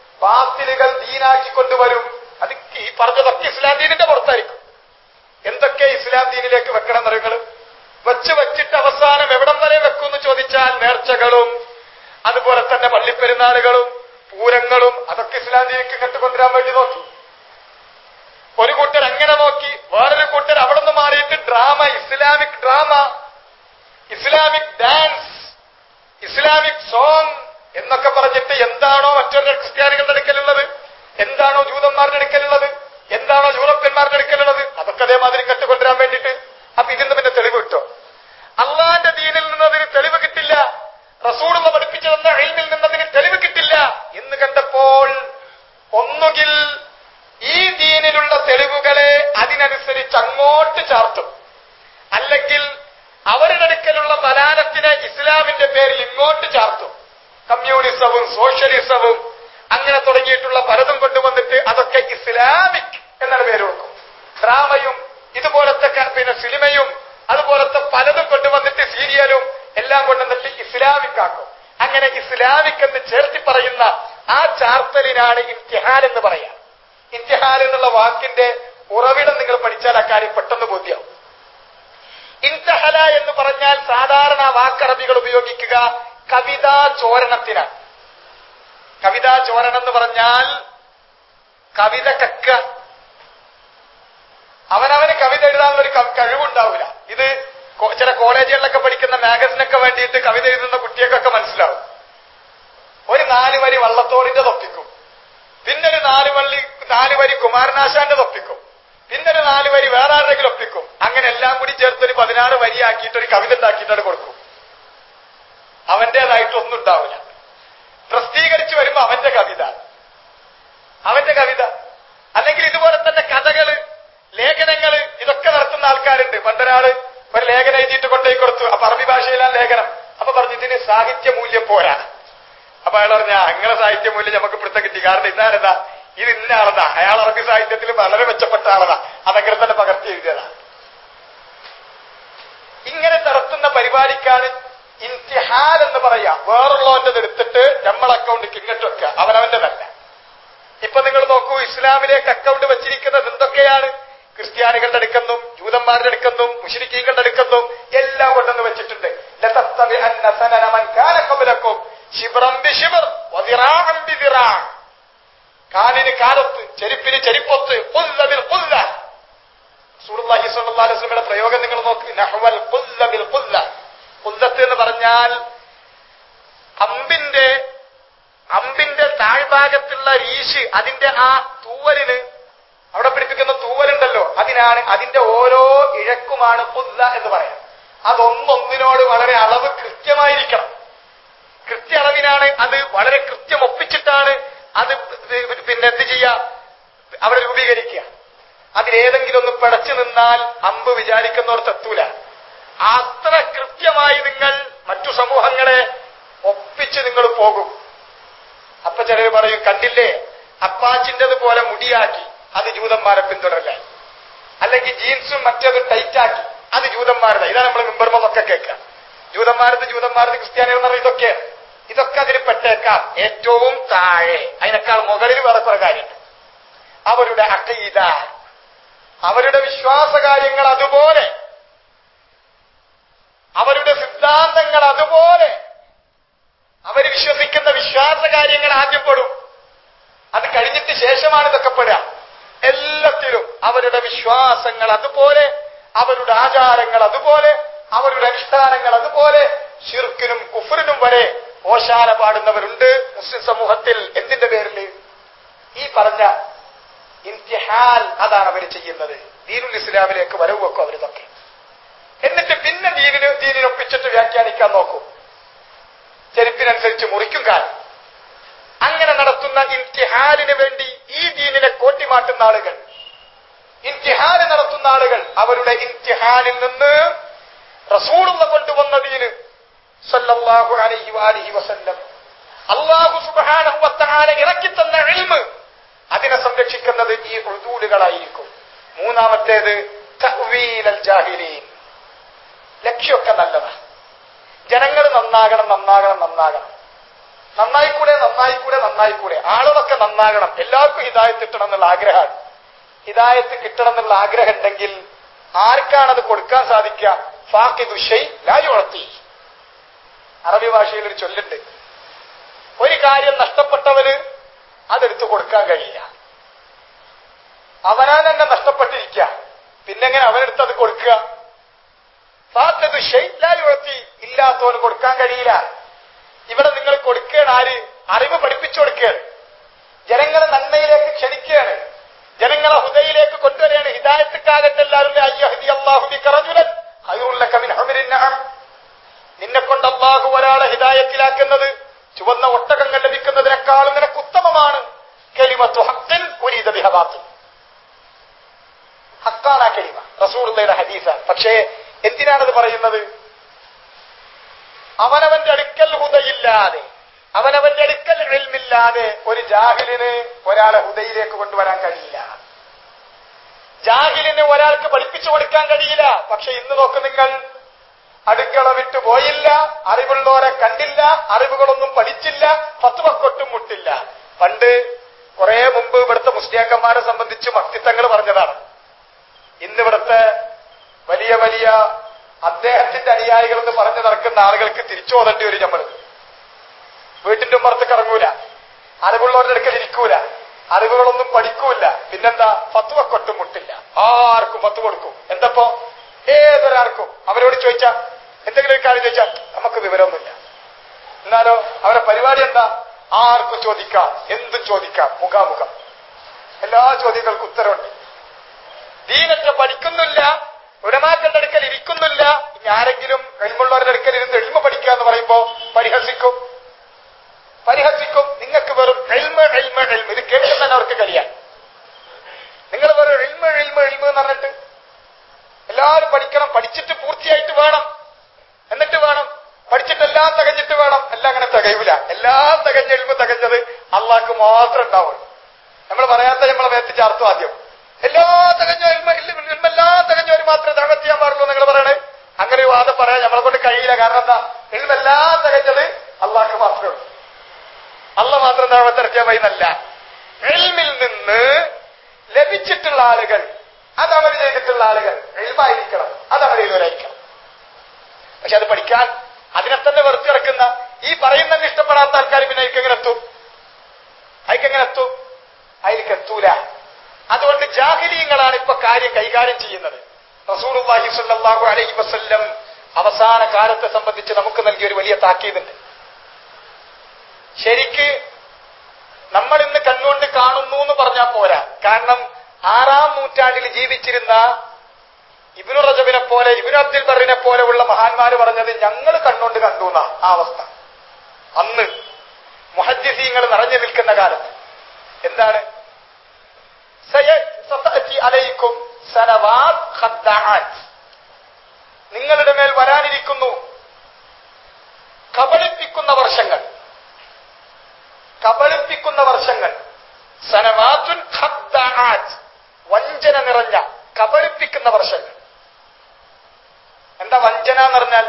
ബാത്തിലുകൾ ദീനാക്കി കൊണ്ടുവരും അത് ഈ പറഞ്ഞതൊക്കെ ഇസ്ലാം ദീനിന്റെ പുറത്തായിരിക്കും എന്തൊക്കെ എന്തൊക്കെ ഇസ്ലാം ദീനിലേക്ക് വെക്കണം എന്നറിയുങ്ങൾ വെച്ച് വെച്ചിട്ട് അവസാനം എവിടം വരെ വെക്കും എന്ന് ചോദിച്ചാൽ നേർച്ചകളും അതുപോലെ തന്നെ പള്ളിപ്പെരുന്നാളുകളും പൂരങ്ങളും അതൊക്കെ ഇസ്ലാം ദീനിക്ക് ഇങ്ങോട്ട് കൊണ്ടുവരാൻ വേണ്ടി നോക്കി ഒരു കൂട്ടർ അങ്ങനെ നോക്കി വേറൊരു കൂട്ടർ അവിടെ നിന്ന് മാറിയിട്ട് drama Islamic drama Islamic dance Islamic song എന്നൊക്കെ പറഞ്ഞിട്ട് എന്താണോ മറ്റൊരു ക്രിസ്ത്യാനികളുടെ അടുക്കലുള്ളത് എന്താണോ ജൂതന്മാരുടെ അടുക്കലുള്ളത് എന്താണോ യൂറോപ്യന്മാരുടെ അടുക്കലുള്ളത് അതൊക്കെ അതേമാതിരി കെട്ടുകൊണ്ടുവരാൻ വേണ്ടിയിട്ട് അപ്പൊ ഇതിന്ന് പിന്നെ തെളിവ് കിട്ടോ അള്ളാന്റെ ദീനിൽ നിന്ന് അതിന് തെളിവ് കിട്ടില്ല റസൂളുള്ള പഠിപ്പിച്ചു തന്ന എൽമിൽ നിന്ന് അതിന് തെളിവ് കിട്ടില്ല എന്ന് കണ്ടപ്പോൾ ഒന്നുകിൽ ഈ ദീനിലുള്ള തെളിവുകളെ അതിനനുസരിച്ച് അങ്ങോട്ട് ചാർത്തും അല്ലെങ്കിൽ അവരുടെ അടുക്കലുള്ള ബലാലത്തിനെ ഇസ്ലാമിന്റെ പേരിൽ ഇങ്ങോട്ട് ചാർത്തും കമ്മ്യൂണിസവും സോഷ്യലിസവും അങ്ങനെ തുടങ്ങിയിട്ടുള്ള പലതും കൊണ്ടുവന്നിട്ട് അതൊക്കെ ഇസ്ലാമിക് എന്നാണ് പേര് കൊടുക്കും ഡ്രാമയും ഇതുപോലത്തെ ക- പിന്നെ സിനിമയും അതുപോലത്തെ പലതും കൊണ്ടുവന്നിട്ട് സീരിയലും എല്ലാം കൊണ്ടുവന്നിട്ട് ഇസ്ലാമിക് ആക്കും അങ്ങനെ ഇസ്ലാമിക് എന്ന് ചേർത്തി പറയുന്ന ആ ചാർത്തലിനാണ് ഇംതിഹാൻ എന്ന് പറയാം ഇംതിഹാൻ എന്നുള്ള വാക്കിന്റെ ഉറവിടം നിങ്ങൾ പഠിച്ചാൽ അക്കാര്യം പെട്ടെന്ന് ബോധ്യമാവും ഇൻതഹല എന്ന് പറഞ്ഞാൽ സാധാരണ വാക്കറബികൾ ഉപയോഗിക്കുക കവിതാ ചോരണത്തിനാണ് കവിതാ ചോരണം എന്ന് പറഞ്ഞാൽ കവിത കക്ക അവനവന് കവിത എഴുതാനുള്ള ഒരു ക- കഴിവുണ്ടാവില്ല ഇത് കോ- ചില കോളേജുകളിലൊക്കെ പഠിക്കുന്ന മാഗസിനൊക്കെ വേണ്ടിയിട്ട് കവിത എഴുതുന്ന കുട്ടികൾക്കൊക്കെ മനസ്സിലാവും ഒരു നാല് വരി വള്ളത്തോടിന്റെ തൊപ്പിക്കും പിന്നെ ഒരു നാല് വള്ളി നാല് വരി കുമാരനാശാന്റെ തൊപ്പിക്കും പിന്നെ ഒരു നാല് വരി വേറെ ആരുടെങ്കിലും ഒപ്പിക്കും അങ്ങനെ എല്ലാം കൂടി ചേർത്ത് ഒരു പതിനാറ് വരിയാക്കിയിട്ട് ഒരു കവിത ഉണ്ടാക്കിയിട്ടാണ് കൊടുക്കും അവന്റേതായിട്ടൊന്നും ഉണ്ടാവില്ല പ്രസിദ്ധീകരിച്ചു വരുമ്പോ അവന്റെ കവിത അവന്റെ കവിത അല്ലെങ്കിൽ ഇതുപോലെ തന്നെ കഥകള് ലേഖനങ്ങള് ഇതൊക്കെ നടത്തുന്ന ആൾക്കാരുണ്ട് പണ്ടൊരാള് ഒരു ലേഖനം എഴുതിയിട്ട് കൊണ്ടുപോയി കൊടുത്തു അപ്പൊ അറബി ഭാഷയിലാണ് ലേഖനം അപ്പൊ പറഞ്ഞു ഇതിന് സാഹിത്യ മൂല്യം പോരാ അപ്പൊ അയാൾ പറഞ്ഞ അങ്ങനെ സാഹിത്യ മൂല്യം നമുക്ക് പിടുത്തം കിട്ടി കാരണം ഇന്നാരതാ ഇത് ഇന്ന ആളതാ അയാൾ അറബി സാഹിത്യത്തിൽ വളരെ മെച്ചപ്പെട്ട ആളതാ അതങ്ങനെ തന്നെ പകർത്തി എഴുതിയതാ ഇങ്ങനെ നടത്തുന്ന പരിപാടിക്കാണ് ഇൻതിഹാൽ എന്ന് പറയാ വേറുള്ളവന്റെ എടുത്തിട്ട് നമ്മൾ അക്കൗണ്ടിക്ക് ഇങ്ങോട്ട് വെക്കുക അവനവന്റെതല്ല ഇപ്പൊ നിങ്ങൾ നോക്കൂ ഇസ്ലാമിലേക്ക് അക്കൗണ്ട് വെച്ചിരിക്കുന്നത് എന്തൊക്കെയാണ് ക്രിസ്ത്യാനികളുടെ അടുക്കെന്നും ജൂതന്മാരുടെ അടുക്കെന്നും മുഷരിക്കീങ്ങളുടെ അടുക്കെന്നും എല്ലാം കൊണ്ടെന്ന് വെച്ചിട്ടുണ്ട് ലതത്തബിഅന്ന സനന മൻ കാന ഖബലക്കും ശിബ്റൻ ബിശിബ്ർ വദിറാഅൻ ബിദിറാ കാലിന് കാലത്ത് ചെരുപ്പിന് ചെരിപ്പൊത്ത് ഖുല്ല ബിൽ ഖുല്ല റസൂലുള്ളാഹി സ്വല്ലല്ലാഹു അലൈഹി വസല്ലമയുടെ പ്രയോഗം നിങ്ങൾ നോക്ക് നഹ്വൽ ഖുല്ല ബിൽ ഖുല്ല ഖുല്ലത്ത് എന്ന് പറഞ്ഞാൽ അമ്പിന്റെ അമ്പിന്റെ താഴ്ഭാഗത്തുള്ള രീശ് അതിന്റെ ആ തൂവലിന് അവിടെ പിടിപ്പിക്കുന്ന തൂവലുണ്ടല്ലോ അതിനാണ് അതിന്റെ ഓരോ ഇഴക്കുമാണ് പുല്ല എന്ന് പറയാം അതൊന്നൊന്നിനോട് വളരെ അളവ് കൃത്യമായിരിക്കണം കൃത്യ അളവിനാണ് അത് വളരെ കൃത്യം ഒപ്പിച്ചിട്ടാണ് അത് പിന്നെ എന്ത് ചെയ്യുക അവിടെ രൂപീകരിക്കുക അതിലേതെങ്കിലും ഒന്ന് പിടച്ചു നിന്നാൽ അമ്പ് വിചാരിക്കുന്നവർക്ക് എത്തൂല അത്ര കൃത്യമായി നിങ്ങൾ മറ്റു സമൂഹങ്ങളെ ഒപ്പിച്ച് നിങ്ങൾ പോകും അപ്പൊ ചിലർ പറയും കണ്ടില്ലേ അപ്പാച്ചിൻ്റെത് പോലെ മുടിയാക്കി അത് ജൂതന്മാരെ പിന്തുടരലായി അല്ലെങ്കിൽ ജീൻസും മറ്റേത് ടൈറ്റാക്കി അത് ജൂതന്മാരുടെ ഇതാണ് നമ്മൾ മിമ്പർമൊക്കെ കേൾക്കുക ജൂതന്മാരത് ജൂതന്മാരത് ക്രിസ്ത്യാനികൾ എന്ന് പറഞ്ഞാൽ ഇതൊക്കെ ഇതൊക്കെ അതിന് പെട്ടേക്കാം ഏറ്റവും താഴെ അതിനേക്കാൾ മുകളിൽ വേറെ കുറെ കാര്യമുണ്ട് അവരുടെ അക്കീത അവരുടെ വിശ്വാസ കാര്യങ്ങൾ അതുപോലെ അവരുടെ സിദ്ധാന്തങ്ങൾ അതുപോലെ അവർ വിശ്വസിക്കുന്ന വിശ്വാസ കാര്യങ്ങൾ ആദ്യം പെടും അത് കഴിഞ്ഞിട്ട് ശേഷമാണ് ഇതൊക്കെ പെടുക എല്ലാത്തിലും അവരുടെ വിശ്വാസങ്ങൾ അതുപോലെ അവരുടെ ആചാരങ്ങൾ അതുപോലെ അവരുടെ അനുഷ്ഠാനങ്ങൾ അതുപോലെ ഷിർക്കിനും കുഫറിനും വരെ ഓശാന പാടുന്നവരുണ്ട് മുസ്ലിം സമൂഹത്തിൽ എന്തിന്റെ പേരിൽ ഈ പറഞ്ഞ ഇംതിഹാൽ അതാണ് അവർ ചെയ്യുന്നത് ദീനുൽ ഇസ്ലാമിലേക്ക് വരവ് വെക്കും അവരിതൊക്കെ എന്നിട്ട് പിന്നെ ദീനിന് ദീനിനൊപ്പിച്ചിട്ട് വ്യാഖ്യാനിക്കാൻ നോക്കും ചെരുപ്പിനനുസരിച്ച് മുറിക്കും കാലം അങ്ങനെ നടത്തുന്ന ഇംതിഹാലിന് വേണ്ടി ഈ ദീനിനെ കോട്ടിമാട്ടുന്ന ആളുകൾ ഇംതിഹാല് നടത്തുന്ന ആളുകൾ അവരുടെ ഇംതിഹാലിൽ നിന്ന് റസൂളുള്ള കൊണ്ടുവന്ന ദീന് സല്ലല്ലാഹു അലൈഹി വാലിഹി വസല്ലം അള്ളാഹു സുബ്ഹാനഹു വതആല ഇറക്കി തന്ന ഇൽമ് അതിനെ സംരക്ഷിക്കുന്നത് ഈ ഉദൂലുകളായിരിക്കും മൂന്നാമത്തേത് തഅ്വീലൽ ജാഹിലീൻ ലക്ഷ്യമൊക്കെ നല്ലതാണ് ജനങ്ങൾ നന്നാകണം നന്നാകണം നന്നാകണം നന്നായിക്കൂടെ നന്നായിക്കൂടെ നന്നായിക്കൂടെ ആളുകളൊക്കെ നന്നാകണം എല്ലാവർക്കും ഹിദായത്ത് കിട്ടണം എന്നുള്ള ആഗ്രഹമാണ് ഹിദായത്ത് കിട്ടണം എന്നുള്ള ആഗ്രഹം ഉണ്ടെങ്കിൽ ആർക്കാണ് അത് കൊടുക്കാൻ സാധിക്കുക ഫാഖിദു ഷൈ ലാ യുഅത്തി അറബി ഭാഷയിൽ ഒരു ചൊല്ലുണ്ട് ഒരു കാര്യം നഷ്ടപ്പെട്ടവന് അതെടുത്ത് കൊടുക്കാൻ കഴിയില്ല അവനാൻ തന്നെ നഷ്ടപ്പെട്ടിരിക്കുക പിന്നെങ്ങനെ അവനെടുത്ത് അത് കൊടുക്കുക ഫാഖിദു ഷൈ ലാ യുഅത്തി ഇല്ലാത്തവന് കൊടുക്കാൻ കഴിയില്ല ഇവിടെ നിങ്ങൾ കൊടുക്കുകയാണ് ആര് അറിവ് പഠിപ്പിച്ചു കൊടുക്കുകയാണ് ജനങ്ങളെ നന്മയിലേക്ക് ക്ഷണിക്കുകയാണ് ജനങ്ങളെ ഹുദയിലേക്ക് കൊണ്ടുവരികയാണ് ഹിദായത്തുക്കാകട്ടെ എല്ലാവരും അയ്യഹദി അല്ലാഹു ബിക റജുലൻ ഖൈറുൽ ലക മിൻ ഹുമരിൻ നഅം നിന്നെ കൊണ്ട് അള്ളാഹു ഒരാളെ ഹിദായത്തിലാക്കുന്നത് ചുവന്ന ഒട്ടകങ്ങൾ ലഭിക്കുന്നതിനേക്കാളും നിനക്ക് ഉത്തമമാണ് കെലിമത്തു ഹക്കൻ ഉരീദ ബിഹ ബാത്തിൽ ഹക്കാണ് ആ കെലിമ റസൂലുള്ളയുടെ ഹദീസാണ് പക്ഷേ എന്തിനാണത് പറയുന്നത് അവനവന്റെ അടുക്കൽ ഹുദയില്ലാതെ അവനവന്റെ അടുക്കൽ ഇൽമില്ലാതെ ഒരു ജാഹിലിന് ഒരാളെ ഹുദയിലേക്ക് കൊണ്ടുവരാൻ കഴിയില്ല ജാഹിലിന് ഒരാൾക്ക് പഠിപ്പിച്ചു കൊടുക്കാൻ കഴിയില്ല പക്ഷെ ഇന്ന് നോക്ക് നിങ്ങൾ അടുക്കള വിട്ടു പോയില്ല അറിവുള്ളവരെ കണ്ടില്ല അറിവുകളൊന്നും പഠിച്ചില്ല ഫത്തുവക്കൊട്ടും മുട്ടില്ല പണ്ട് കുറെ മുമ്പ് ഇവിടുത്തെ മുസ്ലിയാക്കന്മാരെ സംബന്ധിച്ച് മക്തിത്തങ്ങൾ പറഞ്ഞതാണ് ഇന്ന് ഇവിടുത്തെ വലിയ വലിയ അദ്ദേഹത്തിന്റെ അനുയായികൾ എന്ന് പറഞ്ഞു നടക്കുന്ന ആളുകൾക്ക് തിരിച്ചു ഓതേണ്ടി വരും നമ്മൾ വീട്ടിന്റെ പുറത്ത് കറങ്ങൂല അറിവുള്ളവരുടെ അടുക്കൽ ഇരിക്കൂല അറിവുകളൊന്നും പഠിക്കൂല പിന്നെന്താ ഫത്തുവ കൊട്ടും മുട്ടില്ല ആർക്കും ഫത്തു കൊടുക്കും എന്തപ്പോ ഏതൊരാർക്കും അവരോട് ചോദിച്ചാ എന്തെങ്കിലും ഒരു കാര്യം ചോദിച്ചാ നമുക്ക് വിവരമൊന്നുമില്ല എന്നാലോ അവരുടെ പരിപാടി എന്താ ആർക്കും ചോദിക്കാം എന്തും ചോദിക്കാം മുഖാമുഖം എല്ലാ ചോദ്യങ്ങൾക്കും ഉത്തരവുണ്ട് ദീനത്തെ പഠിക്കുന്നില്ല ഉടമാക്കളുടെ അടുക്കൽ ഇരിക്കുന്നില്ല ഇനി ആരെങ്കിലും കഴിവുള്ളവരുടെ അടുക്കൽ ഇരുന്ന് എളിമ പഠിക്കുക എന്ന് പറയുമ്പോ പരിഹസിക്കും പരിഹസിക്കും നിങ്ങൾക്ക് വെറും എൽമ എൽമ എൽമ ഇത് കേൾക്കുന്ന തന്നെ അവർക്ക് കഴിയാൻ നിങ്ങൾ വെറും എൽമ എൽമ എൽമ എന്ന് പറഞ്ഞിട്ട് എല്ലാവരും പഠിക്കണം പഠിച്ചിട്ട് പൂർത്തിയായിട്ട് വേണം എന്നിട്ട് വേണം പഠിച്ചിട്ട് എല്ലാം തികഞ്ഞിട്ട് വേണം എല്ലാം അങ്ങനെ തികയൂല എല്ലാം തികഞ്ഞ എൽമ തികഞ്ഞത് അള്ളാഹ്ക്ക് മാത്രം ഉണ്ടാവുള്ളൂ നമ്മൾ പറയാത്ത നമ്മളെ വേത്തി ചാർത്തു ആദ്യം എല്ലാ തികഞ്ഞ എൽമ എല്ലാം തികഞ്ഞവർ മാത്രമേ ദാവത്ത് ചെയ്യാൻ പാടുള്ളൂ നിങ്ങൾ പറയണേ അങ്ങനെ ഒരു വാദം പറയാൻ നമ്മളെ കൊണ്ട് കഴിയില്ല കാരണം എന്താ എല്ലാം തികഞ്ഞത് അള്ളാഹ്ക്ക് മാത്രമേ ഉള്ളൂ അല്ല മാത്രം ദാവത്തിറക്കിയ വൈന്നല്ല എൽമിൽ നിന്ന് ലഭിച്ചിട്ടുള്ള ആളുകൾ അത് അമൽ ചെയ്തിട്ടുള്ള ആളുകൾ എൽമായിരിക്കണം അത് അമൽ ചെയ്തവരായിരിക്കണം പക്ഷെ അത് പഠിക്കാൻ അതിനെ തന്നെ വെറുതെ കിടക്കുന്ന ഈ പറയുന്നത് ഇഷ്ടപ്പെടാത്ത ആൾക്കാർ പിന്നെ അതിലേക്ക് എങ്ങനെ എത്തും അതിലേക്ക് എങ്ങനെ എത്തും അതിലേക്ക് എത്തൂല അതുകൊണ്ട് ജാഹിലീങ്ങളാണ് ഇപ്പൊ കാര്യം കൈകാര്യം ചെയ്യുന്നത് റസൂലുള്ളാഹി സ്വല്ലല്ലാഹു അലൈഹി വസല്ലം അവസാന കാലത്തെ സംബന്ധിച്ച് നമുക്ക് നൽകിയ ഒരു വലിയ താക്കീതുണ്ട് ശരിക്ക് നമ്മൾ ഇന്ന് കണ്ണുകൊണ്ട് കാണുന്നു എന്ന് പറഞ്ഞാൽ പോരാ കാരണം ആറാം നൂറ്റാണ്ടിൽ ജീവിച്ചിരുന്ന ഇബിനു റജബിനെ പോലെ ഇബിനു അബ്ദുൽ ബറിനെ പോലെയുള്ള മഹാന്മാര് പറഞ്ഞത് ഞങ്ങൾ കണ്ണുകൊണ്ട് കണ്ടു എന്നാ ആ അവസ്ഥ അന്ന് മുഹദ്ദിസീങ്ങൾ നിറഞ്ഞു നിൽക്കുന്ന കാലത്ത് എന്താണ് അലൈക്കും നിങ്ങളുടെ മേൽ വരാനിരിക്കുന്നു കബളിപ്പിക്കുന്ന വർഷങ്ങൾ കബളിപ്പിക്കുന്ന വർഷങ്ങൾ സനവാത്തുൻ ഖദ്ദാഅത്ത് വഞ്ചന നിറഞ്ഞ കബളിപ്പിക്കുന്ന വർഷങ്ങൾ എന്താ വഞ്ചന എന്ന് പറഞ്ഞാൽ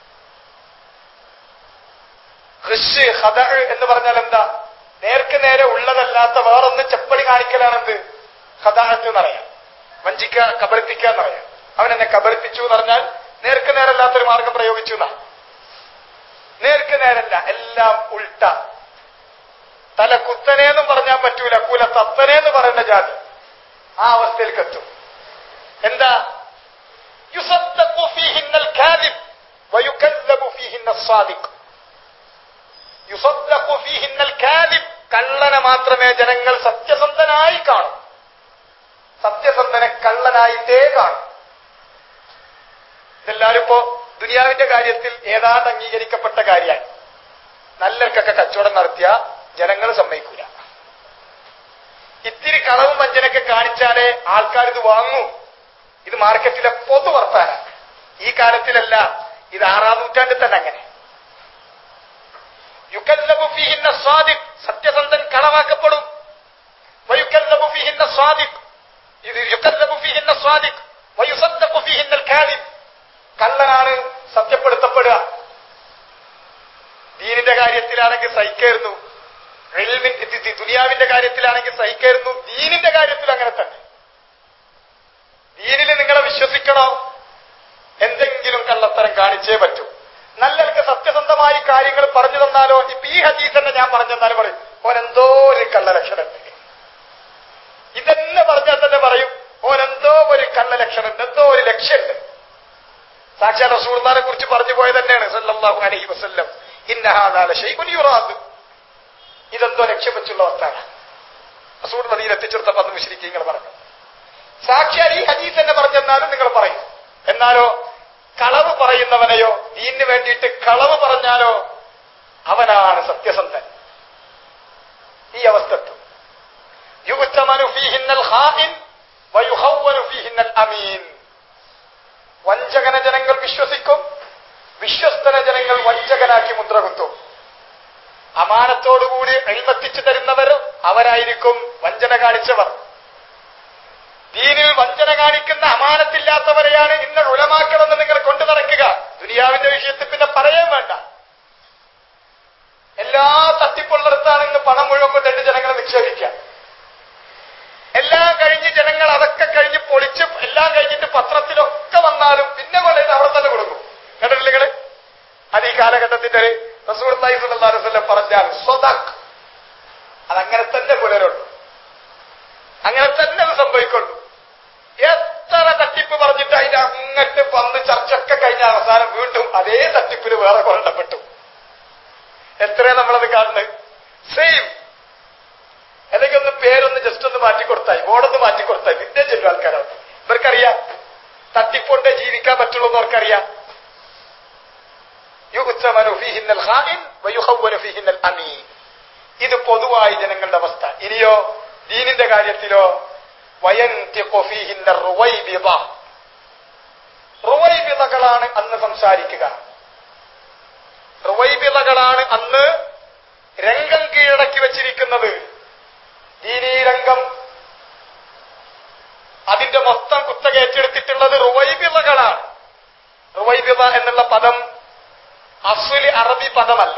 ഋഷ് ഹദ എന്ന് പറഞ്ഞാൽ എന്താ നേർക്ക് നേരെ ഉള്ളതല്ലാത്ത വേറൊന്ന് ചെപ്പടി കാണിക്കലാണെന്ത് ഹദാഹത്ത് എന്നറിയാം വഞ്ചിക്ക കബളിപ്പിക്കുക എന്നറിയാം അവൻ എന്നെ കബളിപ്പിച്ചു എന്ന് പറഞ്ഞാൽ നേർക്ക് നേരല്ലാത്തൊരു മാർഗം പ്രയോഗിച്ചു എന്നാ നേർക്ക് നേരല്ല എല്ലാം ഉൾട്ട തല കുത്തനേന്നും പറഞ്ഞാൽ പറ്റൂല കുല തത്തനേന്ന് പറയുന്ന ജാതി ആ അവസ്ഥയിലേക്ക് എത്തും എന്താ യുസദ്ദഖു ഫീഹിന്നൽ കാദിബ് വയുകല്ലബു ഫീഹിന്ന സാദിഖ് യുസദ്ദഖു ഫീഹിന്നൽ കാദിബ് കള്ളനെ മാത്രമേ ജനങ്ങൾ സത്യസന്ധനായി കാണൂ സത്യസന്ധനെ കള്ളനായിട്ടേ കാണും ഇതെല്ലാവരും ഇപ്പോ ദുനിയാവിന്റെ കാര്യത്തിൽ ഏതാണ്ട് അംഗീകരിക്കപ്പെട്ട കാര്യമാണ് നല്ലവർക്കൊക്കെ കച്ചവടം നടത്തിയ ജനങ്ങൾ സമ്മതിക്കൂല ഇത്തിരി കളവും വഞ്ചനൊക്കെ കാണിച്ചാലേ ആൾക്കാർ ഇത് വാങ്ങൂ ഇത് മാർക്കറ്റിലെ പൊതു വർത്താനം ഈ കാലത്തിലല്ല ഇത് ആറാം നൂറ്റാണ്ടിൽ തന്നെ അങ്ങനെ യുക്കല്ലബു ഫീഹിന്ന സ്വാദിഖ് സത്യസന്ധൻ കളവാക്കപ്പെടും വയുക്കല്ലബു ഫീഹിന്ന സ്വാദിഖ് ഇത് യുക്കല്ലബു ഫീഹിന്ന സ്വാദിഖ് വയുസദ്ദഖു ഫീഹിന്നൽ കാദിബ് കള്ളനാണ് സത്യപ്പെടുത്തപ്പെടുക ദീനിന്റെ കാര്യത്തിലാണെങ്കിൽ സഹിക്കായിരുന്നു ദുനിയാവിന്റെ കാര്യത്തിലാണെങ്കിൽ സഹിക്കായിരുന്നു ദീനിന്റെ കാര്യത്തിൽ അങ്ങനെ തന്നെ ദീനിൽ നിങ്ങളെ വിശ്വാസം വിശ്വസിക്കണോ എന്തെങ്കിലും കള്ളത്തരം കാണിച്ചേ പറ്റൂ നല്ലവർക്ക് സത്യസന്ധമായി കാര്യങ്ങൾ പറഞ്ഞു തന്നാലോ ഇപ്പൊ ഈ ഹദീസ് തന്നെ ഞാൻ പറഞ്ഞു തന്നാലും പറയും ഓൻ എന്തോ ഒരു കള്ളലക്ഷണം ഉണ്ട് ഇതെന്നെ പറഞ്ഞാൽ തന്നെ പറയും ഓൻ എന്തോ ഒരു കള്ളലക്ഷണം ഉണ്ട് എന്തോ ഒരു ലക്ഷ്യമുണ്ട് സാക്ഷാ റസൂർദാനെ കുറിച്ച് പറഞ്ഞു പോയത് തന്നെയാണ് സല്ലല്ലാഹു അലൈഹി വസല്ലം ഇന്നഹാദാല ഷൈഖുൻ യുറാദ് ഇതെന്തോ ലക്ഷ്യം വെച്ചുള്ള വർത്താണ് റസൂൽ മദീന എത്തിച്ചെടുത്തപ്പോ അന്ന് മുശ്രിക്കീങ്ങൾ പറഞ്ഞു സാക്ഷാൽ ഈ ഹദീസ് തന്നെ പറഞ്ഞെന്നാലും നിങ്ങൾ പറയും എന്നാലോ കളവ് പറയുന്നവനെയോ ദീനിന് വേണ്ടിയിട്ട് കളവ് പറഞ്ഞാലോ അവനാണ് സത്യസന്ധൻ ഈ അവസ്ഥ എത്തും യുക്തമനു ഫീഹിന്നൽ ഖാഇൻ വയുഹവ്വനു ഫീഹിന്നൽ അമീൻ വഞ്ചകന ജനങ്ങൾ വിശ്വസിക്കും വിശ്വസ്തന ജനങ്ങൾ വഞ്ചകനാക്കി മുദ്ര കുത്തും അമാനത്തോടുകൂടി എഴുപത്തിച്ചു തരുന്നവർ അവരായിരിക്കും വഞ്ചന കാണിച്ചവർ ദീനിൽ വഞ്ചന കാണിക്കുന്ന അമാനത്തില്ലാത്തവരെയാണ് ഇന്ന് ഉലമാക്കണമെന്ന് നിങ്ങൾ കൊണ്ടു നടക്കുക ദുനിയാവിന്റെ വിഷയത്തിൽ പിന്നെ പറയാൻ വേണ്ട എല്ലാ തട്ടിപ്പുള്ളിടത്താണ് ഇന്ന് പണം മുഴുവൻ കൊണ്ടിട്ട് ജനങ്ങളെ നിക്ഷേപിക്കുക എല്ലാം കഴിഞ്ഞ് ജനങ്ങൾ അതൊക്കെ കഴിഞ്ഞ് പൊളിച്ച് എല്ലാം കഴിഞ്ഞിട്ട് പത്രത്തിലൊക്കെ വന്നാലും പിന്നെ പോലെ അവിടെ തന്നെ കൊടുക്കും കേട്ടിട്ടില്ല നിങ്ങള് അത് ഈ കാലഘട്ടത്തിന്റെ ഒരു റസൂൽ വസല്ലം പറഞ്ഞാൽ സ്വതക് അതങ്ങനെ തന്നെ പുലരുള്ളൂ അങ്ങനെ തന്നെ അത് സംഭവിക്കുള്ളൂ എത്ര തട്ടിപ്പ് പറഞ്ഞിട്ട് അതിന്റെ അങ്ങട്ട് വന്ന് ചർച്ചയൊക്കെ കഴിഞ്ഞ അവസാനം വീണ്ടും അതേ തട്ടിപ്പിൽ വേറെ കൊല്ലപ്പെട്ടു എത്രയാ നമ്മളത് കാണുന്നത് സെയിം അല്ലെങ്കിൽ ഒന്ന് പേരൊന്ന് ജസ്റ്റ് ഒന്ന് മാറ്റി കൊടുത്തായി ബോർഡൊന്ന് മാറ്റി കൊടുത്തായി പിന്നെ ചെല്ലും ആൾക്കാരാണ് ഇവർക്കറിയാം തട്ടിപ്പൊണ്ടേ ജീവിക്കാൻ പറ്റുള്ളൂ എന്ന് അവർക്കറിയാം യുഹുത്തമനു ഫീഹിന്നൽ ഖാഇൻ വയുഖവ്വനു ഫീഹിന്നൽ അമീൻ ഇത് പൊതുവായി ജനങ്ങളുടെ അവസ്ഥ ഇനിയോ ദീനിന്റെ കാര്യത്തിലോ വയന്തിഖു ഫീഹിന്ന റുവൈബിദ റുവൈബിദകളാണ് അന്ന് സംസാരിക്കുക റുവൈബിദകളാണ് അന്ന് രംഗം കീഴടക്കി വെച്ചിരിക്കുന്നത് ദീനീ രംഗം അതിന്റെ മൊത്തം കുത്തക ഏറ്റെടുത്തിട്ടുള്ളത് റുവൈബിളകളാണ് റുവൈബിള എന്നുള്ള പദം അസുലി അറബി പദമല്ല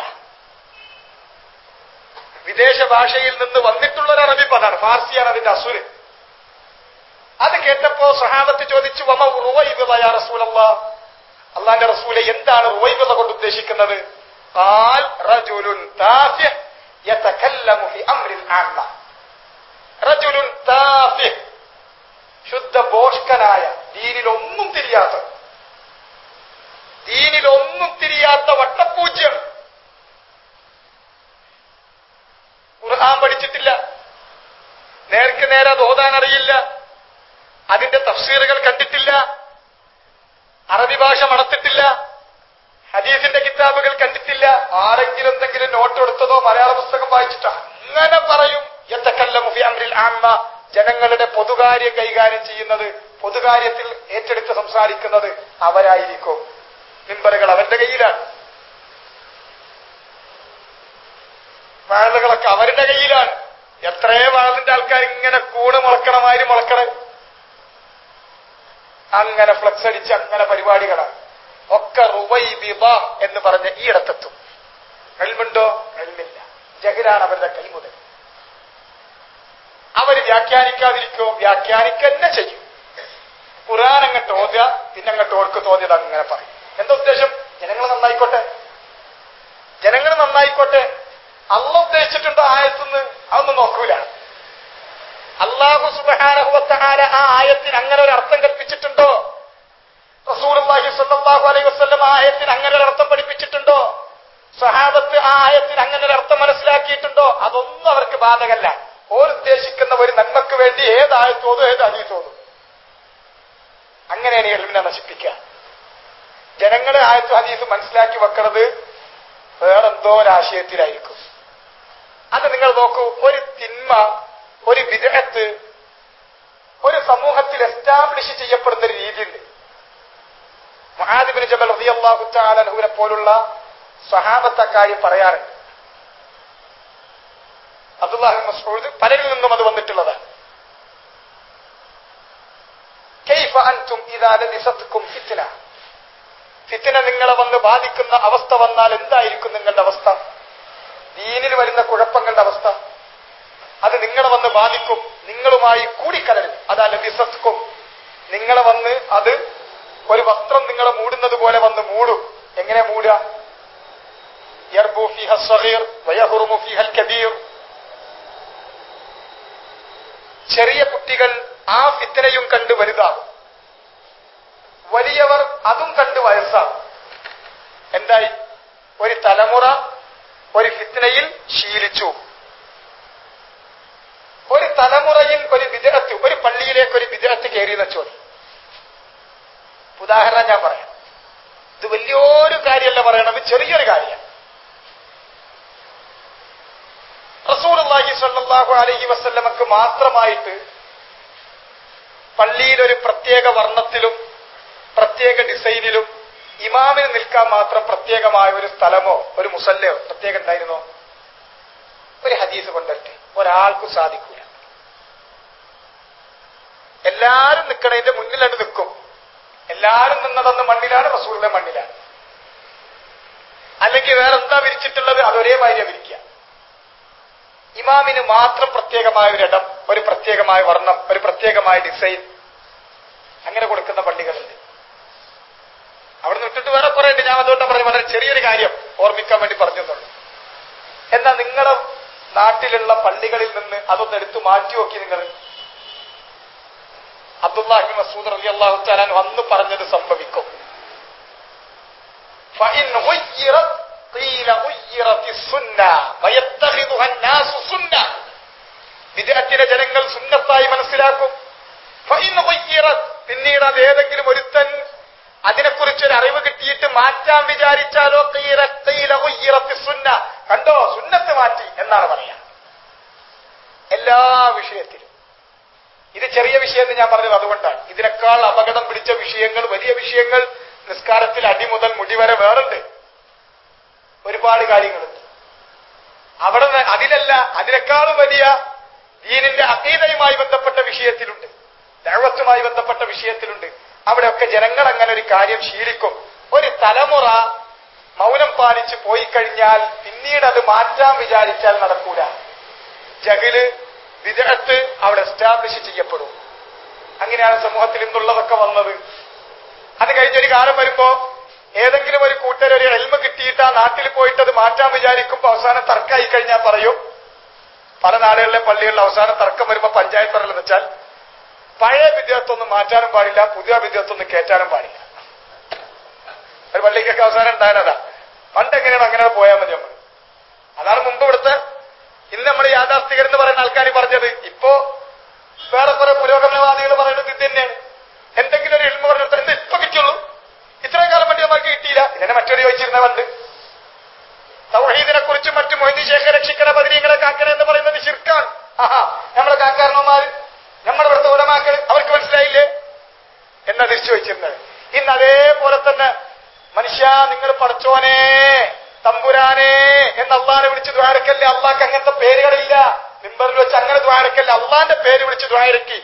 വിദേശ ഭാഷയിൽ നിന്ന് വന്നിട്ടുള്ള ഒരു അറബി പദമാണ് ഫാർസിയാണ് അതിന്റെ അസുല് അത് കേട്ടപ്പോ സഹാബത്ത് ചോദിച്ചു വമ റുവൈബിള യാ റസൂലല്ല അള്ളാന്റെ റസൂലെ എന്താണ് റുവൈബിള കൊണ്ട് ഉദ്ദേശിക്കുന്നത് قال رجل تافه يتكلم في امر العامه റജുലുൻ താഫിഹ് ശുദ്ധ ബോഷ്കനായ ദീനിലൊന്നും തിരിയാത്ത ദീനിലൊന്നും തിരിയാത്ത വട്ടപൂജ്യം ഖുർആൻ പഠിച്ചിട്ടില്ല നേർക്ക് നേരെ അത് ഓതാൻ അറിയില്ല അതിന്റെ തഫ്സീറുകൾ കണ്ടിട്ടില്ല അറബി ഭാഷ മണത്തിട്ടില്ല ഹദീസിന്റെ കിതാബുകൾ കണ്ടിട്ടില്ല ആരെങ്കിലും എന്തെങ്കിലും നോട്ട് എടുത്തതോ മലയാള പുസ്തകം വായിച്ചിട്ടോ അങ്ങനെ പറയും യത്തക്കല്ലമു ഫി അംരിൽ ആമ്മ ജനങ്ങളുടെ പൊതുകാര്യം കൈകാര്യം ചെയ്യുന്നത് പൊതുകാര്യത്തിൽ ഏറ്റെടുത്ത് സംസാരിക്കുന്നത് അവരായിരിക്കും മിമ്പറുകൾ അവരുടെ കയ്യിലാണ് വാഴകളൊക്കെ അവരുടെ കയ്യിലാണ് എത്രയോ വാഴത്തിന്റെ ആൾക്കാർ ഇങ്ങനെ കൂണ് മുളക്കണമാതിരി മുളക്കണ അങ്ങനെ ഫ്ലക്സ് അടിച്ച് അങ്ങനെ പരിപാടികളാണ് ഒക്കെ റുവൈബിബ എന്ന് പറഞ്ഞ ഈ ഇടത്തെത്തും കൽമുണ്ടോ കൽമില്ല ജഹലാണ് അവരുടെ കൈമുതൽ അവർ വ്യാഖ്യാനിക്കാതിരിക്കോ വ്യാഖ്യാനിക്കന്നെ ചെയ്യും ഖുറാൻ അങ്ങോട്ട് ഓതുക പിന്നെ അങ്ങോട്ട് ഓർക്ക് തോന്നിയത് അങ്ങനെ പറയും എന്താ ഉദ്ദേശം ജനങ്ങൾ നന്നായിക്കോട്ടെ ജനങ്ങൾ നന്നായിക്കോട്ടെ അള്ള ഉദ്ദേശിച്ചിട്ടുണ്ടോ ആയത്തുനിന്ന് അതൊന്നും നോക്കൂല അള്ളാഹു സുബാനഹുവത്താര ആ ആയത്തിന് അങ്ങനെ ഒരു അർത്ഥം കൽപ്പിച്ചിട്ടുണ്ടോ റസൂലുള്ളാഹി സ്വല്ലല്ലാഹു അലൈഹി വസല്ലം ആ ആയത്തിന് അങ്ങനെ ഒരു അർത്ഥം പഠിപ്പിച്ചിട്ടുണ്ടോ സഹാബത്ത് ആ ആയത്തിന് അങ്ങനെ ഒരു അർത്ഥം മനസ്സിലാക്കിയിട്ടുണ്ടോ അതൊന്നും അവർക്ക് ബാധകല്ല ഓരുദ്ദേശിക്കുന്ന ഒരു നന്മക്ക് വേണ്ടി ഏതായത്തോതും ഏത് അതീത്തോതും അങ്ങനെയാണ് എളിമിനെ നശിപ്പിക്കുക ജനങ്ങളെ ആയത്ത് ഹദീസ് മനസ്സിലാക്കി വെക്കുന്നത് വേറെന്തോ ഒരാശയത്തിലായിരിക്കും അത് നിങ്ങൾ നോക്കൂ ഒരു തിന്മ ഒരു വിദഗ്ധത്ത് ഒരു സമൂഹത്തിൽ എസ്റ്റാബ്ലിഷ് ചെയ്യപ്പെടുന്ന ഒരു രീതിയുണ്ട് മഹാദിബിന് ജബൽ റളിയല്ലാഹു തആല അൻഹുവിനെ പോലുള്ള സഹാബത്ത് അക്കാര്യം പറയാറുണ്ട് അബ്ദുല്ലാഹി മസ്ഊദ് പലരിൽ നിന്നും അത് വന്നിട്ടുള്ളതാണ് കൈഫ അൻതും ഇദാ ലബിസത്കും ഫിത്ന ഫിത്ന നിങ്ങളെ വന്ന് ബാധിക്കുന്ന അവസ്ഥ വന്നാൽ എന്തായിരിക്കും നിങ്ങളുടെ അവസ്ഥ ദീനിൽ വരുന്ന കുഴപ്പങ്ങളുടെ അവസ്ഥ അത് നിങ്ങളെ വന്ന് ബാധിക്കും നിങ്ങളുമായി കൂടിക്കലരും അതാ ലബിസത്കും നിങ്ങളെ വന്ന് അത് ഒരു വസ്ത്രം നിങ്ങളെ മൂടുന്നത് പോലെ വന്ന് മൂടും എങ്ങനെ മൂടുക യർബു ഫിഹ സഗീർ വയഹുറുമു ഫിഹൽ കബീർ ചെറിയ കുട്ടികൾ ആ ഫിത്തനയും കണ്ട് വലുതാകും വലിയവർ അതും കണ്ട് വയസ്സാകും എന്തായി ഒരു തലമുറ ഒരു ഫിത്തനയിൽ ശീലിച്ചു ഒരു തലമുറയിൽ ഒരു വിദഗ്ധത്ത് ഒരു പള്ളിയിലേക്ക് ഒരു വിദഗ്ധത്ത് കയറിയെന്ന ചോദ്യം ഉദാഹരണം ഞാൻ പറയാം ഇത് വലിയൊരു കാര്യമല്ല പറയണത് ചെറിയൊരു കാര്യമാണ് റസൂലുള്ളാഹി സ്വല്ലല്ലാഹു അലൈഹി വസല്ലമക്ക് മാത്രമായിട്ട് പള്ളിയിൽ ഒരു പ്രത്യേക വർണ്ണത്തിലും പ്രത്യേക ഡിസൈനിലും ഇമാമിന് നിൽക്കാൻ മാത്രം പ്രത്യേകമായ ഒരു സ്ഥലമോ ഒരു മുസല്ലയോ പ്രത്യേകം ഉണ്ടായിരുന്നോ ഒരു ഹദീസ് കൊണ്ടിട്ട് ഒരാൾക്കും സാധിക്കൂല എല്ലാരും നിൽക്കണതിന്റെ മുന്നിലാണ് നിൽക്കും എല്ലാരും നിന്നതെന്ന് മണ്ണിലാണ് റസൂലിന്റെ മണ്ണിലാണ് അല്ലെങ്കിൽ വേറെ എന്താ വിരിച്ചിട്ടുള്ളത് അത് ഒരേ മാതിരി വിരിക്കുക ഇമാമിന് മാത്രം പ്രത്യേകമായ ഒരു ഇടം ഒരു പ്രത്യേകമായ വർണ്ണം ഒരു പ്രത്യേകമായ ഡിസൈൻ അങ്ങനെ കൊടുക്കുന്ന പള്ളികളുണ്ട് അവിടെ നിന്നിട്ട് വേറെ കുറെ ഉണ്ട് ഞാൻ അതുകൊണ്ടാണ് പറഞ്ഞു വളരെ ചെറിയൊരു കാര്യം ഓർമ്മിക്കാൻ വേണ്ടി പറഞ്ഞെന്നുള്ളൂ എന്നാൽ നിങ്ങളുടെ നാട്ടിലുള്ള പള്ളികളിൽ നിന്ന് അതൊന്ന് എടുത്തു മാറ്റി നോക്കി നിങ്ങൾ അബ്ദുല്ലാഹി മസൂദ് റലി അള്ളാഹു താലാൻ വന്ന് പറഞ്ഞത് സംഭവിക്കും فإن غيرت قيل غيرت السنة ويتخذها الناس سنة വിദേഹത്തിലെ ജനങ്ങൾ സുന്നത്തായി മനസ്സിലാക്കും ഫൈൻ ഗുയ്യിറത് പിന്നീട് അത് ഏതെങ്കിലും ഒരുത്തൻ അതിനെക്കുറിച്ചൊരു അറിവ് കിട്ടിയിട്ട് മാറ്റാൻ വിചാരിച്ചാലോ കീറ കീല ഗുയ്യിറത്തി സുന്ന കണ്ടോ സുന്നത്ത് മാറ്റി എന്നാണ് പറയാ എല്ലാ വിഷയത്തിലും ഇത് ചെറിയ വിഷയം എന്ന് ഞാൻ പറഞ്ഞത് അതുകൊണ്ടാണ് ഇതിനേക്കാൾ അപകടം പിടിച്ച വിഷയങ്ങൾ വലിയ വിഷയങ്ങൾ നിസ്കാരത്തിൽ അടി മുതൽ മുടി വരെ വേറുണ്ട് ഒരുപാട് കാര്യങ്ങളുണ്ട് അവിടെ ന- അതിലല്ല അതിനേക്കാളും വലിയ ദീനിന്റെ അതീതയുമായി ബന്ധപ്പെട്ട വിഷയത്തിലുണ്ട് ദൈവത്തുമായി ബന്ധപ്പെട്ട വിഷയത്തിലുണ്ട് അവിടെയൊക്കെ ജനങ്ങൾ അങ്ങനെ ഒരു കാര്യം ശീലിക്കും ഒരു തലമുറ മൗനം പാലിച്ച് പോയി കഴിഞ്ഞാൽ പിന്നീട് അത് മാറ്റാൻ വിചാരിച്ചാൽ നടക്കൂല ജഹില് വിദഗ്ധത്ത് അവിടെ എസ്റ്റാബ്ലിഷ് ചെയ്യപ്പെടും അങ്ങനെയാണ് സമൂഹത്തിൽ ഇന്നുള്ളതൊക്കെ വന്നത് അത് കഴിഞ്ഞൊരു കാലം വരുമ്പോ ഏതെങ്കിലും ഒരു കൂട്ടർ ഒരു എൽമ കിട്ടിയിട്ട് ആ നാട്ടിൽ പോയിട്ട് അത് മാറ്റാൻ വിചാരിക്കുമ്പോ അവസാനം തർക്കമായി കഴിഞ്ഞാൽ പറയും പല നാടുകളിലെ പള്ളികളിൽ അവസാനം തർക്കം വരുമ്പോ പഞ്ചായത്ത് പറയലെന്ന് വെച്ചാൽ പഴയ വിദ്യാർത്ഥൊന്നും മാറ്റാനും പാടില്ല പുതിയ വിദ്യാർത്ഥൊന്നും കയറ്റാനും പാടില്ല ഒരു പള്ളിക്കൊക്കെ അവസാനം ഉണ്ടായതാ പണ്ട് എങ്ങനെയാണോ അങ്ങനെ പോയാൽ മതി നമ്മൾ അതാണ് മുമ്പ് ഇവിടുത്തെ ഇന്ന് നമ്മൾ യാഥാസ്ഥികർ എന്ന് പറയുന്ന ആൾക്കാർ പറഞ്ഞത് ഇപ്പോ വേറെ കുറെ പുരോഗമനവാദികൾ പറയുന്നത് ഇത് തന്നെയാണ് എന്തെങ്കിലും ഒരു എൽമ പറഞ്ഞിട്ട് എന്ത് ഇപ്പൊ കിട്ടിയുള്ളൂ ഇത്രയും കാലം വേണ്ടി നമുക്ക് കിട്ടിയില്ല ഇതിനെ മറ്റൊരു ചോദിച്ചിരുന്ന പണ്ട് തൗഹീദിനെ കുറിച്ചും മറ്റു മൊയ്തി ശേഖ രക്ഷിക്കണ ബദിരീങ്ങളെ കാക്കണ എന്ന് പറയുന്നത് ശിർക്കാണ് ആഹാ നമ്മളെ കാക്കാരണന്മാര് നമ്മുടെ ഇവിടുത്തെ ഉലമാക്കൾ അവർക്ക് മനസ്സിലായില്ലേ എന്നാ തിരിച്ചു വെച്ചിരുന്നത് ഇന്ന് അതേപോലെ തന്നെ മനുഷ്യ നിങ്ങൾ പടച്ചോനെ തമ്പുരാനെ എന്ന് അള്ളാനെ വിളിച്ച് ദ്വാരക്കല്ലേ അള്ളാഹ്ക്ക് അങ്ങനത്തെ പേരുകളില്ല മിമ്പറിൽ വെച്ച് അങ്ങനെ ദ്വാരക്കല്ലേ അള്ളാന്റെ പേര് വിളിച്ച് ദ്വാരക്കി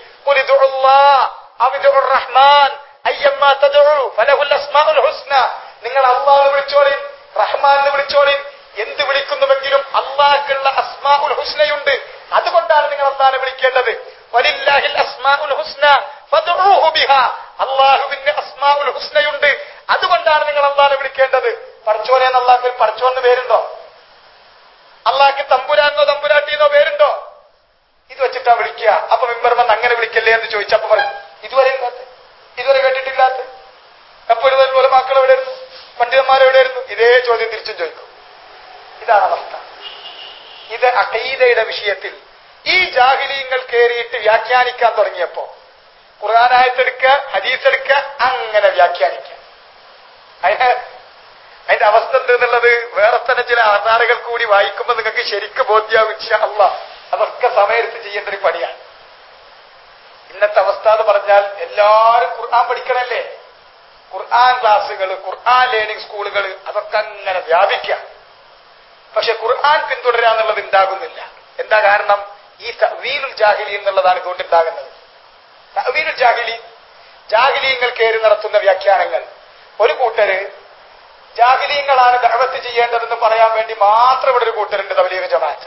റഹ്മാൻ അയ്യമ്മ തദഉ ഫലഹുൽ അസ്മാഉൽ ഹുസ്ന നിങ്ങൾ അള്ളാഹ് വിളിച്ചോളിൻ റഹ്മാൻ എന്ന് വിളിച്ചോളിൻ എന്ത് വിളിക്കുന്നുവെങ്കിലും അള്ളാഹ്ക്കുള്ള അസ്മാഉൽ ഹുസ്നയുണ്ട് അതുകൊണ്ടാണ് നിങ്ങൾ അള്ളാഹിനെ വിളിക്കേണ്ടത് വലില്ലാഹിൽ അസ്മാഉൽ ഹുസ്ന ഫദ്ഉഹു ബിഹാ അള്ളാഹുവിന്റെ അസ്മാഉൽ ഹുസ്നയുണ്ട് അതുകൊണ്ടാണ് നിങ്ങൾ അള്ളാഹിനെ വിളിക്കേണ്ടത് പടച്ചോനെ എന്ന് അള്ളാഹ് പടച്ചോന്ന് പേരുണ്ടോ അള്ളാഹ്ക്ക് തമ്പുരാന്നോ തമ്പുരാട്ടിന്നോ പേരുണ്ടോ ഇത് വെച്ചിട്ടാ വിളിക്കുക അപ്പൊ മെമ്പർ വന്ന് അങ്ങനെ വിളിക്കല്ലേ എന്ന് ചോദിച്ചപ്പോ പറയും ഇതുവരെ ഇല്ലാത്ത ഇതുവരെ കേട്ടിട്ടില്ലാത്ത എപ്പോഴും പോലെ മക്കൾ എവിടെയായിരുന്നു പണ്ഡിതന്മാർ എവിടെയായിരുന്നു ഇതേ ചോദ്യം തിരിച്ചും ചോദിക്കും ഇതാണ് അവസ്ഥ ഇത് അഖീദയുടെ വിഷയത്തിൽ ഈ ജാഹിലീങ്ങൾ കയറിയിട്ട് വ്യാഖ്യാനിക്കാൻ തുടങ്ങിയപ്പോ ഖുർആാനായത്തെടുക്കുക ഹദീസ് എടുക്കുക അങ്ങനെ വ്യാഖ്യാനിക്കുക അതിന് അതിന്റെ അവസ്ഥ എന്തെന്നുള്ളത് വേറെ തന്നെ ചില ആധാരകൾ കൂടി വായിക്കുമ്പോൾ നിങ്ങൾക്ക് ശരിക്കും ബോധ്യാവും ഇൻഷാ അള്ളാ അതൊക്കെ സമയത്ത് ചെയ്യേണ്ട ഒരു പണിയാണ് ഇന്നത്തെ അവസ്ഥ എന്ന് പറഞ്ഞാൽ എല്ലാവരും ഖുർആൻ പഠിക്കണല്ലേ ഖുർആൻ ക്ലാസ്സുകൾ ഖുർആൻ ലേണിംഗ് സ്കൂളുകൾ അതൊക്കെ അങ്ങനെ വ്യാപിക്കാം പക്ഷെ ഖുർആൻ പിന്തുടരുക എന്നുള്ളത് ഉണ്ടാകുന്നില്ല എന്താ കാരണം ഈ തവീലുൽ ജാഹിലി എന്നുള്ളതാണ് ഇതുകൊണ്ട് ഉണ്ടാകുന്നത് തവീലുൽ ജാഹിലി ജാഹിലീങ്ങൾ കയറി നടത്തുന്ന വ്യാഖ്യാനങ്ങൾ ഒരു കൂട്ടര് ജാഹിലീങ്ങളാണ് ദഅവത്ത് ചെയ്യേണ്ടതെന്ന് പറയാൻ വേണ്ടി മാത്രം ഇവിടെ ഒരു കൂട്ടരുണ്ട് തവലീഗ് ജമാഅത്ത്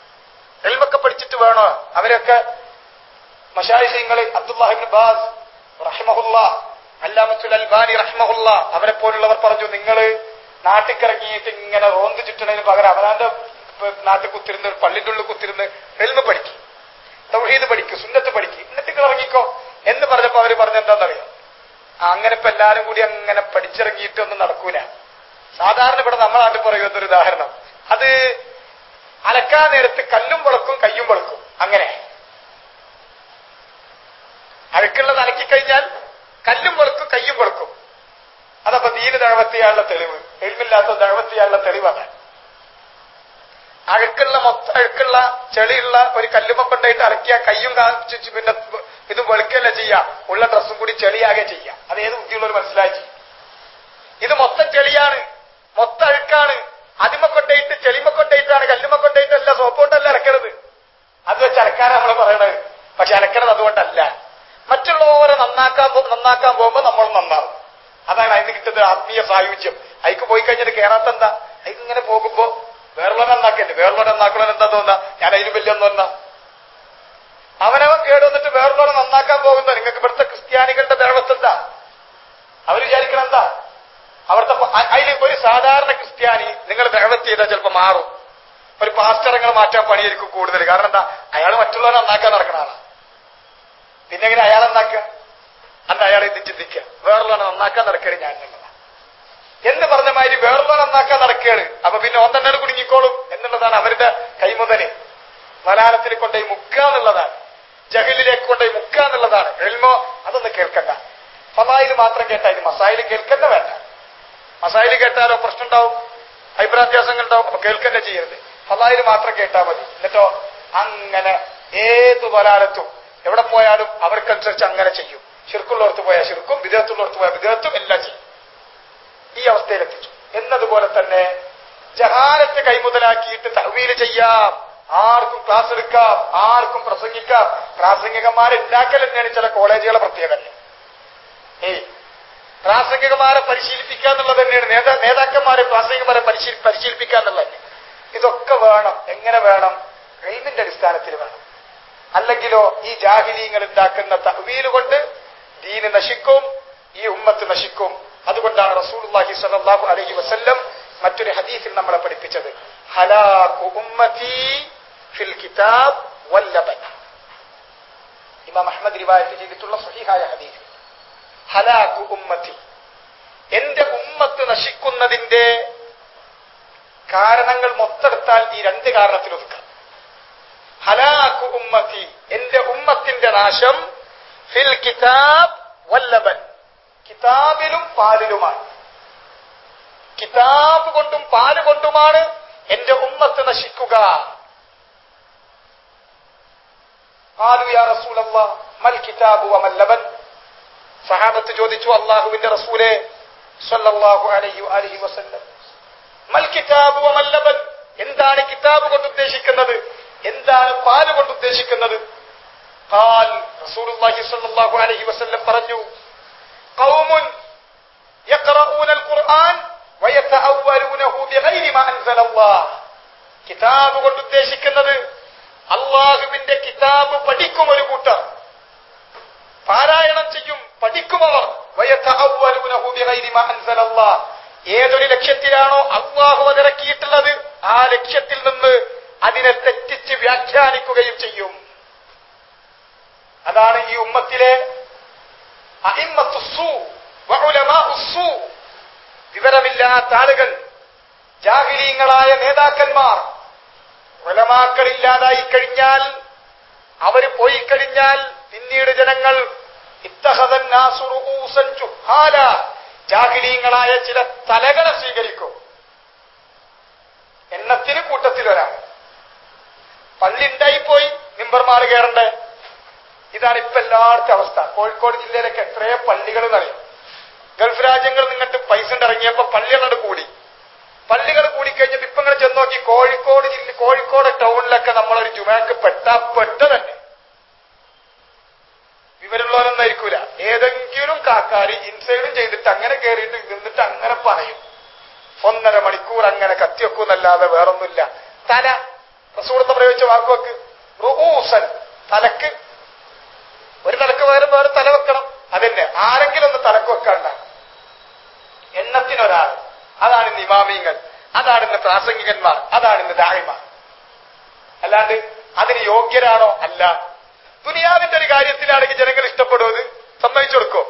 എൽമൊക്കെ പഠിച്ചിട്ട് വേണോ അവരൊക്കെ മഷായിഹ്യങ്ങൾ അബ്ദുല്ലാഹിബിൻ ബാസ് റഹ്മഹുല്ല അല്ലാമത്തുൽ അൽബാനി റഹ്മഹുല്ല അവരെ പോലുള്ളവർ പറഞ്ഞു നിങ്ങൾ നാട്ടിക്കിറങ്ങിയിട്ട് ഇങ്ങനെ റോന്ത് ചുറ്റണതിന് പകരം അവനാന്റെ നാട്ടിൽ കുത്തിരുന്ന് പള്ളിന്റെ ഉള്ളിൽ കുത്തിരുന്ന് എൽമ പഠിക്കും തൗഹീദ് പഠിക്കും സുന്നത്ത് പഠിക്കും എന്നിട്ട് നിങ്ങൾ ഇറങ്ങിക്കോ എന്ന് പറഞ്ഞപ്പോ അവര് പറഞ്ഞ എന്താണെന്നറിയാം അങ്ങനെ ഇപ്പൊ എല്ലാരും കൂടി അങ്ങനെ പഠിച്ചിറങ്ങിയിട്ടൊന്നും നടക്കൂല സാധാരണ ഇവിടെ നമ്മളെ നാട്ടിൽ പറയുന്ന ഒരു ഉദാഹരണം അത് അലക്കാൻ നേരത്ത് കല്ലും വിളക്കും കയ്യും വിളക്കും അങ്ങനെ അഴുക്കുള്ളത് അലക്കിക്കഴിഞ്ഞാൽ കല്ലും വെളുക്കും കയ്യും വെളുക്കും അതപ്പോ ദീന് ദഴവത്തിയാളുടെ തെളിവ് എഴുമില്ലാത്ത ദഴവത്തിയാളുടെ തെളിവാണ് അഴുക്കുള്ള മൊത്തം അഴുക്കുള്ള ചെളിയുള്ള ഒരു കല്ലുമ കൊണ്ടായിട്ട് അലക്കിയ കയ്യും കാണിച്ചു പിന്നെ ഇത് വെളുക്കല്ല ചെയ്യാം ഉള്ള ഡ്രസ്സും കൂടി ചെളിയാകെ ചെയ്യാം അത് ഏത് ബുദ്ധിയുള്ളവർ മനസ്സിലാക്കി ഇത് മൊത്തം ചെളിയാണ് മൊത്തം അഴുക്കാണ് അതിമ കൊണ്ടായിട്ട് ചെളിമ കൊണ്ടായിട്ടാണ് കല്ലുമ കൊണ്ടായിട്ടല്ല സോപ്പ് കൊണ്ടല്ല അലക്കണത് അത് വെച്ച് അലക്കാനാണ് നമ്മൾ പറയണത് പക്ഷെ അലക്കണത് അതുകൊണ്ടല്ല മറ്റുള്ളവരെ നന്നാക്കാൻ പോ- നന്നാക്കാൻ പോകുമ്പോൾ നമ്മൾ നന്നാവും അതാണ് അതിന് കിട്ടുന്ന ആത്മീയ സായുജ്യം അതിക്ക് പോയി കഴിഞ്ഞിട്ട് കേറാത്ത എന്താ അതിക്ക് ഇങ്ങനെ പോകുമ്പോ വേറുള്ളവരെ നന്നാക്കല്ലേ വേറുള്ളവരെ നന്നാക്കണവൻ എന്താ തോന്നുക ഞാൻ അതിന് വലിയ ഒന്നും അവനവൻ കേട് വന്നിട്ട് വേറുള്ളവരെ നന്നാക്കാൻ പോകുന്ന നിങ്ങൾക്ക് ഇവിടുത്തെ ക്രിസ്ത്യാനികളുടെ ദേവത്വം എന്താ അവർ വിചാരിക്കണം എന്താ അവിടുത്തെ അതിൽ ഒരു സാധാരണ ക്രിസ്ത്യാനി നിങ്ങൾ ദേവത്ത് ചെയ്താൽ ചിലപ്പോൾ മാറും ഒരു പാസ്റ്ററങ്ങൾ മാറ്റാൻ പണിയായിരിക്കും കൂടുതൽ കാരണം എന്താ അയാൾ മറ്റുള്ളവരെ നന്നാക്കാൻ നടക്കണ ആളാ പിന്നെ എങ്ങനെ അയാളെ നന്നാക്കുക അന്ന് അയാളെ ഇത് ചിന്തിക്കുക വേറുള്ളവനെ നന്നാക്കാൻ നടക്കുകയാണ് ഞാൻ എന്നുള്ളതാ എന്ന് പറഞ്ഞ മാതിരി വേറുള്ളവനെ നന്നാക്കാൻ നടക്കുകയാണ് അപ്പൊ പിന്നെ ഓൻ തന്നെ കുടുങ്ങിക്കോളും എന്നുള്ളതാണ് അവരുടെ കൈമുതല് മലയാളത്തിൽ കൊണ്ടുപോയി മുക്കുക എന്നുള്ളതാണ് ജഹലിലേക്ക് കൊണ്ടുപോയി മുക്കുക എന്നുള്ളതാണ് എൽമോ അതൊന്ന് കേൾക്കണ്ട ഫലായിൽ മാത്രം കേട്ടാൽ മസായിൽ കേൾക്കണ്ട വേണ്ട മസായിൽ കേട്ടാലോ പ്രശ്നം ഉണ്ടാവും അഭിപ്രാത്യാസങ്ങൾ ഉണ്ടാവും അപ്പൊ കേൾക്കന്നെ ചെയ്യരുത് ഫലായിൽ മാത്രം കേട്ടാൽ മതി എന്നിട്ടോ അങ്ങനെ ഏത് വലാലത്തും എവിടെ പോയാലും അവർക്കനുസരിച്ച് അങ്ങനെ ചെയ്യും ശിർക്കുള്ളവർക്ക് പോയാൽ ശിർക്കും വിദേഹത്തുള്ളവർക്ക് പോയാൽ വിദേഹത്തും എല്ലാം ചെയ്യും ഈ അവസ്ഥയിലെത്തിച്ചു എന്നതുപോലെ തന്നെ ജഹാനത്തെ കൈമുതലാക്കിയിട്ട് തഹവീല് ചെയ്യാം ആർക്കും ക്ലാസ് എടുക്കാം ആർക്കും പ്രസംഗിക്കാം പ്രാസംഗികന്മാരെ ഉണ്ടാക്കൽ തന്നെയാണ് ചില കോളേജുകളെ പ്രത്യേകത ഏയ് പ്രാസംഗികമാരെ പരിശീലിപ്പിക്കുക എന്നുള്ളത് തന്നെയാണ് നേതാ നേതാക്കന്മാരെ പ്രാസംഗികമാരെ പരിശീലി പരിശീലിപ്പിക്കുക എന്നുള്ളത് തന്നെ ഇതൊക്കെ വേണം എങ്ങനെ വേണം എൽമിന്റെ അടിസ്ഥാനത്തിൽ വേണം അല്ലെങ്കിലോ ഈ ജാഹിലീങ്ങൾ ഉണ്ടാക്കുന്ന തഹ്വീല് കൊണ്ട് ദീന് നശിക്കും ഈ ഉമ്മത്ത് നശിക്കും അതുകൊണ്ടാണ് റസൂലുള്ളാഹി സ്വല്ലല്ലാഹു അലൈഹി വസല്ലം മറ്റൊരു ഹദീസിൽ നമ്മളെ പഠിപ്പിച്ചത് ഹലാഖു ഉമ്മത്തി ഫിൽ കിതാബ് വല്ലബൻ ഇമാം അഹ്മദ് റിവായത്ത് ചെയ്തിട്ടുള്ള സഹിഹായ ഹദീസ് ഹലാഖു ഉമ്മത്തി എന്റെ ഉമ്മത്ത് നശിക്കുന്നതിന്റെ കാരണങ്ങൾ മൊത്തെടുത്താൽ ഈ രണ്ട് കാരണത്തിൽ ഒതുക്കാം ഹലാഖു ഉമ്മത്തി എന്റെ ഉമ്മത്തിന്റെ നാശം ഫിൽ കിതാബ് വല്ലബൻ കിതാബിലും പാലിലുമാണ് കിതാബ് കൊണ്ടും പാല് കൊണ്ടുമാണ് എന്റെ ഉമ്മത്ത് നശിക്കുക قالوا يا رسول الله ما الكتاب وما اللبن സഹാബത്ത് ചോദിച്ചു അള്ളാഹുവിന്റെ റസൂലെ സല്ലല്ലാഹു അലൈഹി അലൈഹി വസല്ലം മൽ കിതാബ് വമൽ ലബൻ എന്താണ് കിതാബ് കൊണ്ട് ഉദ്ദേശിക്കുന്നത് എന്താണ് പാല് കൊണ്ട് ഉദ്ദേശിക്കുന്നത് قال رسول الله صلى الله عليه وسلم പറഞ്ഞു قوم يقرؤون القرآن ويتأولونه بغير ما أنزل الله കിതാബ് കൊണ്ട് ഉദ്ദേശിക്കുന്നത് അള്ളാഹുവിന്റെ കിതാബ് പഠിക്കും ഒരു കൂട്ടർ പാരായണം ചെയ്യും പഠിക്കുമവർ വയത്തഅവ്വലൂനഹു ബിഗൈരി മാ അൻസലല്ലാഹ്. ഏതൊരു ലക്ഷ്യത്തിലാണോ അള്ളാഹു അതിറക്കിയിട്ടുള്ളത് ആ ലക്ഷ്യത്തിൽ നിന്ന് അതിനെ തെറ്റിച്ച് വ്യാഖ്യാനിക്കുകയും ചെയ്യും അതാണ് ഈ ഉമ്മത്തിലെ അഇമ്മത്തു സൂ വഉലമാഉ സൂ. വിവരമില്ലാത്ത ആളുകൾ ജാഹിലീങ്ങളായ നേതാക്കന്മാർ ഉലമാക്കളില്ലാതായി കഴിഞ്ഞാൽ അവർ പോയി കഴിഞ്ഞാൽ പിന്നീട് ജനങ്ങൾ ഇത്തഹദൻ നാസു റൂഊസൻ ജുഹാല. ജാഹിലീങ്ങളായ ചില തലകളെ സ്വീകരിക്കും എണ്ണത്തിന് കൂട്ടത്തിൽ ഒരാൾ പള്ളി ഉണ്ടായിപ്പോയി മിമ്പർമാർ കയറണ്ടേ ഇതാണ് ഇപ്പൊ എല്ലായിടത്തെ അവസ്ഥ കോഴിക്കോട് ജില്ലയിലൊക്കെ എത്രയോ പള്ളികൾ എന്നറിയും ഗൾഫ് രാജ്യങ്ങൾ നിങ്ങട്ട് പൈസ ഇറങ്ങിയപ്പോ പള്ളികളോട് കൂടി പള്ളികൾ കൂടിക്കഴിഞ്ഞപ്പോ ഇപ്പൊ ഇങ്ങനെ ചെന്ന് നോക്കി കോഴിക്കോട് ജില്ല കോഴിക്കോട് ടൗണിലൊക്കെ നമ്മളൊരു ജുമാക്ക് പെട്ടാ പെട്ട തന്നെ വിവരമുള്ളവരൊന്നും ആയിരിക്കൂല ഏതെങ്കിലും കാക്കാരി ഇൻസൈഡും ചെയ്തിട്ട് അങ്ങനെ കയറിയിട്ട് നിന്നിട്ട് അങ്ങനെ പറയും ഒന്നര മണിക്കൂർ അങ്ങനെ കത്തിവെക്കൂന്നല്ലാതെ വേറൊന്നുമില്ല തല റസൂർന്ന് പ്രയോഗിച്ച വാക്കുവെക്ക് റുഊസൻ തലക്ക് ഒരു തലക്ക് പകരം വേറെ തല വെക്കണം അതന്നെ ആരെങ്കിലും ഒന്ന് തലക്കൊക്കണ്ട എണ്ണത്തിനൊരാൾ അതാണ് ഇന്ന് ഇമാമിയങ്ങൾ അതാണ് ഇന്ന് പ്രാസംഗികന്മാർ അതാണ് ഇന്ന് ദാഹിമാർ അല്ലാണ്ട് അതിന് യോഗ്യരാണോ അല്ല ദുനിയാവിന്റെ ഒരു കാര്യത്തിലാണെങ്കിൽ ജനങ്ങൾ ഇഷ്ടപ്പെടുന്നത് സമ്മതിച്ചു കൊടുക്കോ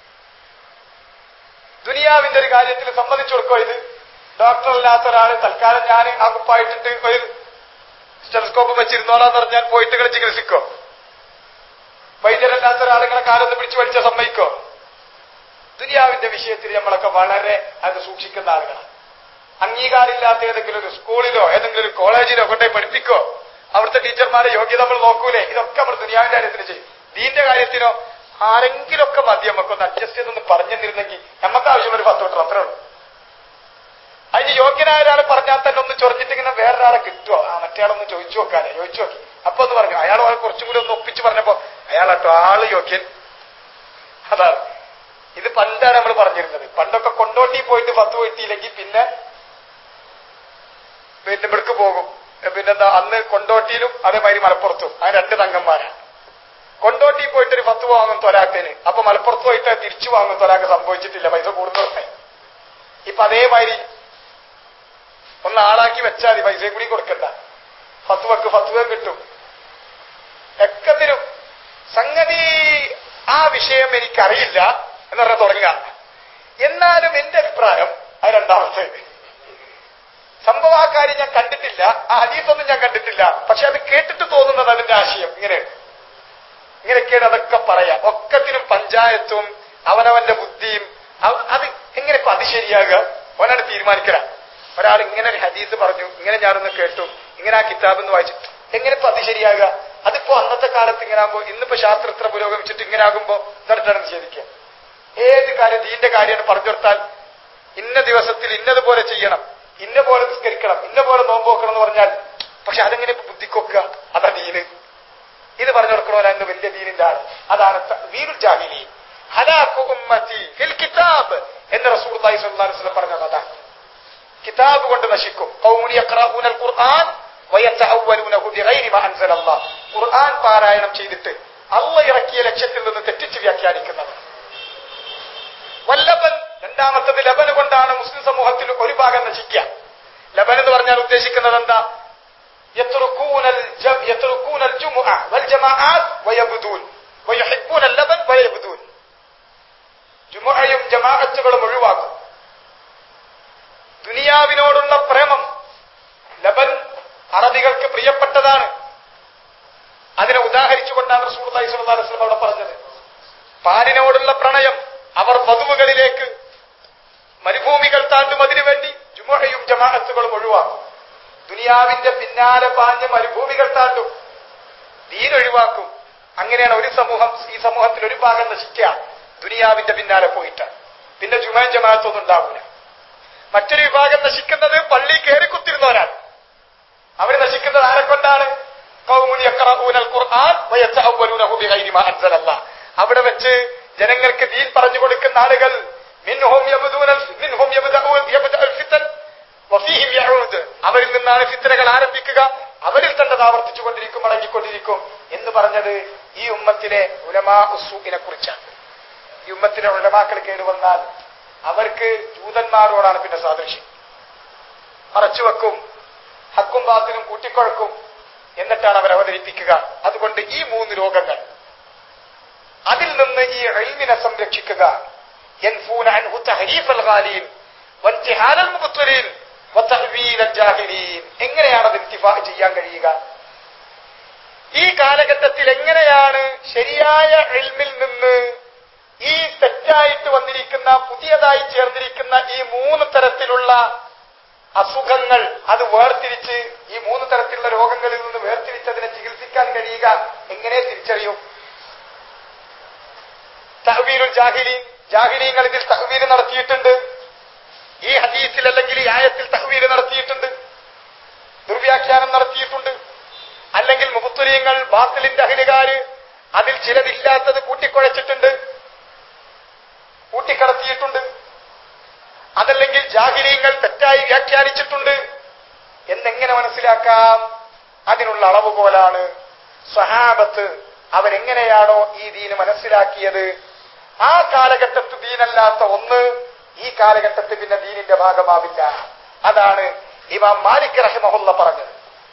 ദുനിയാവിന്റെ ഒരു കാര്യത്തിൽ സമ്മതിച്ചു കൊടുക്കോ ഇത് ഡോക്ടർ അല്ലാത്ത ഒരാള് തൽക്കാലം ഞാൻ ആ കുപ്പായിട്ടിട്ട് ഒരു സ്റ്റെലസ്കോപ്പ് വെച്ചിരുന്നോളാന്ന് പറഞ്ഞാൽ പോയിട്ട് ഇങ്ങനെ ചികിത്സിക്കോ വൈദ്യരല്ലാത്ത ഒരാളിങ്ങനെ കാലൊന്ന് പിടിച്ചു വലിച്ച സമ്മതിക്കോ ദുനിയാവിന്റെ വിഷയത്തിൽ നമ്മളൊക്കെ വളരെ അത് സൂക്ഷിക്കുന്ന ആളുകളാണ് അംഗീകാരമില്ലാത്ത ഏതെങ്കിലും ഒരു സ്കൂളിലോ ഏതെങ്കിലും ഒരു കോളേജിലോ കൊണ്ടുപോയി പഠിപ്പിക്കോ അവിടുത്തെ ടീച്ചർമാരെ യോഗ്യത നമ്മൾ നോക്കൂലേ ഇതൊക്കെ നമ്മൾ ദുനിയാവിന്റെ കാര്യത്തിന് ചെയ്യും ദീന്റെ കാര്യത്തിനോ ആരെങ്കിലൊക്കെ മതി നമുക്കൊന്ന് അഡ്ജസ്റ്റ് ചെയ്തൊന്ന് പറഞ്ഞെന്നിരുന്നെങ്കിൽ നമുക്ക് ആവശ്യം ഒരു പത്ത് തൊട്ട് അത്രേ ഉള്ളൂ അതിന് യോഗ്യനായ ഒരാളെ പറഞ്ഞാൽ തന്നെ ഒന്ന് ചൊറിഞ്ഞിട്ട് ഇങ്ങനെ വേറൊരാളെ കിട്ടുമോ ആ മറ്റേയാളൊന്ന് ചോദിച്ചു നോക്കാല്ലേ ചോദിച്ചു നോക്കി അപ്പൊ ഒന്ന് പറഞ്ഞു അയാൾ കുറച്ചും കൂടി ഒന്ന് ഒപ്പിച്ച് പറഞ്ഞപ്പോ അയാളാട്ടോ ആള് യോഗ്യൻ അതാണ് ഇത് പണ്ടാണ് നമ്മൾ പറഞ്ഞിരുന്നത് പണ്ടൊക്കെ കൊണ്ടോട്ടി പോയിട്ട് പത്ത് പോയിട്ടില്ലെങ്കിൽ പിന്നെ പിന്നെ ഇവിടേക്ക് പോകും പിന്നെന്താ അന്ന് കൊണ്ടോട്ടിയിലും അതേമാതിരി മലപ്പുറത്തും ആ രണ്ട് തങ്ങന്മാരാണ് കൊണ്ടോട്ടി പോയിട്ട് ഒരു പത്ത് വാങ്ങും തൊലാക്കേന് അപ്പൊ മലപ്പുറത്ത് പോയിട്ട് തിരിച്ചു വാങ്ങും തൊലാക്ക് സംഭവിച്ചിട്ടില്ല പൈസ കൂടുതലായി ഇപ്പൊ അതേമാതിരി ഒന്ന് ആളാക്കി വെച്ചാൽ മതി പൈസയും കൂടി കൊടുക്കണ്ട ഫത്വക്ക് ഫത്വ കിട്ടും എക്കത്തിനും സംഗതി ആ വിഷയം എനിക്കറിയില്ല എന്ന് പറഞ്ഞാൽ തുടങ്ങുക എന്നാലും എന്റെ അഭിപ്രായം അത് രണ്ടാമത്തെ സംഭവം ആ കാര്യം ഞാൻ കണ്ടിട്ടില്ല ആ ഹദീസൊന്നും ഞാൻ കണ്ടിട്ടില്ല പക്ഷെ അത് കേട്ടിട്ട് തോന്നുന്നത് അതിന്റെ ആശയം ഇങ്ങനെയാണ് ഇങ്ങനെയൊക്കെയാണ് അതൊക്കെ പറയാം ഒക്കത്തിനും പഞ്ചായത്തും അവനവന്റെ ബുദ്ധിയും അവ- അത് എങ്ങനെ ഇപ്പൊ അത് ശരിയാകുക അവനാണ് തീരുമാനിക്കല ഒരാൾ ഇങ്ങനെ ഒരു ഹദീസ് പറഞ്ഞു ഇങ്ങനെ ഞാനൊന്ന് കേട്ടു ഇങ്ങനെ ആ കിതാബ് എന്ന് വായിച്ചു എങ്ങനെ ഇപ്പൊ അത് ശരിയാകുക അതിപ്പോ അന്നത്തെ കാലത്ത് ഇങ്ങനെ ആകുമ്പോ ഇന്നിപ്പോ ശാസ്ത്രത്ര പുരോഗമിച്ചിട്ട് ഇങ്ങനെ ആകുമ്പോ ഇതടുത്താണ് നിഷേധിക്കുക ഏത് കാര്യം ദീന്റെ കാര്യമാണ് പറഞ്ഞു കൊടുത്താൽ ഇന്ന ദിവസത്തിൽ ഇന്നതുപോലെ ചെയ്യണം ഇന്ന പോലെ നിസ്കരിക്കണം ഇന്ന പോലെ നോമ്പ് വെക്കണം എന്ന് പറഞ്ഞാൽ പക്ഷെ അതെങ്ങനെ ഇപ്പൊ ബുദ്ധിക്കൊക്കുക അതാ ദീന് ഇത് പറഞ്ഞു കൊടുക്കണവരാണ് വലിയ ദീനിന്റെ ആള് അതാണ് വീരുൽ ജാഹിലി ഹലാഖു ഉമ്മത്തി ഫിൽ കിതാബ് എന്ന് റസൂലുള്ളാഹി സ്വല്ലല്ലാഹു അലൈഹി വസല്ലം പറഞ്ഞത് അതാണ് കിതാബ് കൊണ്ട് നശിക്കും ഖൗമുൻ യഖറഊന അൽ ഖുർആൻ വയതഅവ്വലൂനഹു ബിഗൈരി മാ അൻസലല്ലാഹ് ഖുർആൻ പാരായണം ചെയ്തിട്ട് അള്ളാഹ് ഇറക്കിയ ലക്ഷ്യത്തിൽ നിന്ന് തെറ്റിച്ച് വ്യാഖ്യാനിക്കുന്നവർ വല്ലബൻ രണ്ടാമത്തത് ലബൻ കൊണ്ടാണ് മുസ്ലിം സമൂഹത്തിൽ ഒരു ഭാഗം നശിക്കുക ലബൻ എന്ന് പറഞ്ഞാൽ ഉദ്ദേശിക്കുന്നത് എന്താ يتركون الجم يتركون الجمعة والجماعات ويبدون ويحبون اللبن ويبدون ജുമുഅയും ജമാഅത്തുകളും ഒഴിവാക്കും ദുനിയാവിനോടുള്ള പ്രേമം ലബൻ അറബികൾക്ക് പ്രിയപ്പെട്ടതാണ് അതിനെ ഉദാഹരിച്ചുകൊണ്ടാണ് റസൂലുള്ളാഹി സ്വല്ലല്ലാഹു അലൈഹി വസല്ലം അവിടെ പറഞ്ഞത് പാലിനോടുള്ള പ്രണയം അവർ വധുവുകളിലേക്ക് മരുഭൂമികൾ താണ്ടും അതിനു വേണ്ടി ജുമുഅയും ജമാഅത്തുകളും ഒഴിവാക്കും ദുനിയാവിന്റെ പിന്നാലെ പാഞ്ഞ് മരുഭൂമികൾ താണ്ടും ദീൻ ഒഴിവാക്കും അങ്ങനെയാണ് ഒരു സമൂഹം ഈ സമൂഹത്തിൽ ഒരു ഭാഗം നശിക്കുക ദുനിയാവിന്റെ പിന്നാലെ പോയിട്ട് പിന്നെ ജുമാൻ ജമാഅത്തൊന്നും ഉണ്ടാവൂല മറ്റൊരു വിഭാഗം നശിക്കുന്നത് പള്ളി കയറി കുത്തിരുന്നവരാണ് അവർ നശിക്കുന്നത് ആരെ കൊണ്ടാണ് ഖൗമുൻ യഖറഊനൽ ഖുർആൻ വയതഅവ്വലൂനഹു ബിഗൈരി മാ അൻസലല്ലാഹ് അവിടെ വെച്ച് ജനങ്ങൾക്ക് ദീൻ പറഞ്ഞു കൊടുക്കുന്ന ആളുകൾ മിൻഹും യബ്ദൂനൽ മിൻഹും യബ്ദഊൻ യബ്ദഉൽ ഫിതൻ വഫീഹിം യഊദ് അവരിൽ നിന്നാണ് ഫിത്തനകൾ ആരംഭിക്കുക അവരിൽ തന്നെ അത് ആവർത്തിച്ചുകൊണ്ടിരിക്കും മടങ്ങിക്കൊണ്ടിരിക്കും എന്ന് പറഞ്ഞത് ഈ ഉമ്മത്തിലെ ഉലമാ ഉസൂഇനെ കുറിച്ചാണ് ഈ ഉമ്മത്തിലെ ഉലമാക്കൾ കേടുവന്നാൽ അവർക്ക് ജൂതന്മാരോടാണ് പിന്നെ സാദൃശ്യം മറച്ചുവെക്കും ഹക്കും ബാത്തിനും കൂട്ടിക്കുഴക്കും എന്നിട്ടാണ് അവർ അവതരിപ്പിക്കുക അതുകൊണ്ട് ഈ മൂന്ന് രോഗങ്ങൾ അതിൽ നിന്ന് ഈ എൽമിനെ സംരക്ഷിക്കുക ينفون عنه تحريف الغالين وانتحال المبطلين وتأويل الجاهلين എങ്ങനെയാണ് അത് ഇന്തിഫാ ചെയ്യാൻ കഴിയുക ഈ കാലഘട്ടത്തിൽ എങ്ങനെയാണ് ശരിയായ എൽമിൽ നിന്ന് ഈ തെറ്റായിട്ട് വന്നിരിക്കുന്ന പുതിയതായി ചേർന്നിരിക്കുന്ന ഈ മൂന്ന് തരത്തിലുള്ള അസുഖങ്ങൾ അത് വേർതിരിച്ച് ഈ മൂന്ന് തരത്തിലുള്ള രോഗങ്ങളിൽ നിന്ന് വേർതിരിച്ച് അതിനെ ചികിത്സിക്കാൻ കഴിയുക എങ്ങനെ തിരിച്ചറിയും തഹവീലുൽ ജാഹിലീൻ ജാഹിലീങ്ങൾ ഇതിൽ തഹവീൽ നടത്തിയിട്ടുണ്ട് ഈ ഹദീസിൽ അല്ലെങ്കിൽ ഈ ആയത്തിൽ തഹവീൽ നടത്തിയിട്ടുണ്ട് ദുർവ്യാഖ്യാനം നടത്തിയിട്ടുണ്ട് അല്ലെങ്കിൽ മുഹത്തുലീങ്ങൾ ബാത്തിലിന്റെ അഹിലുകാര് അതിൽ ചിലതില്ലാത്തത് കൂട്ടിക്കുഴച്ചിട്ടുണ്ട് കൂട്ടിക്കടത്തിയിട്ടുണ്ട് അതല്ലെങ്കിൽ ജാഹിലീങ്ങൾ തെറ്റായി വ്യാഖ്യാനിച്ചിട്ടുണ്ട് എന്നെങ്ങനെ മനസ്സിലാക്കാം അതിനുള്ള അളവ് പോലാണ് സ്വഹാബത്ത് അവരെങ്ങനെയാണോ ഈ ദീന് മനസ്സിലാക്കിയത് ആ കാലഘട്ടത്ത് ദീനല്ലാത്ത ഒന്ന് ഈ കാലഘട്ടത്തിൽ പിന്നെ ദീനിന്റെ ഭാഗമാവില്ല അതാണ് ഇമാം മാലിക് റഹിമഹുല്ല പറഞ്ഞത്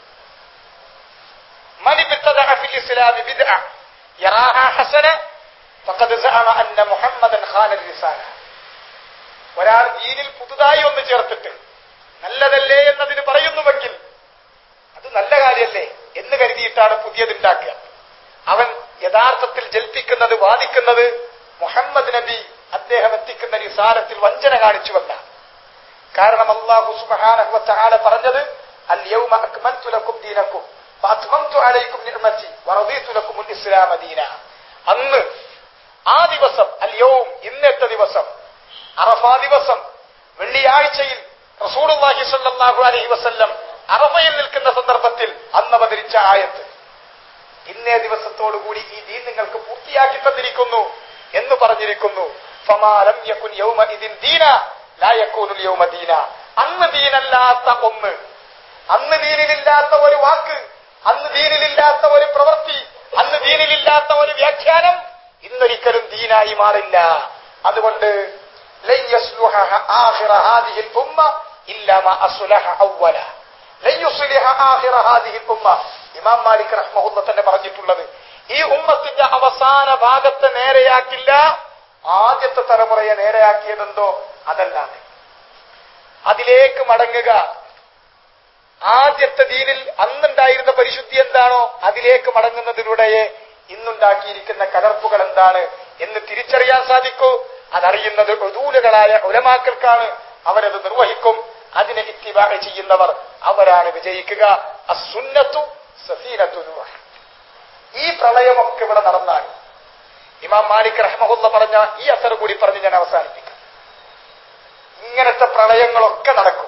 من ابتدع في الإسلام بدعة يراها حسنة فقد زعم أن محمدا خان الرسالة ഒരാൾ ദീനിൽ പുതുതായി ഒന്ന് ചേർത്തിട്ട് നല്ലതല്ലേ എന്നതിന് പറയുന്നുവെങ്കിൽ അത് നല്ല കാര്യമല്ലേ എന്ന് കരുതിയിട്ടാണ് പുതിയതുണ്ടാക്കുക അവൻ യഥാർത്ഥത്തിൽ ജൽപ്പിക്കുന്നത് വാദിക്കുന്നത് മുഹമ്മദ് നബി അദ്ദേഹം എത്തിക്കുന്ന നിസാരത്തിൽ വഞ്ചന കാണിച്ചുവല്ല കാരണം അള്ളാഹു സുബ്ഹാനഹു വതആല പറഞ്ഞത് അൽ യൗമ അക്മൽതു ലക്കും ദീനക്കും വഅത്മംതു അലൈക്കും നിഅമതി വറദീതു ലക്കും അൽ ഇസ്ലാമ ദീന അന്ന് ആ ദിവസം അൽ യൗം ഇന്നത്തെ ദിവസം അറഫാ ദിവസം വെള്ളിയാഴ്ചയിൽ റസൂലുള്ളാഹി സ്വല്ലല്ലാഹു അലൈഹി വസല്ലം അറഫയിൽ നിൽക്കുന്ന സന്ദർഭത്തിൽ അന്ന് അവതരിച്ച ആയത്ത് ഇന്നേ ദിവസത്തോടുകൂടി ഈ ദീൻ നിങ്ങൾക്ക് പൂർത്തിയാക്കി തന്നിരിക്കുന്നു എന്ന് പറഞ്ഞിരിക്കുന്നു ഫമാലം യകുൻ യൗമ ഇതിൻ ദീന ലാ യകൂനുൽ യൗമ ദീന അന്ന് ദീനല്ലാത്ത ഒന്ന് അന്ന് ദീനിലില്ലാത്ത ഒരു വാക്ക് അന്ന് ദീനിലില്ലാത്ത ഒരു പ്രവൃത്തി അന്ന് ദീനിലില്ലാത്ത ഒരു വ്യാഖ്യാനം ഇന്നൊരിക്കലും ദീനായി മാറില്ല അതുകൊണ്ട് ലൻ യസ്ലുഹ ആഖിറ ഹാദിഹിൽ ഉമ്മ ഇല്ലാ മാ അസ്ലഹ അവ്വല ലൻ യുസ്ലിഹ ആഖിറ ഹാദിഹിൽ ഉമ്മ ഇമാം മാലിക് റഹ്മഹുല്ല തന്നെ പറഞ്ഞിട്ടുള്ളത് ഈ ഉമ്മത്തിന്റെ അവസാന ഭാഗത്തെ നേരെയാക്കില്ല ആദ്യത്തെ തലമുറയെ നേരെയാക്കിയതെന്തോ അതല്ലാതെ അതിലേക്ക് മടങ്ങുക ആദ്യത്തെ ദീനിൽ അന്നുണ്ടായിരുന്ന പരിശുദ്ധി എന്താണോ അതിലേക്ക് മടങ്ങുന്നതിലൂടെ ഇന്നുണ്ടാക്കിയിരിക്കുന്ന കലർപ്പുകൾ എന്താണ് എന്ന് തിരിച്ചറിയാൻ സാധിക്കൂ അതറിയുന്നത് ഒതൂലുകളായ ഉലമാക്കൾക്കാണ് അവരത് നിർവഹിക്കും അതിനെ ഇത്തിബാ ചെയ്യുന്നവർ അവരാണ് വിജയിക്കുക അസുന്നത്തു സഫീനത്തു നൂഹ് ഈ പ്രളയമൊക്കെ ഇവിടെ നടന്നാൽ ഇമാം മാലിക് റഹ്മഹുല്ല പറഞ്ഞ ഈ അസർ കൂടി പറഞ്ഞ് ഞാൻ അവസാനിപ്പിക്കാം ഇങ്ങനത്തെ പ്രളയങ്ങളൊക്കെ നടക്കും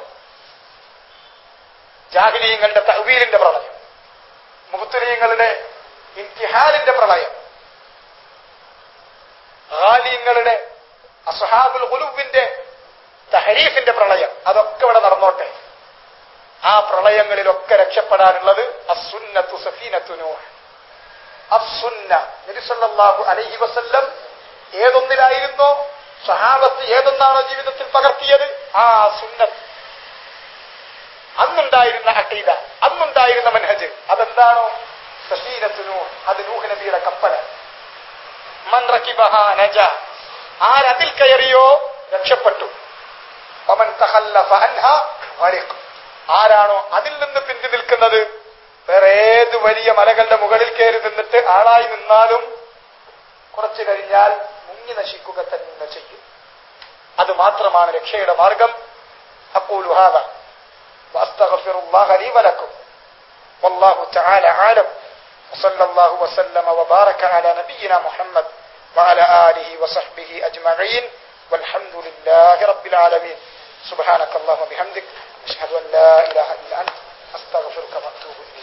ജാഹിലീങ്ങളുടെ തഹ്വീലിന്റെ പ്രളയം മുഹത്തുലീങ്ങളുടെ ഇംതിഹാലിന്റെ പ്രളയം ഹാലിങ്ങളുടെ അസഹാബുൽ ഹുലുവിന്റെ തഹരീഫിന്റെ പ്രളയം അതൊക്കെ ഇവിടെ നടന്നോട്ടെ ആ പ്രളയങ്ങളിലൊക്കെ രക്ഷപ്പെടാനുള്ളത് അസുന്നത്തു സഫീനത്തു നൂഹ് അസുന്ന നബിസല്ലാഹു അലൈഹി വസല്ലം ഏതൊന്നിലായിരുന്നോ സഹാബത്ത് ഏതൊന്നാണോ ജീവിതത്തിൽ പകർത്തിയത് ആ സുന്നത്ത് അന്നുണ്ടായിരുന്ന അഖീദ അന്നുണ്ടായിരുന്ന മനഹജ് അതെന്താണോ സഫീനത്തു നൂഹ് അത് നൂഹ് നബിയുടെ കപ്പല് മൻ റക്കിബഹ നജ ആരതിൽ കയറിയോ രക്ഷപ്പെട്ടു വമൻ തഖല്ലഫ അൻഹ ഗരിഖ് ആരാണോ അതിൽ നിന്ന് പിന്തി നിൽക്കുന്നത് വേറെ ഏത് വലിയ മലകളുടെ മുകളിൽ കയറി നിന്നിട്ട് ആളായി നിന്നാലും കുറച്ചു കഴിഞ്ഞാൽ മുങ്ങി നശിക്കുക തന്നെ ചെയ്യും അത് മാത്രമാണ് രക്ഷയുടെ മാർഗം അപ്പോൾ واستغفر الله لي ولكم والله تعالى عالم وصلى الله وسلم وبارك على نبينا محمد وعلى آله وصحبه أجمعين والحمد لله رب العالمين سبحانك اللهم وبحمدك أشهد أن لا إله إلا أنت أستغفرك وأتوب إليك